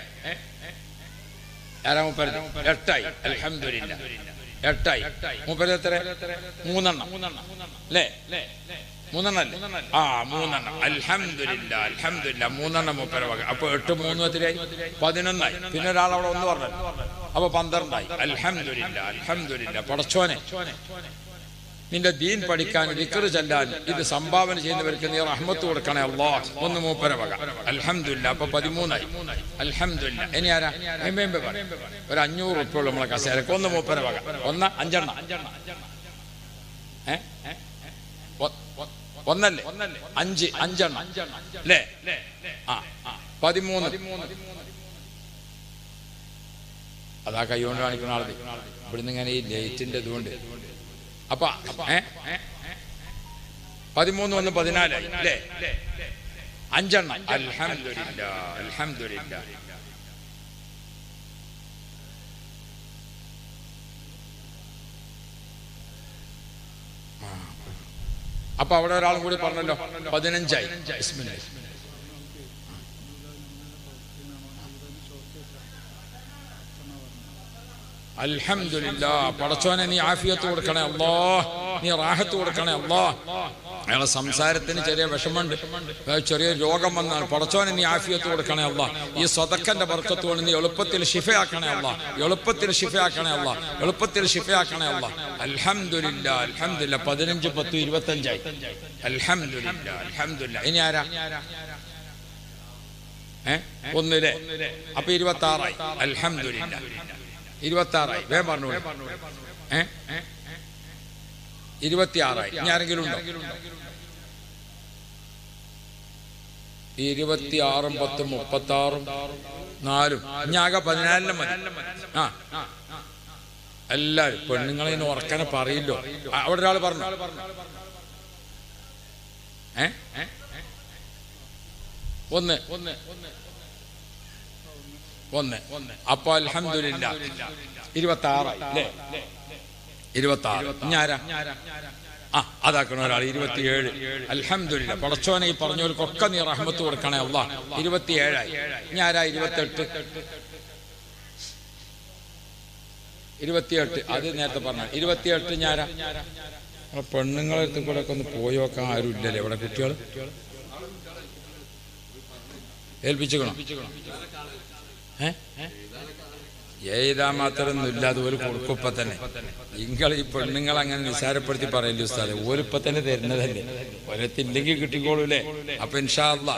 ആരാ മൂപ്പര എട്ടായി അൽഹംദുലില്ല എട്ടായി മൂപ്പര എത്ര മൂന്നെണ്ണം അല്ലേ മൂന്നെണ്ണം അല്ലേ ആ മൂന്നെണ്ണം അൽഹംദുലില്ല അൽഹംദുലില്ല മൂന്നെണ്ണം മൂപ്പര വക അപ്പൊ എട്ട് മൂന്ന് എത്രയായി പതിനൊന്നായി പിന്നെ ഒരാൾ അവിടെ ഒന്ന് പറഞ്ഞു അപ്പൊ പന്ത്രണ്ടായി അൽഹംദുലില്ല അൽഹംദുലില്ല പടച്ചോനെ നിന്റെ ദീൻ പഠിക്കാൻ വിക്കറ് ചെല്ലാൻ ഇത് സംഭാവന ചെയ്യുന്നവർക്ക് നീ റഹ്മത്ത് കൊടുക്കണേ അല്ലാ ഒന്ന് മൂപ്പര വക അൽഹംദുലില്ല അപ്പൊ പതിമൂന്നായി അൽഹംദുലില്ല ഇനി ആരാ എമ്പെ എമ്പെ പറ. ഒരു അഞ്ഞൂറ് ഉറുപ്പുള്ള നമ്മളെ കസേരക്ക് ഒന്ന് മൂപ്പര വക ഒന്ന് അഞ്ചെണ്ണ ഏ ഒ- ഒ- ഒന്നല്ലേ അഞ്ച് അഞ്ചെണ്ണം അല്ലേ ആ പതിമൂന്ന് അതാ കൈകൊണ്ട് കാണിക്കുന്ന ആളത് ഇവിടുന്ന് ഇങ്ങനെ ഈ ലൈറ്റിന്റെ ഇതുകൊണ്ട് അപ്പൊ ഏ പതിമൂന്ന് ഒന്ന് പതിനാലായി അല്ലേ അഞ്ചെണ്ണം അൽഹംദുലില്ല അൽഹംദുലില്ല ആ. അപ്പൊ അവിടെ ഒരാളും കൂടി പറഞ്ഞല്ലോ പതിനഞ്ചായി ബിസ്മില്ലാഹ്. അൽഹംദുലില്ല പടച്ചോനെ നീ ആഫിയത്ത് കൊടുക്കണേ അല്ലോ നീ റാഹത്ത് കൊടുക്കണേ അല്ലോ അയാളെ സംസാരത്തിന് ചെറിയ വിഷമമുണ്ട് ഏ, ചെറിയ രോഗം വന്നാൽ പടച്ചോനെ നീ ആഫിയത്ത് കൊടുക്കണേ അല്ല ഈ സ്വതക്കന്റെ ബർക്കത്തോട് നീ എളുപ്പത്തിൽ ഷിഫയാക്കണേ അല്ല എളുപ്പത്തിൽ ഷിഫയാക്കണേ അല്ല എളുപ്പത്തിൽ ഷിഫയാക്കണേ അല്ല അൽഹംദുലില്ല അൽഹംദുലില്ല പതിനഞ്ച് പത്ത് ഇരുപത്തഞ്ചായി അൽഹംദുലില്ല അൽഹംദുലില്ല ഇനി ആരാ ഏ ഒന്നിലെ അപ്പൊ ഇരുപത്തി ആറായി അൽഹംദുലില്ല ഇരുപത്തി ആറായി വേഗം പറഞ്ഞോളൂ ഏ ഇരുപത്തിയാറായി ഇനി ആരെങ്കിലും ഉണ്ടോ ഇരുപത്തിയാറും പത്തും മുപ്പത്തി ആറും നാലും ഇനി ആകെ പതിനാലിനും മതി ആ എല്ലാരും പെണ്ണുങ്ങളെ ഇന്ന് ഉറക്കനെ പറയില്ലോ ആ, അവിടെ ഒരാൾ പറഞ്ഞു ഏ ഒന്ന് ഒന്ന് ഒന്ന് അപ്പൊ അൽഹംദുലില്ല ഇരുപത്തി ആറായി അല്ലേ ഇരുപത്തി ആറ് ഞാരാ ആ അതാക്കണ ഒരാൾ ഇരുപത്തിയേഴ് അൽഹംദുലില്ല പടച്ചോനെ ഈ പറഞ്ഞവർക്കൊക്കെ നീ റഹ്മത്ത് കൊടുക്കണേ അല്ല ഇരുപത്തിയേഴായി ഞാരാ ഇരുപത്തെട്ട് ഇരുപത്തിയെട്ട് അത് നേരത്തെ പറഞ്ഞ ഇരുപത്തിയെട്ട് ഞാരാ നമ്മളെ പെണ്ണുങ്ങളെ അടുത്ത് കൂടെ ഒക്കെ ഒന്ന് പോയി നോക്കാൻ ആരും ഇല്ലല്ലേ ഇവിടെ കുട്ടികൾ ഏൽപ്പിച്ചുക്കണോ ഏ എഴുതാ മാത്രമൊന്നുമില്ല അതുപോലെ കൊടുക്കുമ്പോ തന്നെ നിങ്ങൾ ഈ പെണ്ണുങ്ങൾ അങ്ങനെ നിസാരപ്പെടുത്തി പറയല്ലേ ഉസ്താദെ ഓരിപ്പ തന്നെ തരുന്നതല്ലേ ഒരത്തില്ലെങ്കിൽ കിട്ടിക്കോളൂലേ അപ്പൊ ഇൻഷാ അല്ലാ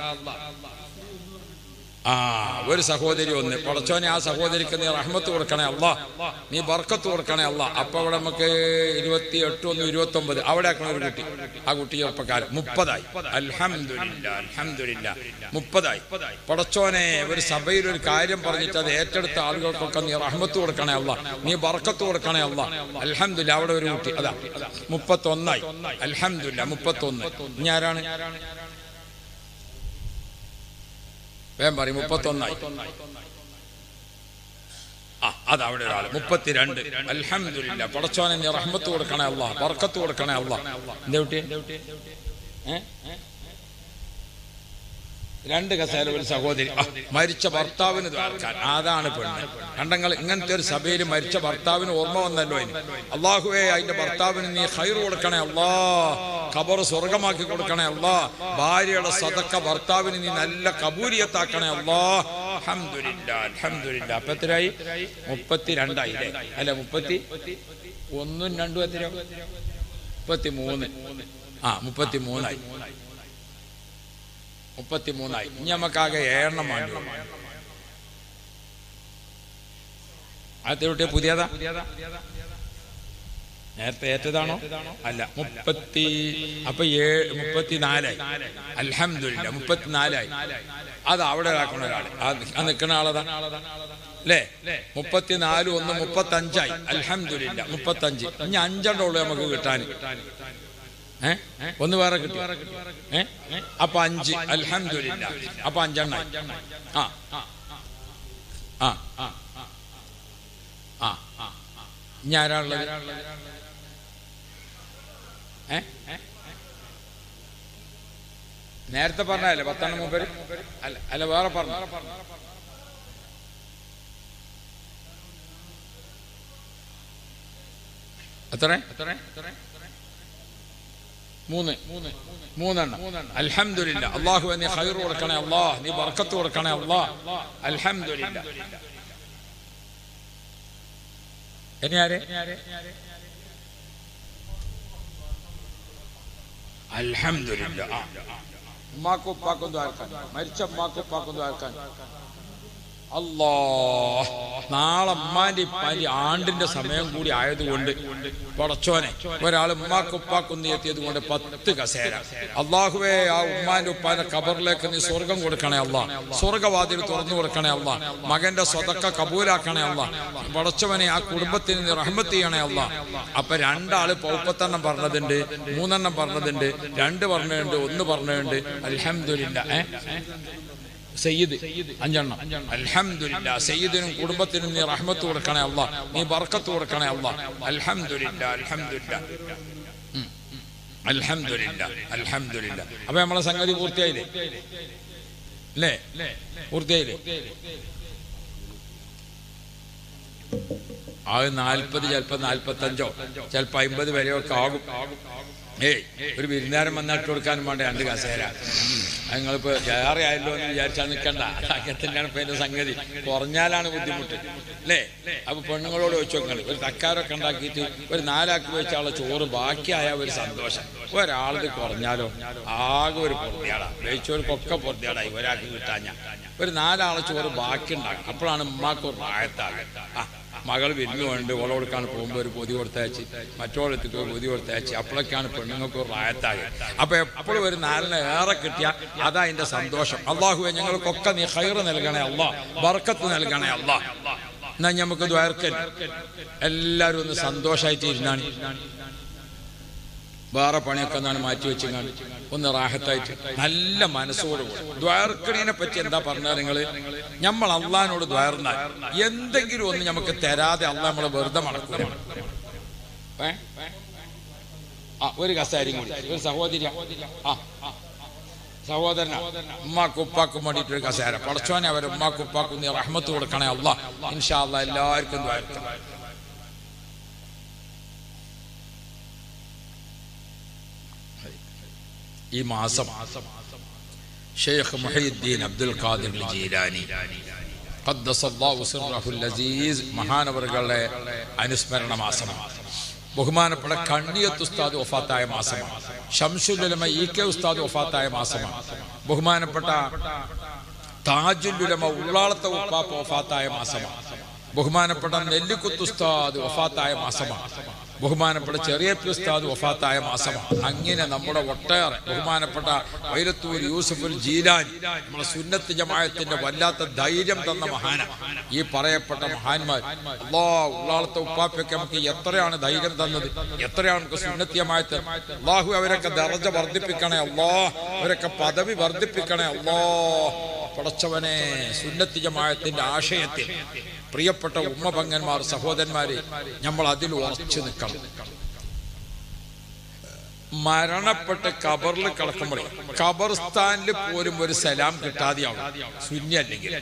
ആ ഒരു സഹോദരി ഒന്ന് പടച്ചോനെ ആ സഹോദരിക്ക് നീ റഹ്മത്ത് കൊടുക്കണേ അല്ല നീ ബർക്കത്ത് കൊടുക്കണേ അല്ല അപ്പൊ അവിടെ നമുക്ക് ഇരുപത്തി എട്ട് ഒന്ന് ഇരുപത്തി ഒമ്പത് അവിടെ ആക്കണ ഒരു കുട്ടി ആ കുട്ടി ചെറുപ്പക്കാരൻ മുപ്പതായി അൽഹംദുലില്ല അൽഹംദുലില്ല മുപ്പതായി പടച്ചോനെ ഒരു സഭയിൽ ഒരു കാര്യം പറഞ്ഞിട്ട് അത് ഏറ്റെടുത്ത ആളുകൾക്കൊക്കെ നീ റഹ്മത്ത് കൊടുക്കണേ അല്ല നീ ബർക്കത്ത് കൊടുക്കണേ അല്ല അൽഹംദുലില്ല അവിടെ ഒരു കുട്ടി അതാ മുപ്പത്തൊന്നായി അൽഹംദുലില്ല മുപ്പത്തൊന്ന് ഇനി ആരാണ് വേഗം പറയും മുപ്പത്തൊന്നായി ആ അത് അവിടെ ഒരാൾ മുപ്പത്തിരണ്ട് അൽഹംദുലില്ല പടച്ചോനെ നീ റഹ്മത്ത് കൊടുക്കണേ അല്ല ബർക്കത്ത് കൊടുക്കണേ അല്ല എന്താ കുട്ടി ഏ? രണ്ട് കസേര ഒരു സഹോദരി ആ, മരിച്ച ഭർത്താവിന് ദ്വാർക്കാൻ അതാണ് പെണ്ണ് കണ്ടങ്ങൾ ഇങ്ങനത്തെ ഒരു സഭയിൽ മരിച്ച ഭർത്താവിന് ഓർമ്മ വന്നല്ലോ ഇനി അള്ളാഹുവേ അതിന്റെ ഭർത്താവിന് നീ ഹൈർ കൊടുക്കണേ അല്ലാ ഖബർ സ്വർഗമാക്കി കൊടുക്കണേ അല്ലാ ഭാര്യയുടെ സതക്ക ഭർത്താവിന് നീ നല്ല കബൂരിയത്താക്കണേ അല്ലാ അൽഹംദുലില്ലാ അൽഹംദുലില്ലാ അപ്പൊ എത്രയായി മുപ്പത്തി രണ്ടായി അല്ലേ അല്ല മുപ്പത്തി ഒന്നും രണ്ടും എത്രയാവും മുപ്പത്തി മൂന്ന് ആ മുപ്പത്തി മൂന്നായി മുപ്പത്തി മൂന്നായി ഇനി നമുക്കാകെ ഏഴെണ്ണം വേണ്ടി വരും. ആദ്യത്തെ കുട്ടിയെ പുതിയതാ നേരത്തെ ഏറ്റതാണോ അല്ല മുപ്പത്തി അപ്പൊ ഏഴ് മുപ്പത്തിനാലായി അൽഹംദുലില്ല മുപ്പത്തിനാലായി അത് അവിടെ ആക്കണ ഒരാള് ആ നിൽക്കുന്ന ആളതാ അല്ലേ മുപ്പത്തിനാല് ഒന്ന് മുപ്പത്തഞ്ചായി അൽഹംദുലില്ല മുപ്പത്തഞ്ച് ഇനി അഞ്ചെണ്ണം ഉള്ളു നമുക്ക് കിട്ടാൻ ഏ ഒന്ന് വേറെ കിട്ടി ഏ അപ്പൊ അഞ്ച് അൽഹംദുലില്ല അപ്പൊ അഞ്ചെണ്ണായി ആ ആ ആ ആ ഇനി ആരാളുള്ളത് ഏ നേരത്തെ പറഞ്ഞല്ലേ പത്തെണ്ണം മുമ്പ് അല്ല അല്ല വേറെ പറഞ്ഞു എത്ര മൂന്ന് മൂന്നെണ്ണം അൽഹംദുലില്ല അള്ളാഹു നീ ഹൈർ കൊടുക്കണേ അള്ളാഹ് നീ ബർക്കത്ത് കൊടുക്കണേ അള്ളാഹ് അൽഹംദുലില്ല ഇനി ആരെ അൽഹംദുലില്ല ആ. ഉമ്മാക്കും ഉപ്പാക്കും ദ്വാരക്കാൻ മരിച്ച ഉമ്മാക്കും ഉപ്പാക്കും ദ്വാരക്കാൻ അല്ലാ നാളെ ഉമ്മാന്റെ ഇപ്പാന്റെ ആണ്ടിന്റെ സമയം കൂടി ആയതുകൊണ്ട് പടച്ചോനെ ഒരാൾ ഉമ്മാക്കും ഉപ്പാക്കും നീ എത്തിയത് കൊണ്ട് പത്ത് കസേര അള്ളാഹുവേ ആ ഉമ്മാന്റെ ഉപ്പാന്റെ കബറിലേക്ക് നീ സ്വർഗം കൊടുക്കണേ അല്ല സ്വർഗവാതിൽ തുറന്നു കൊടുക്കണേ അല്ല മകന്റെ സ്വതക്ക കബൂലാക്കണേ അല്ല പടച്ചവനെ ആ കുടുംബത്തിന് നീ റഹ്മത്ത് ചെയ്യണേ അല്ല അപ്പൊ രണ്ടാള് പൗപ്പത്തെണ്ണം പറഞ്ഞതുണ്ട് മൂന്നെണ്ണം പറഞ്ഞതുണ്ട് രണ്ട് പറഞ്ഞതുണ്ട് ഒന്ന് പറഞ്ഞതുണ്ട് അൽഹംദുലില്ല ഏ സയ്യിദ് അഞ്ചെണ്ണം അൽഹംദുലില്ല സയ്യിദിനും കുടുംബത്തിനും നീ റഹ്മത്ത് കൊടുക്കണേ അല്ല നീ ബർക്കത്ത് കൊടുക്കണേ അല്ല അൽഹംദുലില്ല അൽഹംദുലില്ല ഉം. അൽഹംദുലില്ല അൽഹംദുലില്ല അപ്പൊ നമ്മളെ സംഗതി പൂർത്തിയായില്ലേ അല്ലേ പൂർത്തിയായില്ലേ ആ നാൽപ്പത് ചിലപ്പോ നാൽപ്പത്തഞ്ചോ ചിലപ്പോ അമ്പത് വരെയൊക്കെ ആകും ഏയ് ഒരു വിരുന്നാരം വന്നിട്ട് കൊടുക്കാനും വേണ്ട രണ്ട് കസേര അത് നിങ്ങളിപ്പോ ഏറെ ആയല്ലോ എന്ന് വിചാരിച്ചാൽ നിൽക്കണ്ട അതൊക്കെ തന്നെയാണ് ഇപ്പൊ എന്റെ സംഗതി കുറഞ്ഞാലാണ് ബുദ്ധിമുട്ട് അല്ലേ അപ്പൊ പെണ്ണുങ്ങളോട് വെച്ച് നോക്കങ്ങൾ ഒരു തക്കാരൊക്കെ ഉണ്ടാക്കിയിട്ട് ഒരു നാലാക്കി വെച്ചാളെ ചോറ് ബാക്കിയായ ഒരു സന്തോഷം ഒരാളത് കുറഞ്ഞാലോ ആകെ ഒരു പൊറുതിയാടാ വെച്ചവർക്കൊക്കെ പൊറുതിയാടായി ഒരാൾക്ക് കിട്ടാഞ്ഞ ഒരു നാലാളെ ചോറ് ബാക്കി ഉണ്ടാക്കും അപ്പോഴാണ് ഉമ്മാക്ക് ഒരു റായത്താകുക ആ മകൾ വിരുന്ന് കൊണ്ട് ഓള കൊടുക്കാൻ പോകുമ്പോൾ ഒരു പൊതി കൊടുത്തയച്ച് മറ്റോളെത്തിക്ക് ഒരു പൊതി കൊടുത്തയച്ച് അപ്പോഴൊക്കെയാണ് പെണ്ണുങ്ങൾക്ക് ഒരു റായത്താകുക അപ്പൊ എപ്പോഴും ഒരു നാലിനെ ഏറെ കിട്ടിയ അതാ അതിന്റെ സന്തോഷം അള്ളാഹുവെ ഞങ്ങൾക്കൊക്കെ നീ ഹൈറ് നൽകണേ അല്ലാ ബർക്കത്ത് നൽകണേ അല്ലാ എന്നാ നമുക്ക് ദ്വാരക്കൽ എല്ലാവരും ഒന്ന് സന്തോഷമായിട്ട് ഇരുന്നാണ് വേറെ പണിയൊക്കെ എന്നാണ് മാറ്റി വെച്ചങ്ങാണ്ട് ഒന്ന് റാഹത്തായിട്ട് നല്ല മനസ്സോട് ദ്വാർക്കണീനെ പറ്റി എന്താ പറഞ്ഞാൽ നിങ്ങൾ നമ്മൾ അള്ളഹാനോട് ദ്വാർന്നാൽ എന്തെങ്കിലും ഒന്ന് നമുക്ക് തരാതെ അള്ള നമ്മളെ വെറുതെ മടക്കൂല ഏ? ആ ഒരു കസാരിയും കൂടി ഒരു സഹോദരി ആ ആ. സഹോദരന ഉമ്മാക്കും ഉപ്പാക്കും വേണ്ടിയിട്ട് ഒരു കസേര പടച്ചോനെ അവർ ഉമ്മാക്കും ഉപ്പാക്കും നീ റഹ്മത്ത് കൊടുക്കണേ അല്ല ഇൻഷാ അല്ലാ എല്ലാവർക്കും ദ്വാരക്കണം ഈ മാസം ഷെയ്ഖ് മുഹീദ്ദീൻ അബ്ദുൽ ഖാദിർ ജീലാനി ഖദ്ദസല്ലാഹു സിർറഹുൽ അസീസ് മഹാനവറുകളുടെ അനുസ്മരണ മാസമാണ് ബഹുമാനപ്പെട്ട കണ്ണിയത്ത് ഉസ്താദ് വഫാത്തായ മാസമാണ് ഷംസുലുലമ ഇ കെ ഉസ്താദ് വഫാത്തായ മാസമാണ് ബഹുമാനപ്പെട്ട താജുലുലമ ഉള്ളാളത്തെ ഉപ്പാപ്പ വഫാത്തായ മാസമാണ് ബഹുമാനപ്പെട്ട നെല്ലിക്കുത്ത് ഉസ്താദ് വഫാത്തായ മാസമാണ് ബഹുമാനപ്പെട്ട ചെറിയ ഉസ്താദ് വഫാത്തായ മാസമാണ് അങ്ങനെ നമ്മുടെ ഒട്ടേറെ ബഹുമാനപ്പെട്ട വൈരത്തൂർ യൂസഫുൽ ജീലാനി നമ്മുടെ സുന്നത്ത് ജമായത്തിന്റെ വല്ലാത്ത ധൈര്യം തന്ന മഹാന ഈ പറയപ്പെട്ട മഹാന്മാർ അള്ളാ ഉള്ളാളത്തെ ഉപ്പാപ്പയൊക്കെ നമുക്ക് എത്രയാണ് ധൈര്യം തന്നത് എത്രയാണ് നമുക്ക് സുന്നത്ത് ജമായത്ത് അള്ളാഹു അവരൊക്കെ ദർജ വർദ്ധിപ്പിക്കണേ അള്ളാ അവരൊക്കെ പദവി വർദ്ധിപ്പിക്കണേ അള്ളാ പടച്ചവനെ സുന്നത്ത് ജമായത്തിന്റെ ആശയത്തിൽ പ്രിയപ്പെട്ട ഉമ്മപങ്ങന്മാർ സഹോദരന്മാരെ നമ്മൾ അതിൽ ഉറച്ചു നിൽക്കണം മരണപ്പെട്ട് കബറിൽ കിടക്കുമ്പോഴേ ഖബർസ്ഥാനിൽ പോലും ഒരു സലാം കിട്ടാതെയാവും സുന്നി അല്ലെങ്കിൽ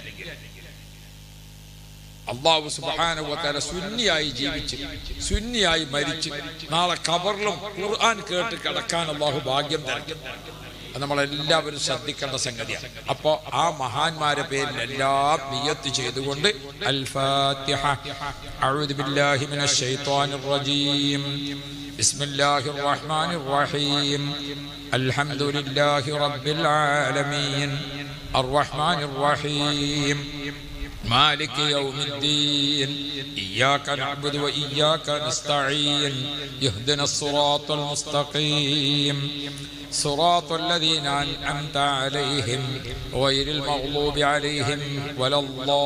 അള്ളാഹു സുബാനുവത്തല സുന്നിയായി ജീവിച്ച് സുന്നിയായി മരിച്ച് നാളെ ഖബറിലും ഖുർആൻ കേട്ട് കിടക്കാൻ അള്ളാഹു ഭാഗ്യം തരും അത് നമ്മളെല്ലാവരും ശ്രദ്ധിക്കേണ്ട സംഗതിയാണ് അപ്പോ ആ മഹാന്മാരെ പേരിൽ എല്ലാം നിയത്ത് ചെയ്തുകൊണ്ട് അൽ ഫാത്തിഹ അഊദു ബില്ലാഹി മിനശ് ശൈത്വാനിർ റജീം ബിസ്മില്ലാഹിർ റഹ്മാനിർ റഹീം അൽഹംദുലില്ലാഹി റബ്ബിൽ ആലമീൻ الرحمن الرحيم مالك يوم الدين إياك نعبد وإياك نستعين اهدنا الصراط المستقيم صراط الذين أنعمت عليهم غير المغضوب عليهم ولا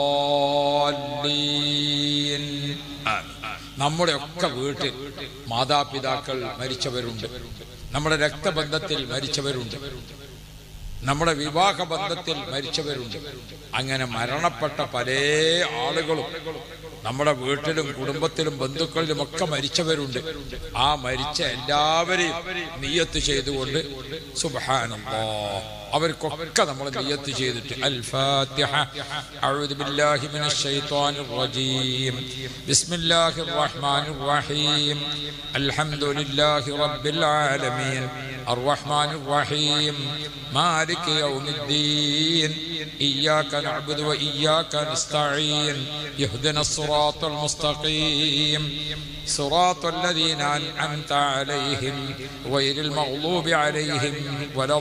الضالين آمين നമ്മുടെ ഒക്കെ വീട്ടിൽ മാതാപിതാക്കൾ മരിച്ചവരുണ്ട് നമ്മുടെ രക്തബന്ധത്തിൽ മരിച്ചവരുണ്ട് നമ്മുടെ വിവാഹ ബന്ധത്തിൽ മരിച്ചവരുണ്ട് അങ്ങനെ മരണപ്പെട്ട പല ആളുകളും നമ്മുടെ വീട്ടിലും കുടുംബത്തിലും ബന്ധുക്കളിലും ഒക്കെ മരിച്ചവരുണ്ട് ആ മരിച്ച എല്ലാവരെയും നിയത്ത് ചെയ്തുകൊണ്ട് സുബ്ഹാനല്ലാ അവർക്കൊക്കെ നമ്മൾ നിയത്ത് ചെയ്തിട്ട് അൽ ഫാത്തിഹ അഊദു ബില്ലാഹി മിനശ് ശൈത്വാനിർ റജീം ബിസ്മില്ലാഹിർ റഹ്മാനിർ റഹീം അൽഹംദുലില്ലാഹി റബ്ബിൽ ആലമീൻ الرحمن الرحيم مالك يوم الدين إياك نعبد وإياك نستعين يهدنا الصراط المستقيم صراط الذين أنعمت عليهم غير المغضوب عليهم ولا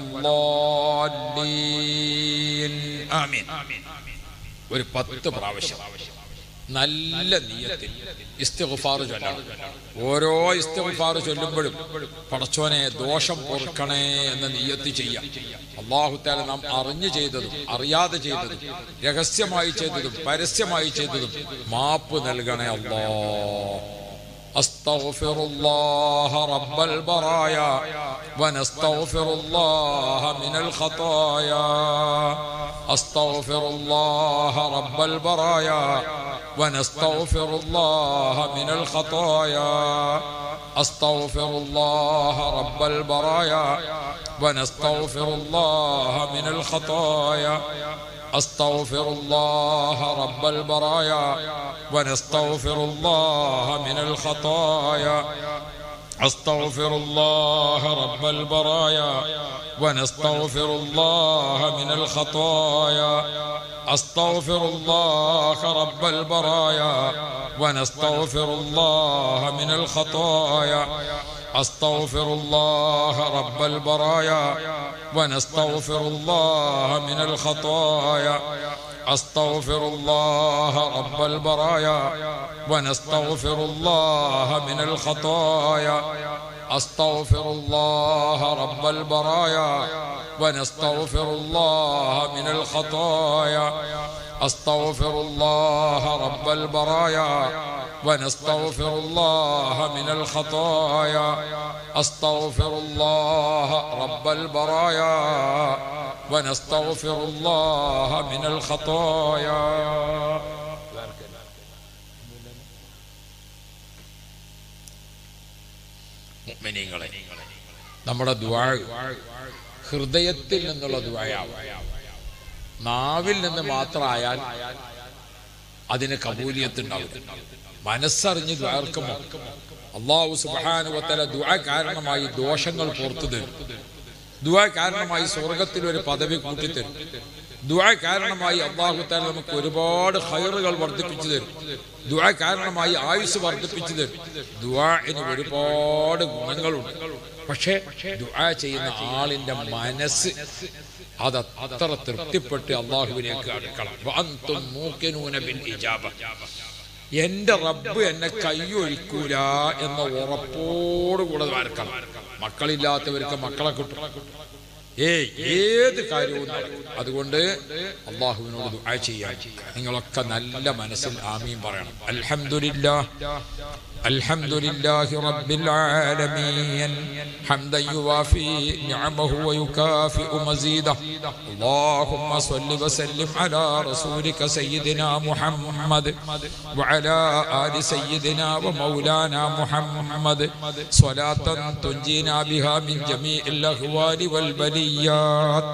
الضالين آمين ഒരു പത്ത് പ്രാവശ്യം നല്ല നീയത്തിൽ ഇസ്തിഗ്ഫാർ ചൊല്ലണം ഓരോ ഇസ്തിഗ്ഫാർ ചൊല്ലുമ്പോഴും പടച്ചോനെ ദോഷം പൊറുക്കണേ എന്ന് നീയത്ത് ചെയ്യാം അള്ളാഹുത്താല നാം അറിഞ്ഞു ചെയ്തതും അറിയാതെ ചെയ്തതും രഹസ്യമായി ചെയ്തതും പരസ്യമായി ചെയ്തതും മാപ്പ് നൽകണേ അല്ലാ أستغفر الله رب البرايا ونستغفر الله من الخطايا أستغفر الله رب البرايا ونستغفر الله من الخطايا أستغفر الله رب البرايا ونستغفر الله من الخطايا أستغفر الله رب البرايا ونستغفر الله من الخطايا أستغفر الله رب البرايا ونستغفر الله من الخطايا أستغفر الله رب البرايا ونستغفر الله من الخطايا أستغفر الله رب البرايا ونستغفر الله من الخطايا أستغفر الله رب البرايا ونستغفر الله من الخطايا أستغفر الله رب البرايا ونستغفر الله من الخطايا أستغفر الله رب البرايا ونستغفر الله من الخطايا أستغفر الله رب البرايا ونستغفر الله من الخطايا മുഅ്മിനീങ്ങളെ നമ്മുടെ ദുആ ഹൃദയത്തിൽ നിന്നുള്ള ദുആയാവും നാവിൽ നിന്ന് മാത്രമായാൽ അതിന് കബൂലിയത്തുണ്ടാവില്ല മനസ്സറിഞ്ഞ് ദ്വാർക്കുമോ അള്ളാഹു സുബാനുവത്തല ദുആ കാരണമായി ദോഷങ്ങൾ പുറത്തു തരും ദുആ കാരണമായി സ്വർഗത്തിൽ ഒരു പദവി കൂട്ടിത്തരും ദുആ കാരണമായി അള്ളാഹു താല നമുക്ക് ഒരുപാട് ഹൈറുകൾ വർദ്ധിപ്പിച്ചു തരും ദുആ കാരണമായി ആയുസ് വർദ്ധിപ്പിച്ചു തരും ദുആന് ഒരുപാട് ഗുണങ്ങളുണ്ട് പക്ഷേ ദുആ ചെയ്യുന്ന ആളിന്റെ മനസ്സ് അത് അത്ര തൃപ്തിപ്പെട്ട് അള്ളാഹുവിനേക്ക് അടുക്കണം വഅന്തും മൂക്കിനൂന ബിൽ ഇജാബ എന്റെ റബ്ബ് എന്നെ കൈയൊഴിക്കൂല എന്ന ഉറപ്പോടുകൂടെ വരക്കണം മക്കളില്ലാത്തവർക്ക് മക്കളെ കിട്ടും ഏയ് ഏത് കാര്യവും നടക്കും അതുകൊണ്ട് അള്ളാഹുവിനോട് ദുആ ചെയ്യാൻ നിങ്ങളൊക്കെ നല്ല മനസ്സിൽ ആമീൻ പറയണം അൽഹംദുലില്ലാ الحمد لله رب العالمين حمدا يوافي نعمه ويكافئ مزيده اللهم صل وسلم على رسولك سيدنا محمد وعلى آل سيدنا ومولانا محمد صلاة تنجينا بها من جميع الأهوال والبليات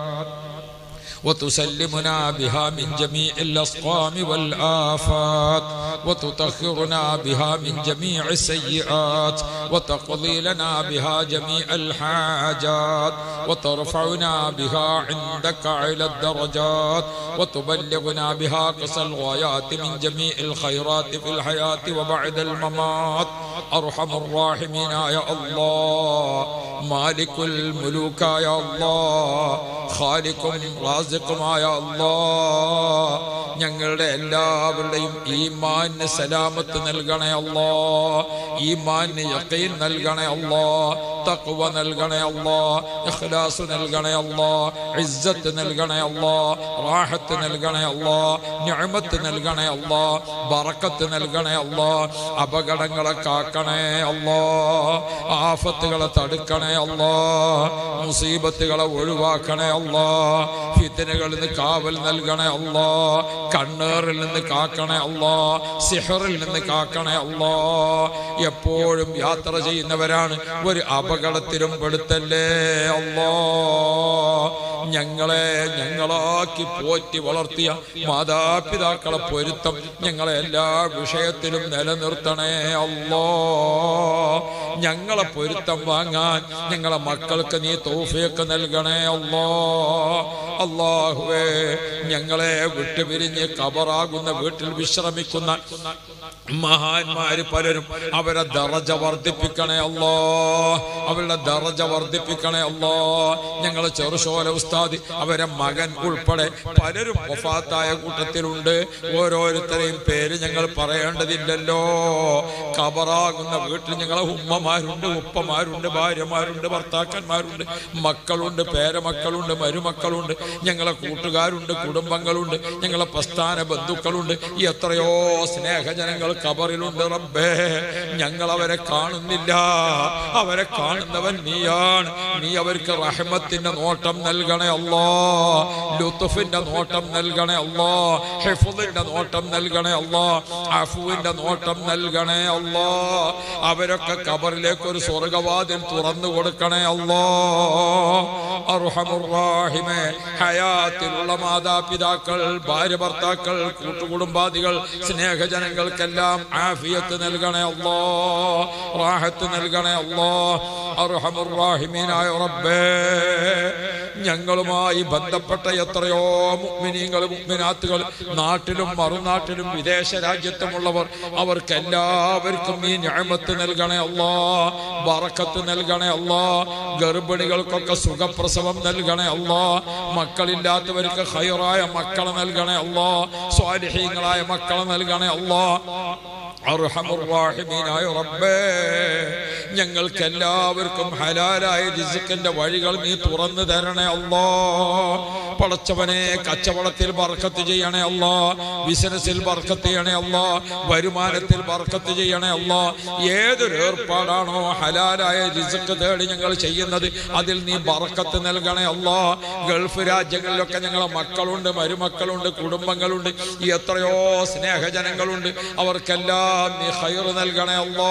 وتسلمنا بها من جميع الأسقام والآفات وتطهرنا بها من جميع السيئات وتقضي لنا بها جميع الحاجات وترفعنا بها عندك على الدرجات وتبلغنا بها قصى الغايات من جميع الخيرات في الحياة وبعد الممات أرحم الراحمين يا الله مالك الملوك يا الله خالق റാസിഖുമായ അല്ലാ ഞങ്ങളുടെ എല്ലാവരുടെയും ഈമാന് സലാമത്ത് നൽകണേ അല്ലാ ഈമാന് യഖീൻ നൽകണേ അല്ലാ തഖ്വ നൽകണേ അല്ലാ ഇഖ്ലാസ് നൽകണേ അല്ലാ ഇസ്സത്ത് നൽകണേ അല്ലാ റാഹത്ത് നൽകണേ അല്ലാ നിഅമത്ത് നൽകണേ അല്ലാ ബറക്കത്ത് നൽകണേ അല്ലാ അപകടങ്ങളെ കാക്കണേ അല്ലാ ആഫത്തുകളെ തടുക്കണേ അല്ലാ മുസീബത്തുകളെ ഒഴിവാക്കണേ അല്ലാ ഫിത്തനകളിൽ നിന്ന് കാവൽ നൽകണേ അല്ലാ കണ്ണേറിൽ നിന്ന് കാക്കണേ അല്ലാ സിഹറിൽ നിന്ന് കാക്കണേ അല്ലാ എപ്പോഴും യാത്ര ചെയ്യുന്നവരാണ് ഒരു അപകടത്തിലും പെടുത്തല്ലേ അല്ലാ ഞങ്ങളെ ഞങ്ങളാക്കി പോറ്റി വളർത്തിയ മാതാപിതാക്കളെ പൊരുത്തം ഞങ്ങളെ എല്ലാ വിഷയത്തിലും നിലനിർത്തണേ അല്ലാ ഞങ്ങളെ പൊരുത്തം വാങ്ങാൻ ഞങ്ങളെ മക്കൾക്ക് നീ തോഫിയൊക്കെ നൽകണേ അല്ലാ അള്ളാഹുവേ ഞങ്ങളെ വിട്ടുപിരിഞ്ഞ് കബറാകുന്ന വീട്ടിൽ വിശ്രമിക്കുന്ന മഹാന്മാര് പലരും അവരെ ദറജ വർദ്ധിപ്പിക്കണേ അല്ലോ അവരുടെ ദറജ വർദ്ധിപ്പിക്കണേ അല്ലോ ഞങ്ങളെ ചെറുശോല ഉസ്താദ് അവരെ മകൻ ഉൾപ്പെടെ പലരും വഫാത്തായ കൂട്ടത്തിലുണ്ട് ഓരോരുത്തരെയും പേര് ഞങ്ങൾ പറയേണ്ടതില്ലല്ലോ കബറാകുന്ന വീട്ടിൽ ഞങ്ങളെ ഉമ്മമാരുണ്ട് ഉപ്പമാരുണ്ട് ഭാര്യമാരുണ്ട് ഭർത്താക്കന്മാരുണ്ട് മക്കളുണ്ട് പേരമക്കളുണ്ട് മരുമക്കളുണ്ട് ഞങ്ങളെ കൂട്ടുകാരുണ്ട് കുടുംബങ്ങളുണ്ട് ഞങ്ങളെ പ്രസ്ഥാന ബന്ധുക്കളുണ്ട് എത്രയോ സ്നേഹജനങ്ങൾ കബറിലുണ്ട് റബ്ബേ ഞങ്ങൾ അവരെ കാണുന്നില്ല അവരെ കാണുന്നവൻ നീയാണ് നീ അവർക്ക് റഹ്മത്തിന്റെ നോട്ടം നൽകണേ അല്ലോ ലുത്തുഫിന്റെ നോട്ടം നൽകണേ അല്ലോ ഹിഫുദിന്റെ നോട്ടം നൽകണേ അല്ലോ അഫുവിന്റെ നോട്ടം നൽകണേ അല്ലോ അവരൊക്കെ കബറിലേക്ക് ഒരു സ്വർഗവാതിൽ തുറന്നു കൊടുക്കണേ അല്ലോ അർഹമുറാഹിമേ ഹയാത്തിലുള്ള മാതാപിതാക്കൾ ഭാര്യ ഭർത്താക്കൾ കൂട്ടുകുടുംബാദികൾ സ്നേഹജനങ്ങൾക്കെല്ലാം ആഫിയത്ത് നൽകണേ അല്ലോ റാഹത്ത് നൽകണേ അല്ലോ അർഹമുറാഹിമീനായ റബ്ബേ ഞങ്ങളുമായി ബന്ധപ്പെട്ട എത്രയോ മുഅ്മിനീങ്ങൾ മുഅ്മിനാത്തുകൾ നാട്ടിലും മറുനാട്ടിലും വിദേശ രാജ്യത്തുമുള്ളവർ അവർക്ക് എല്ലാവർക്കും ഈ ഞാമത്ത് നൽകണേ അല്ലോ ബറക്കത്ത് നൽകണേ അല്ലോ ഗർഭിണികൾക്കൊക്കെ സുഖപ്രസവം നൽകണേ അല്ലോ മക്കളില്ലാത്തവർക്ക് ഹൈറായ മക്കളെ നൽകണേ അല്ലോ സ്വാലിഹീങ്ങളായ മക്കളെ നൽകണേ അല്ലോ അർഹമുറാഹിമീനായ റബ്ബേ ഞങ്ങൾക്ക് എല്ലാവർക്കും ഹലാലായ രിസുക്കിന്റെ വഴികൾ നീ തുറന്നു തരണേ അല്ലോ പടച്ചവനെ കച്ചവടത്തിൽ ബർക്കത്ത് ചെയ്യണേ അല്ലോ ബിസിനസ്സിൽ ബർക്കത്ത് ചെയ്യണേ അല്ലോ വരുമാനത്തിൽ ബർക്കത്ത് ചെയ്യണേ അല്ലോ ഏതൊരു ഏർപ്പാടാണോ ഹലാലായ രിസുക്ക് തേടി ഞങ്ങൾ ചെയ്യുന്നത് അതിൽ നീ ബർക്കത്ത് നൽകണേ അല്ലോ ഗൾഫ് രാജ്യങ്ങളിലൊക്കെ ഞങ്ങളെ മക്കളുണ്ട് മരുമക്കളുണ്ട് കുടുംബങ്ങളുണ്ട് ഈ എത്രയോ സ്നേഹജനങ്ങളുണ്ട് അവർക്കെല്ലാം നീ ഹൈർ നൽകണേ അല്ലോ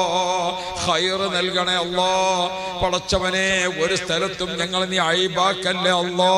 ഹൈർ നൽകണേ അല്ലോ പടച്ചവനെ ഒരു സ്ഥലത്തും ഞങ്ങൾ നീ അഴിബാക്കല്ലേ അല്ലോ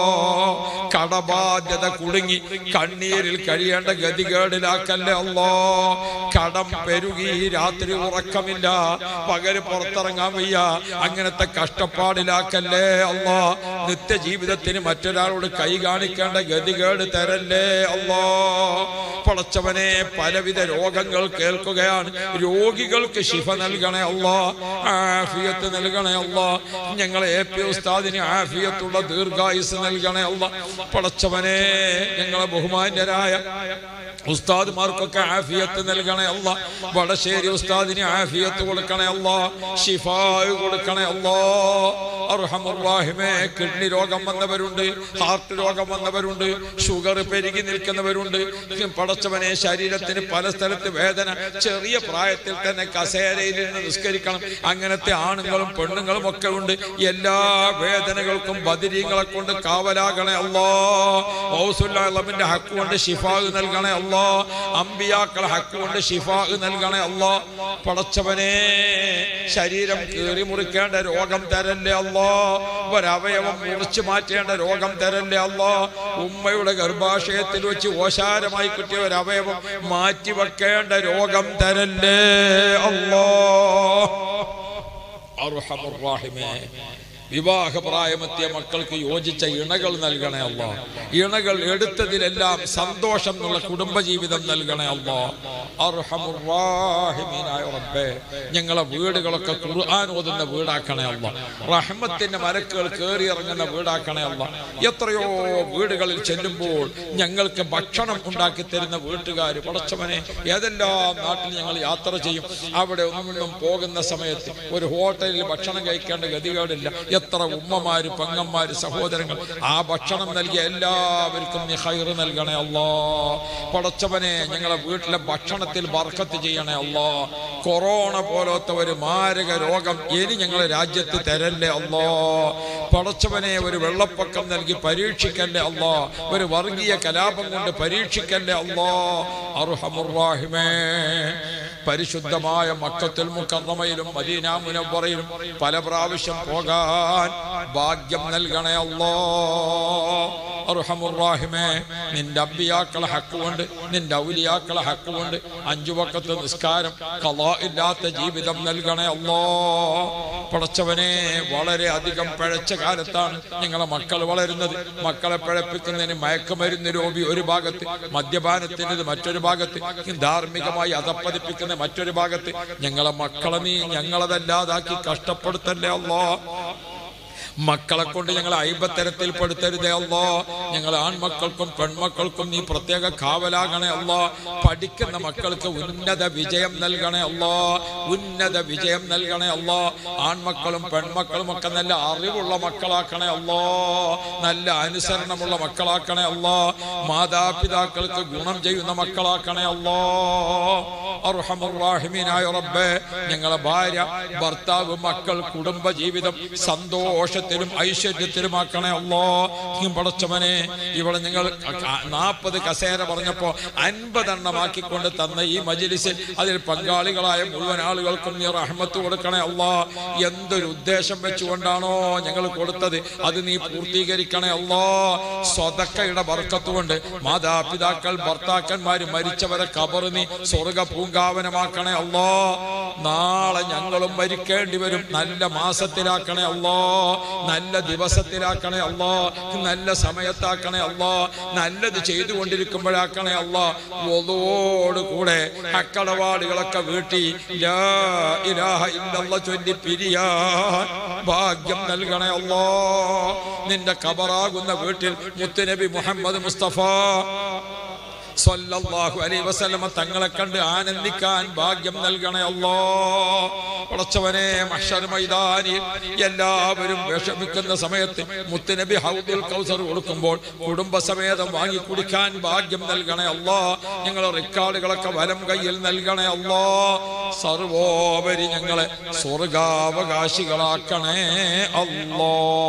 കടബാധ്യത കുടുങ്ങി കണ്ണീരിൽ കഴിയേണ്ട ഗതികേടിലാക്കല്ലേ അല്ലോ കടം പെരുകി രാത്രി ഉറക്കമില്ല പകല് പുറത്തിറങ്ങാൻ വയ്യ അങ്ങനത്തെ കഷ്ടപ്പാടിലാക്കല്ലേ അല്ലോ നിത്യജീവിതത്തിന് മറ്റൊരാളോട് കൈ കാണിക്കേണ്ട ഗതികേട് തരല്ലേ അല്ലോ പടച്ചവനെ പലവിധ രോഗങ്ങൾ കേൾക്കുകയാണ് രോഗികൾക്ക് ശിഫ നൽകണേ അല്ലോ ആഫിയത്ത് നൽകണേ അല്ലോ ഞങ്ങളെ എ പി ഉസ്താദിന് ആഫിയത്തുള്ള ദീർഘായുസ് നൽകണേ അല്ലോ പടച്ചവനെ ഞങ്ങളെ ബഹുമാന്യരായ ഉസ്താദ്മാർക്കൊക്കെ ആഫിയത്ത് നൽകണേ അല്ല വടശ്ശേരി ഉസ്താദിന് ആഫിയത്ത് കൊടുക്കണേ അല്ല ഷിഫായ് കൊടുക്കണേ അല്ലോ അർഹമുറാഹിമേ കിഡ്നി രോഗം വന്നവരുണ്ട് ഹാർട്ട് രോഗം വന്നവരുണ്ട് ഷുഗർ പെരുകി നിൽക്കുന്നവരുണ്ട് പടച്ചവനെ ശരീരത്തിന് പല സ്ഥലത്ത് വേദന ചെറിയ പ്രായത്തിൽ തന്നെ കസേരയിൽ നിന്ന് നിസ്കരിക്കണം അങ്ങനത്തെ ആണുങ്ങളും പെണ്ണുങ്ങളും ഒക്കെ ഉണ്ട് എല്ലാ വേദനകൾക്കും ബദിരീങ്ങളെ കൊണ്ട് കാവലാകണേ അല്ലോ ഔസുല്ലാമിന്റെ ഹക്ക് കൊണ്ട് ഷിഫാഗ് നൽകണേ അല്ലോ അമ്പിയാക്കളെ ഹക്ക് കൊണ്ട് ഷിഫാഗ് നൽകണേ അല്ലോ പടച്ചവനെ ശരീരം കീറി മുറിക്കേണ്ട രോഗം തരല്ലേ അല്ലോ ഒരവയവം മുറിച്ചു മാറ്റേണ്ട രോഗം തരല്ലേ അല്ലോ ഉമ്മയുടെ ഗർഭാശയത്തിൽ വെച്ച് ഓശാരമായി കിട്ടിയ ഒരവയവം മാറ്റി വെക്കേണ്ട രോഗം തരല്ലേ അല്ലോ അർഹമുറാഹിമേ വിവാഹപ്രായമെത്തിയ മക്കൾക്ക് യോജിച്ച ഇണകൾ നൽകണേ അല്ലോ ഇണകൾ എടുത്തതിലെല്ലാം സന്തോഷം എന്നുള്ള കുടുംബജീവിതം നൽകണേ അല്ലോ അർഹമുറാഹിമീനായ റബ്ബേ ഞങ്ങളെ വീടുകളൊക്കെ ഖുർആൻ ഓതുന്ന വീടാക്കണേ അല്ലോ റഹ്മത്തിന്റെ മരക്കുകൾ കയറി ഇറങ്ങുന്ന വീടാക്കണേ അല്ലോ എത്രയോ വീടുകളിൽ ചെല്ലുമ്പോൾ ഞങ്ങൾക്ക് ഭക്ഷണം ഉണ്ടാക്കി തരുന്ന വീട്ടുകാർ പടച്ചവനെ ഏതെല്ലാം നാട്ടിൽ ഞങ്ങൾ യാത്ര ചെയ്യും അവിടെ ഒന്നും പോകുന്ന സമയത്ത് ഒരു ഹോട്ടലിൽ ഭക്ഷണം കഴിക്കേണ്ട ഗതികേടില്ല എത്ര ഉമ്മമാര് പെങ്ങന്മാര് സഹോദരങ്ങൾ ആ ഭക്ഷണം നൽകിയ എല്ലാവർക്കും നീ ഹൈറ് നൽകണേ അല്ലോ പടച്ചവനെ ഞങ്ങളെ വീട്ടിലെ ഭക്ഷണത്തിൽ ബർക്കത്ത് ചെയ്യണേ അല്ലോ കൊറോണ പോലത്തെ ഒരു മാരക രോഗം ഇനി ഞങ്ങളെ രാജ്യത്ത് തരല്ലേ അല്ലോ പടച്ചവനെ ഒരു വെള്ളപ്പൊക്കം നൽകി പരീക്ഷിക്കല്ലേ അല്ലോ ഒരു വർഗീയ കലാപം കൊണ്ട് പരീക്ഷിക്കല്ലേ അല്ലോ അർഹമുറാഹിമേ പരിശുദ്ധമായ മക്കത്തുൽ മുക്കറമയിലും മദീന മുനവറയിലും പല പ്രാവശ്യം പോകാൻ ഭാഗ്യം നൽകണേ അല്ലോ അർഹമുറാഹിമേ നിന്റെ അമ്പിയാക്കളെ ഹക്ക് കൊണ്ട് നിന്റെ ഔലിയാക്കളെ ഹക്ക് കൊണ്ട് അഞ്ചു വക്കത്ത് നിസ്കാരം കലാ ഇല്ലാത്ത ജീവിതം നൽകണേ അല്ലോ പടച്ചവനെ വളരെ അധികം പിഴച്ച കാലത്താണ് ഞങ്ങളെ മക്കൾ വളരുന്നത് മക്കളെ പിഴപ്പിക്കുന്നതിന് മയക്കുമരുന്ന് രോഗി ഒരു ഭാഗത്ത് മദ്യപാനത്തിൻ്റെ മറ്റൊരു ഭാഗത്ത് ധാർമ്മികമായി അധപ്പതിപ്പിക്കുന്ന മറ്റൊരു ഭാഗത്ത് ഞങ്ങളെ മക്കളെ നീ ഞങ്ങളതല്ലാതാക്കി കഷ്ടപ്പെടുത്തല്ലേ അല്ലോ മക്കളെ കൊണ്ട് ഞങ്ങൾ അയിബത്തരത്തിൽ പെടുത്തരുതേ അല്ലോ ഞങ്ങൾ ആൺമക്കൾക്കും പെൺമക്കൾക്കും നീ പ്രത്യേക കാവലാകണേ അല്ലോ പഠിക്കുന്ന മക്കൾക്ക് ഉന്നത വിജയം നൽകണേ അല്ലോ ഉന്നത വിജയം നൽകണേ അല്ലോ ആൺമക്കളും പെൺമക്കളും ഒക്കെ നല്ല അറിവുള്ള മക്കളാക്കണേ അല്ലോ നല്ല അനുസരണമുള്ള മക്കളാക്കണേ അല്ലോ മാതാപിതാക്കൾക്ക് ഗുണം ചെയ്യുന്ന മക്കളാക്കണേ അല്ലോ അർഹമുറാഹിമീനായ റബ്ബേ ഞങ്ങളെ ഭാര്യ ഭർത്താവ് മക്കൾ കുടുംബ ജീവിതം സന്തോഷത്തിലും ഐശ്വര്യത്തിലുമാക്കണേ അല്ലോ പടച്ചവനെ ഇവിടെ നിങ്ങൾ നാൽപ്പത് കസേര പറഞ്ഞപ്പോ അൻപതെണ്ണമാക്കിക്കൊണ്ട് തന്ന ഈ മജിലിസിൽ അതിൽ പങ്കാളികളായ മുഴുവൻ ആളുകൾക്കും നീ റഹ്മത്ത് കൊടുക്കണേ അല്ലോ എന്തൊരു ഉദ്ദേശം വെച്ചുകൊണ്ടാണോ ഞങ്ങൾ കൊടുത്തത് അത് നീ പൂർത്തീകരിക്കണേ അല്ലോ സ്വതക്കയുടെ ബർക്കത്തുകൊണ്ട് മാതാപിതാക്കൾ ഭർത്താക്കന്മാര് മരിച്ചവരെ കബറ് നീ സ്വർഗ പൂങ്കാവനമാക്കണേ അല്ലോ നാളെ ഞങ്ങളും മരിക്കേണ്ടി വരും നല്ല മാസത്തിലാക്കണേ അല്ലോ നല്ല ദിവസത്തിലാക്കണേ അല്ലോ നല്ല സമയത്താക്കണേ അല്ലോ നല്ലത് ചെയ്തുകൊണ്ടിരിക്കുമ്പോഴാക്കണേ അല്ലോ ഒതോട് കൂടെ അക്കടപാടുകളൊക്കെ വീട്ടി ലാ ഇലാഹ ഇല്ലല്ലാഹ് ചൊല്ലി പിരിയാൻ ഭാഗ്യം നൽകണേ അല്ലോ നിന്റെ കബറാകുന്ന വീട്ടിൽ മുത്തുനബി മുഹമ്മദ് മുസ്തഫ സ്വല്ലല്ലാഹു അലൈഹി വസല്ലമ തങ്ങളെ കണ്ട് ആനന്ദിക്കാൻ ഭാഗ്യം നൽകണേ അല്ലോ പടച്ചവനെ മഹ്ശർ മൈതാനിൽ എല്ലാവരും വിഷമിക്കുന്ന സമയത്ത് മുത്തുനബി ഹൗദുൽ കൗസർ കൊടുക്കുമ്പോൾ കുടുംബസമേതം വാങ്ങി കുടിക്കാൻ ഭാഗ്യം നൽകണേ അല്ലോ ഞങ്ങളെ റെക്കോർഡുകളൊക്കെ വലം കയ്യിൽ നൽകണേ അല്ലോ സർവോപരി ഞങ്ങളെ സ്വർഗാവകാശികളാക്കണേ അല്ലോ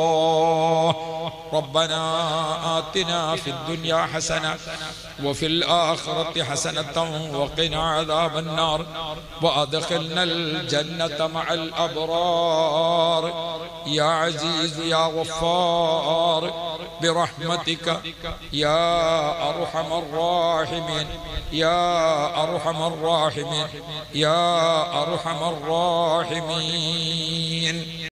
ربنا آتنا في الدنيا حسنة وفي الآخرة حسنة وقنا عذاب النار وأدخلنا الجنة مع الأبرار يا عزيز يا غفار برحمتك يا أرحم الراحمين يا أرحم الراحمين يا أرحم الراحمين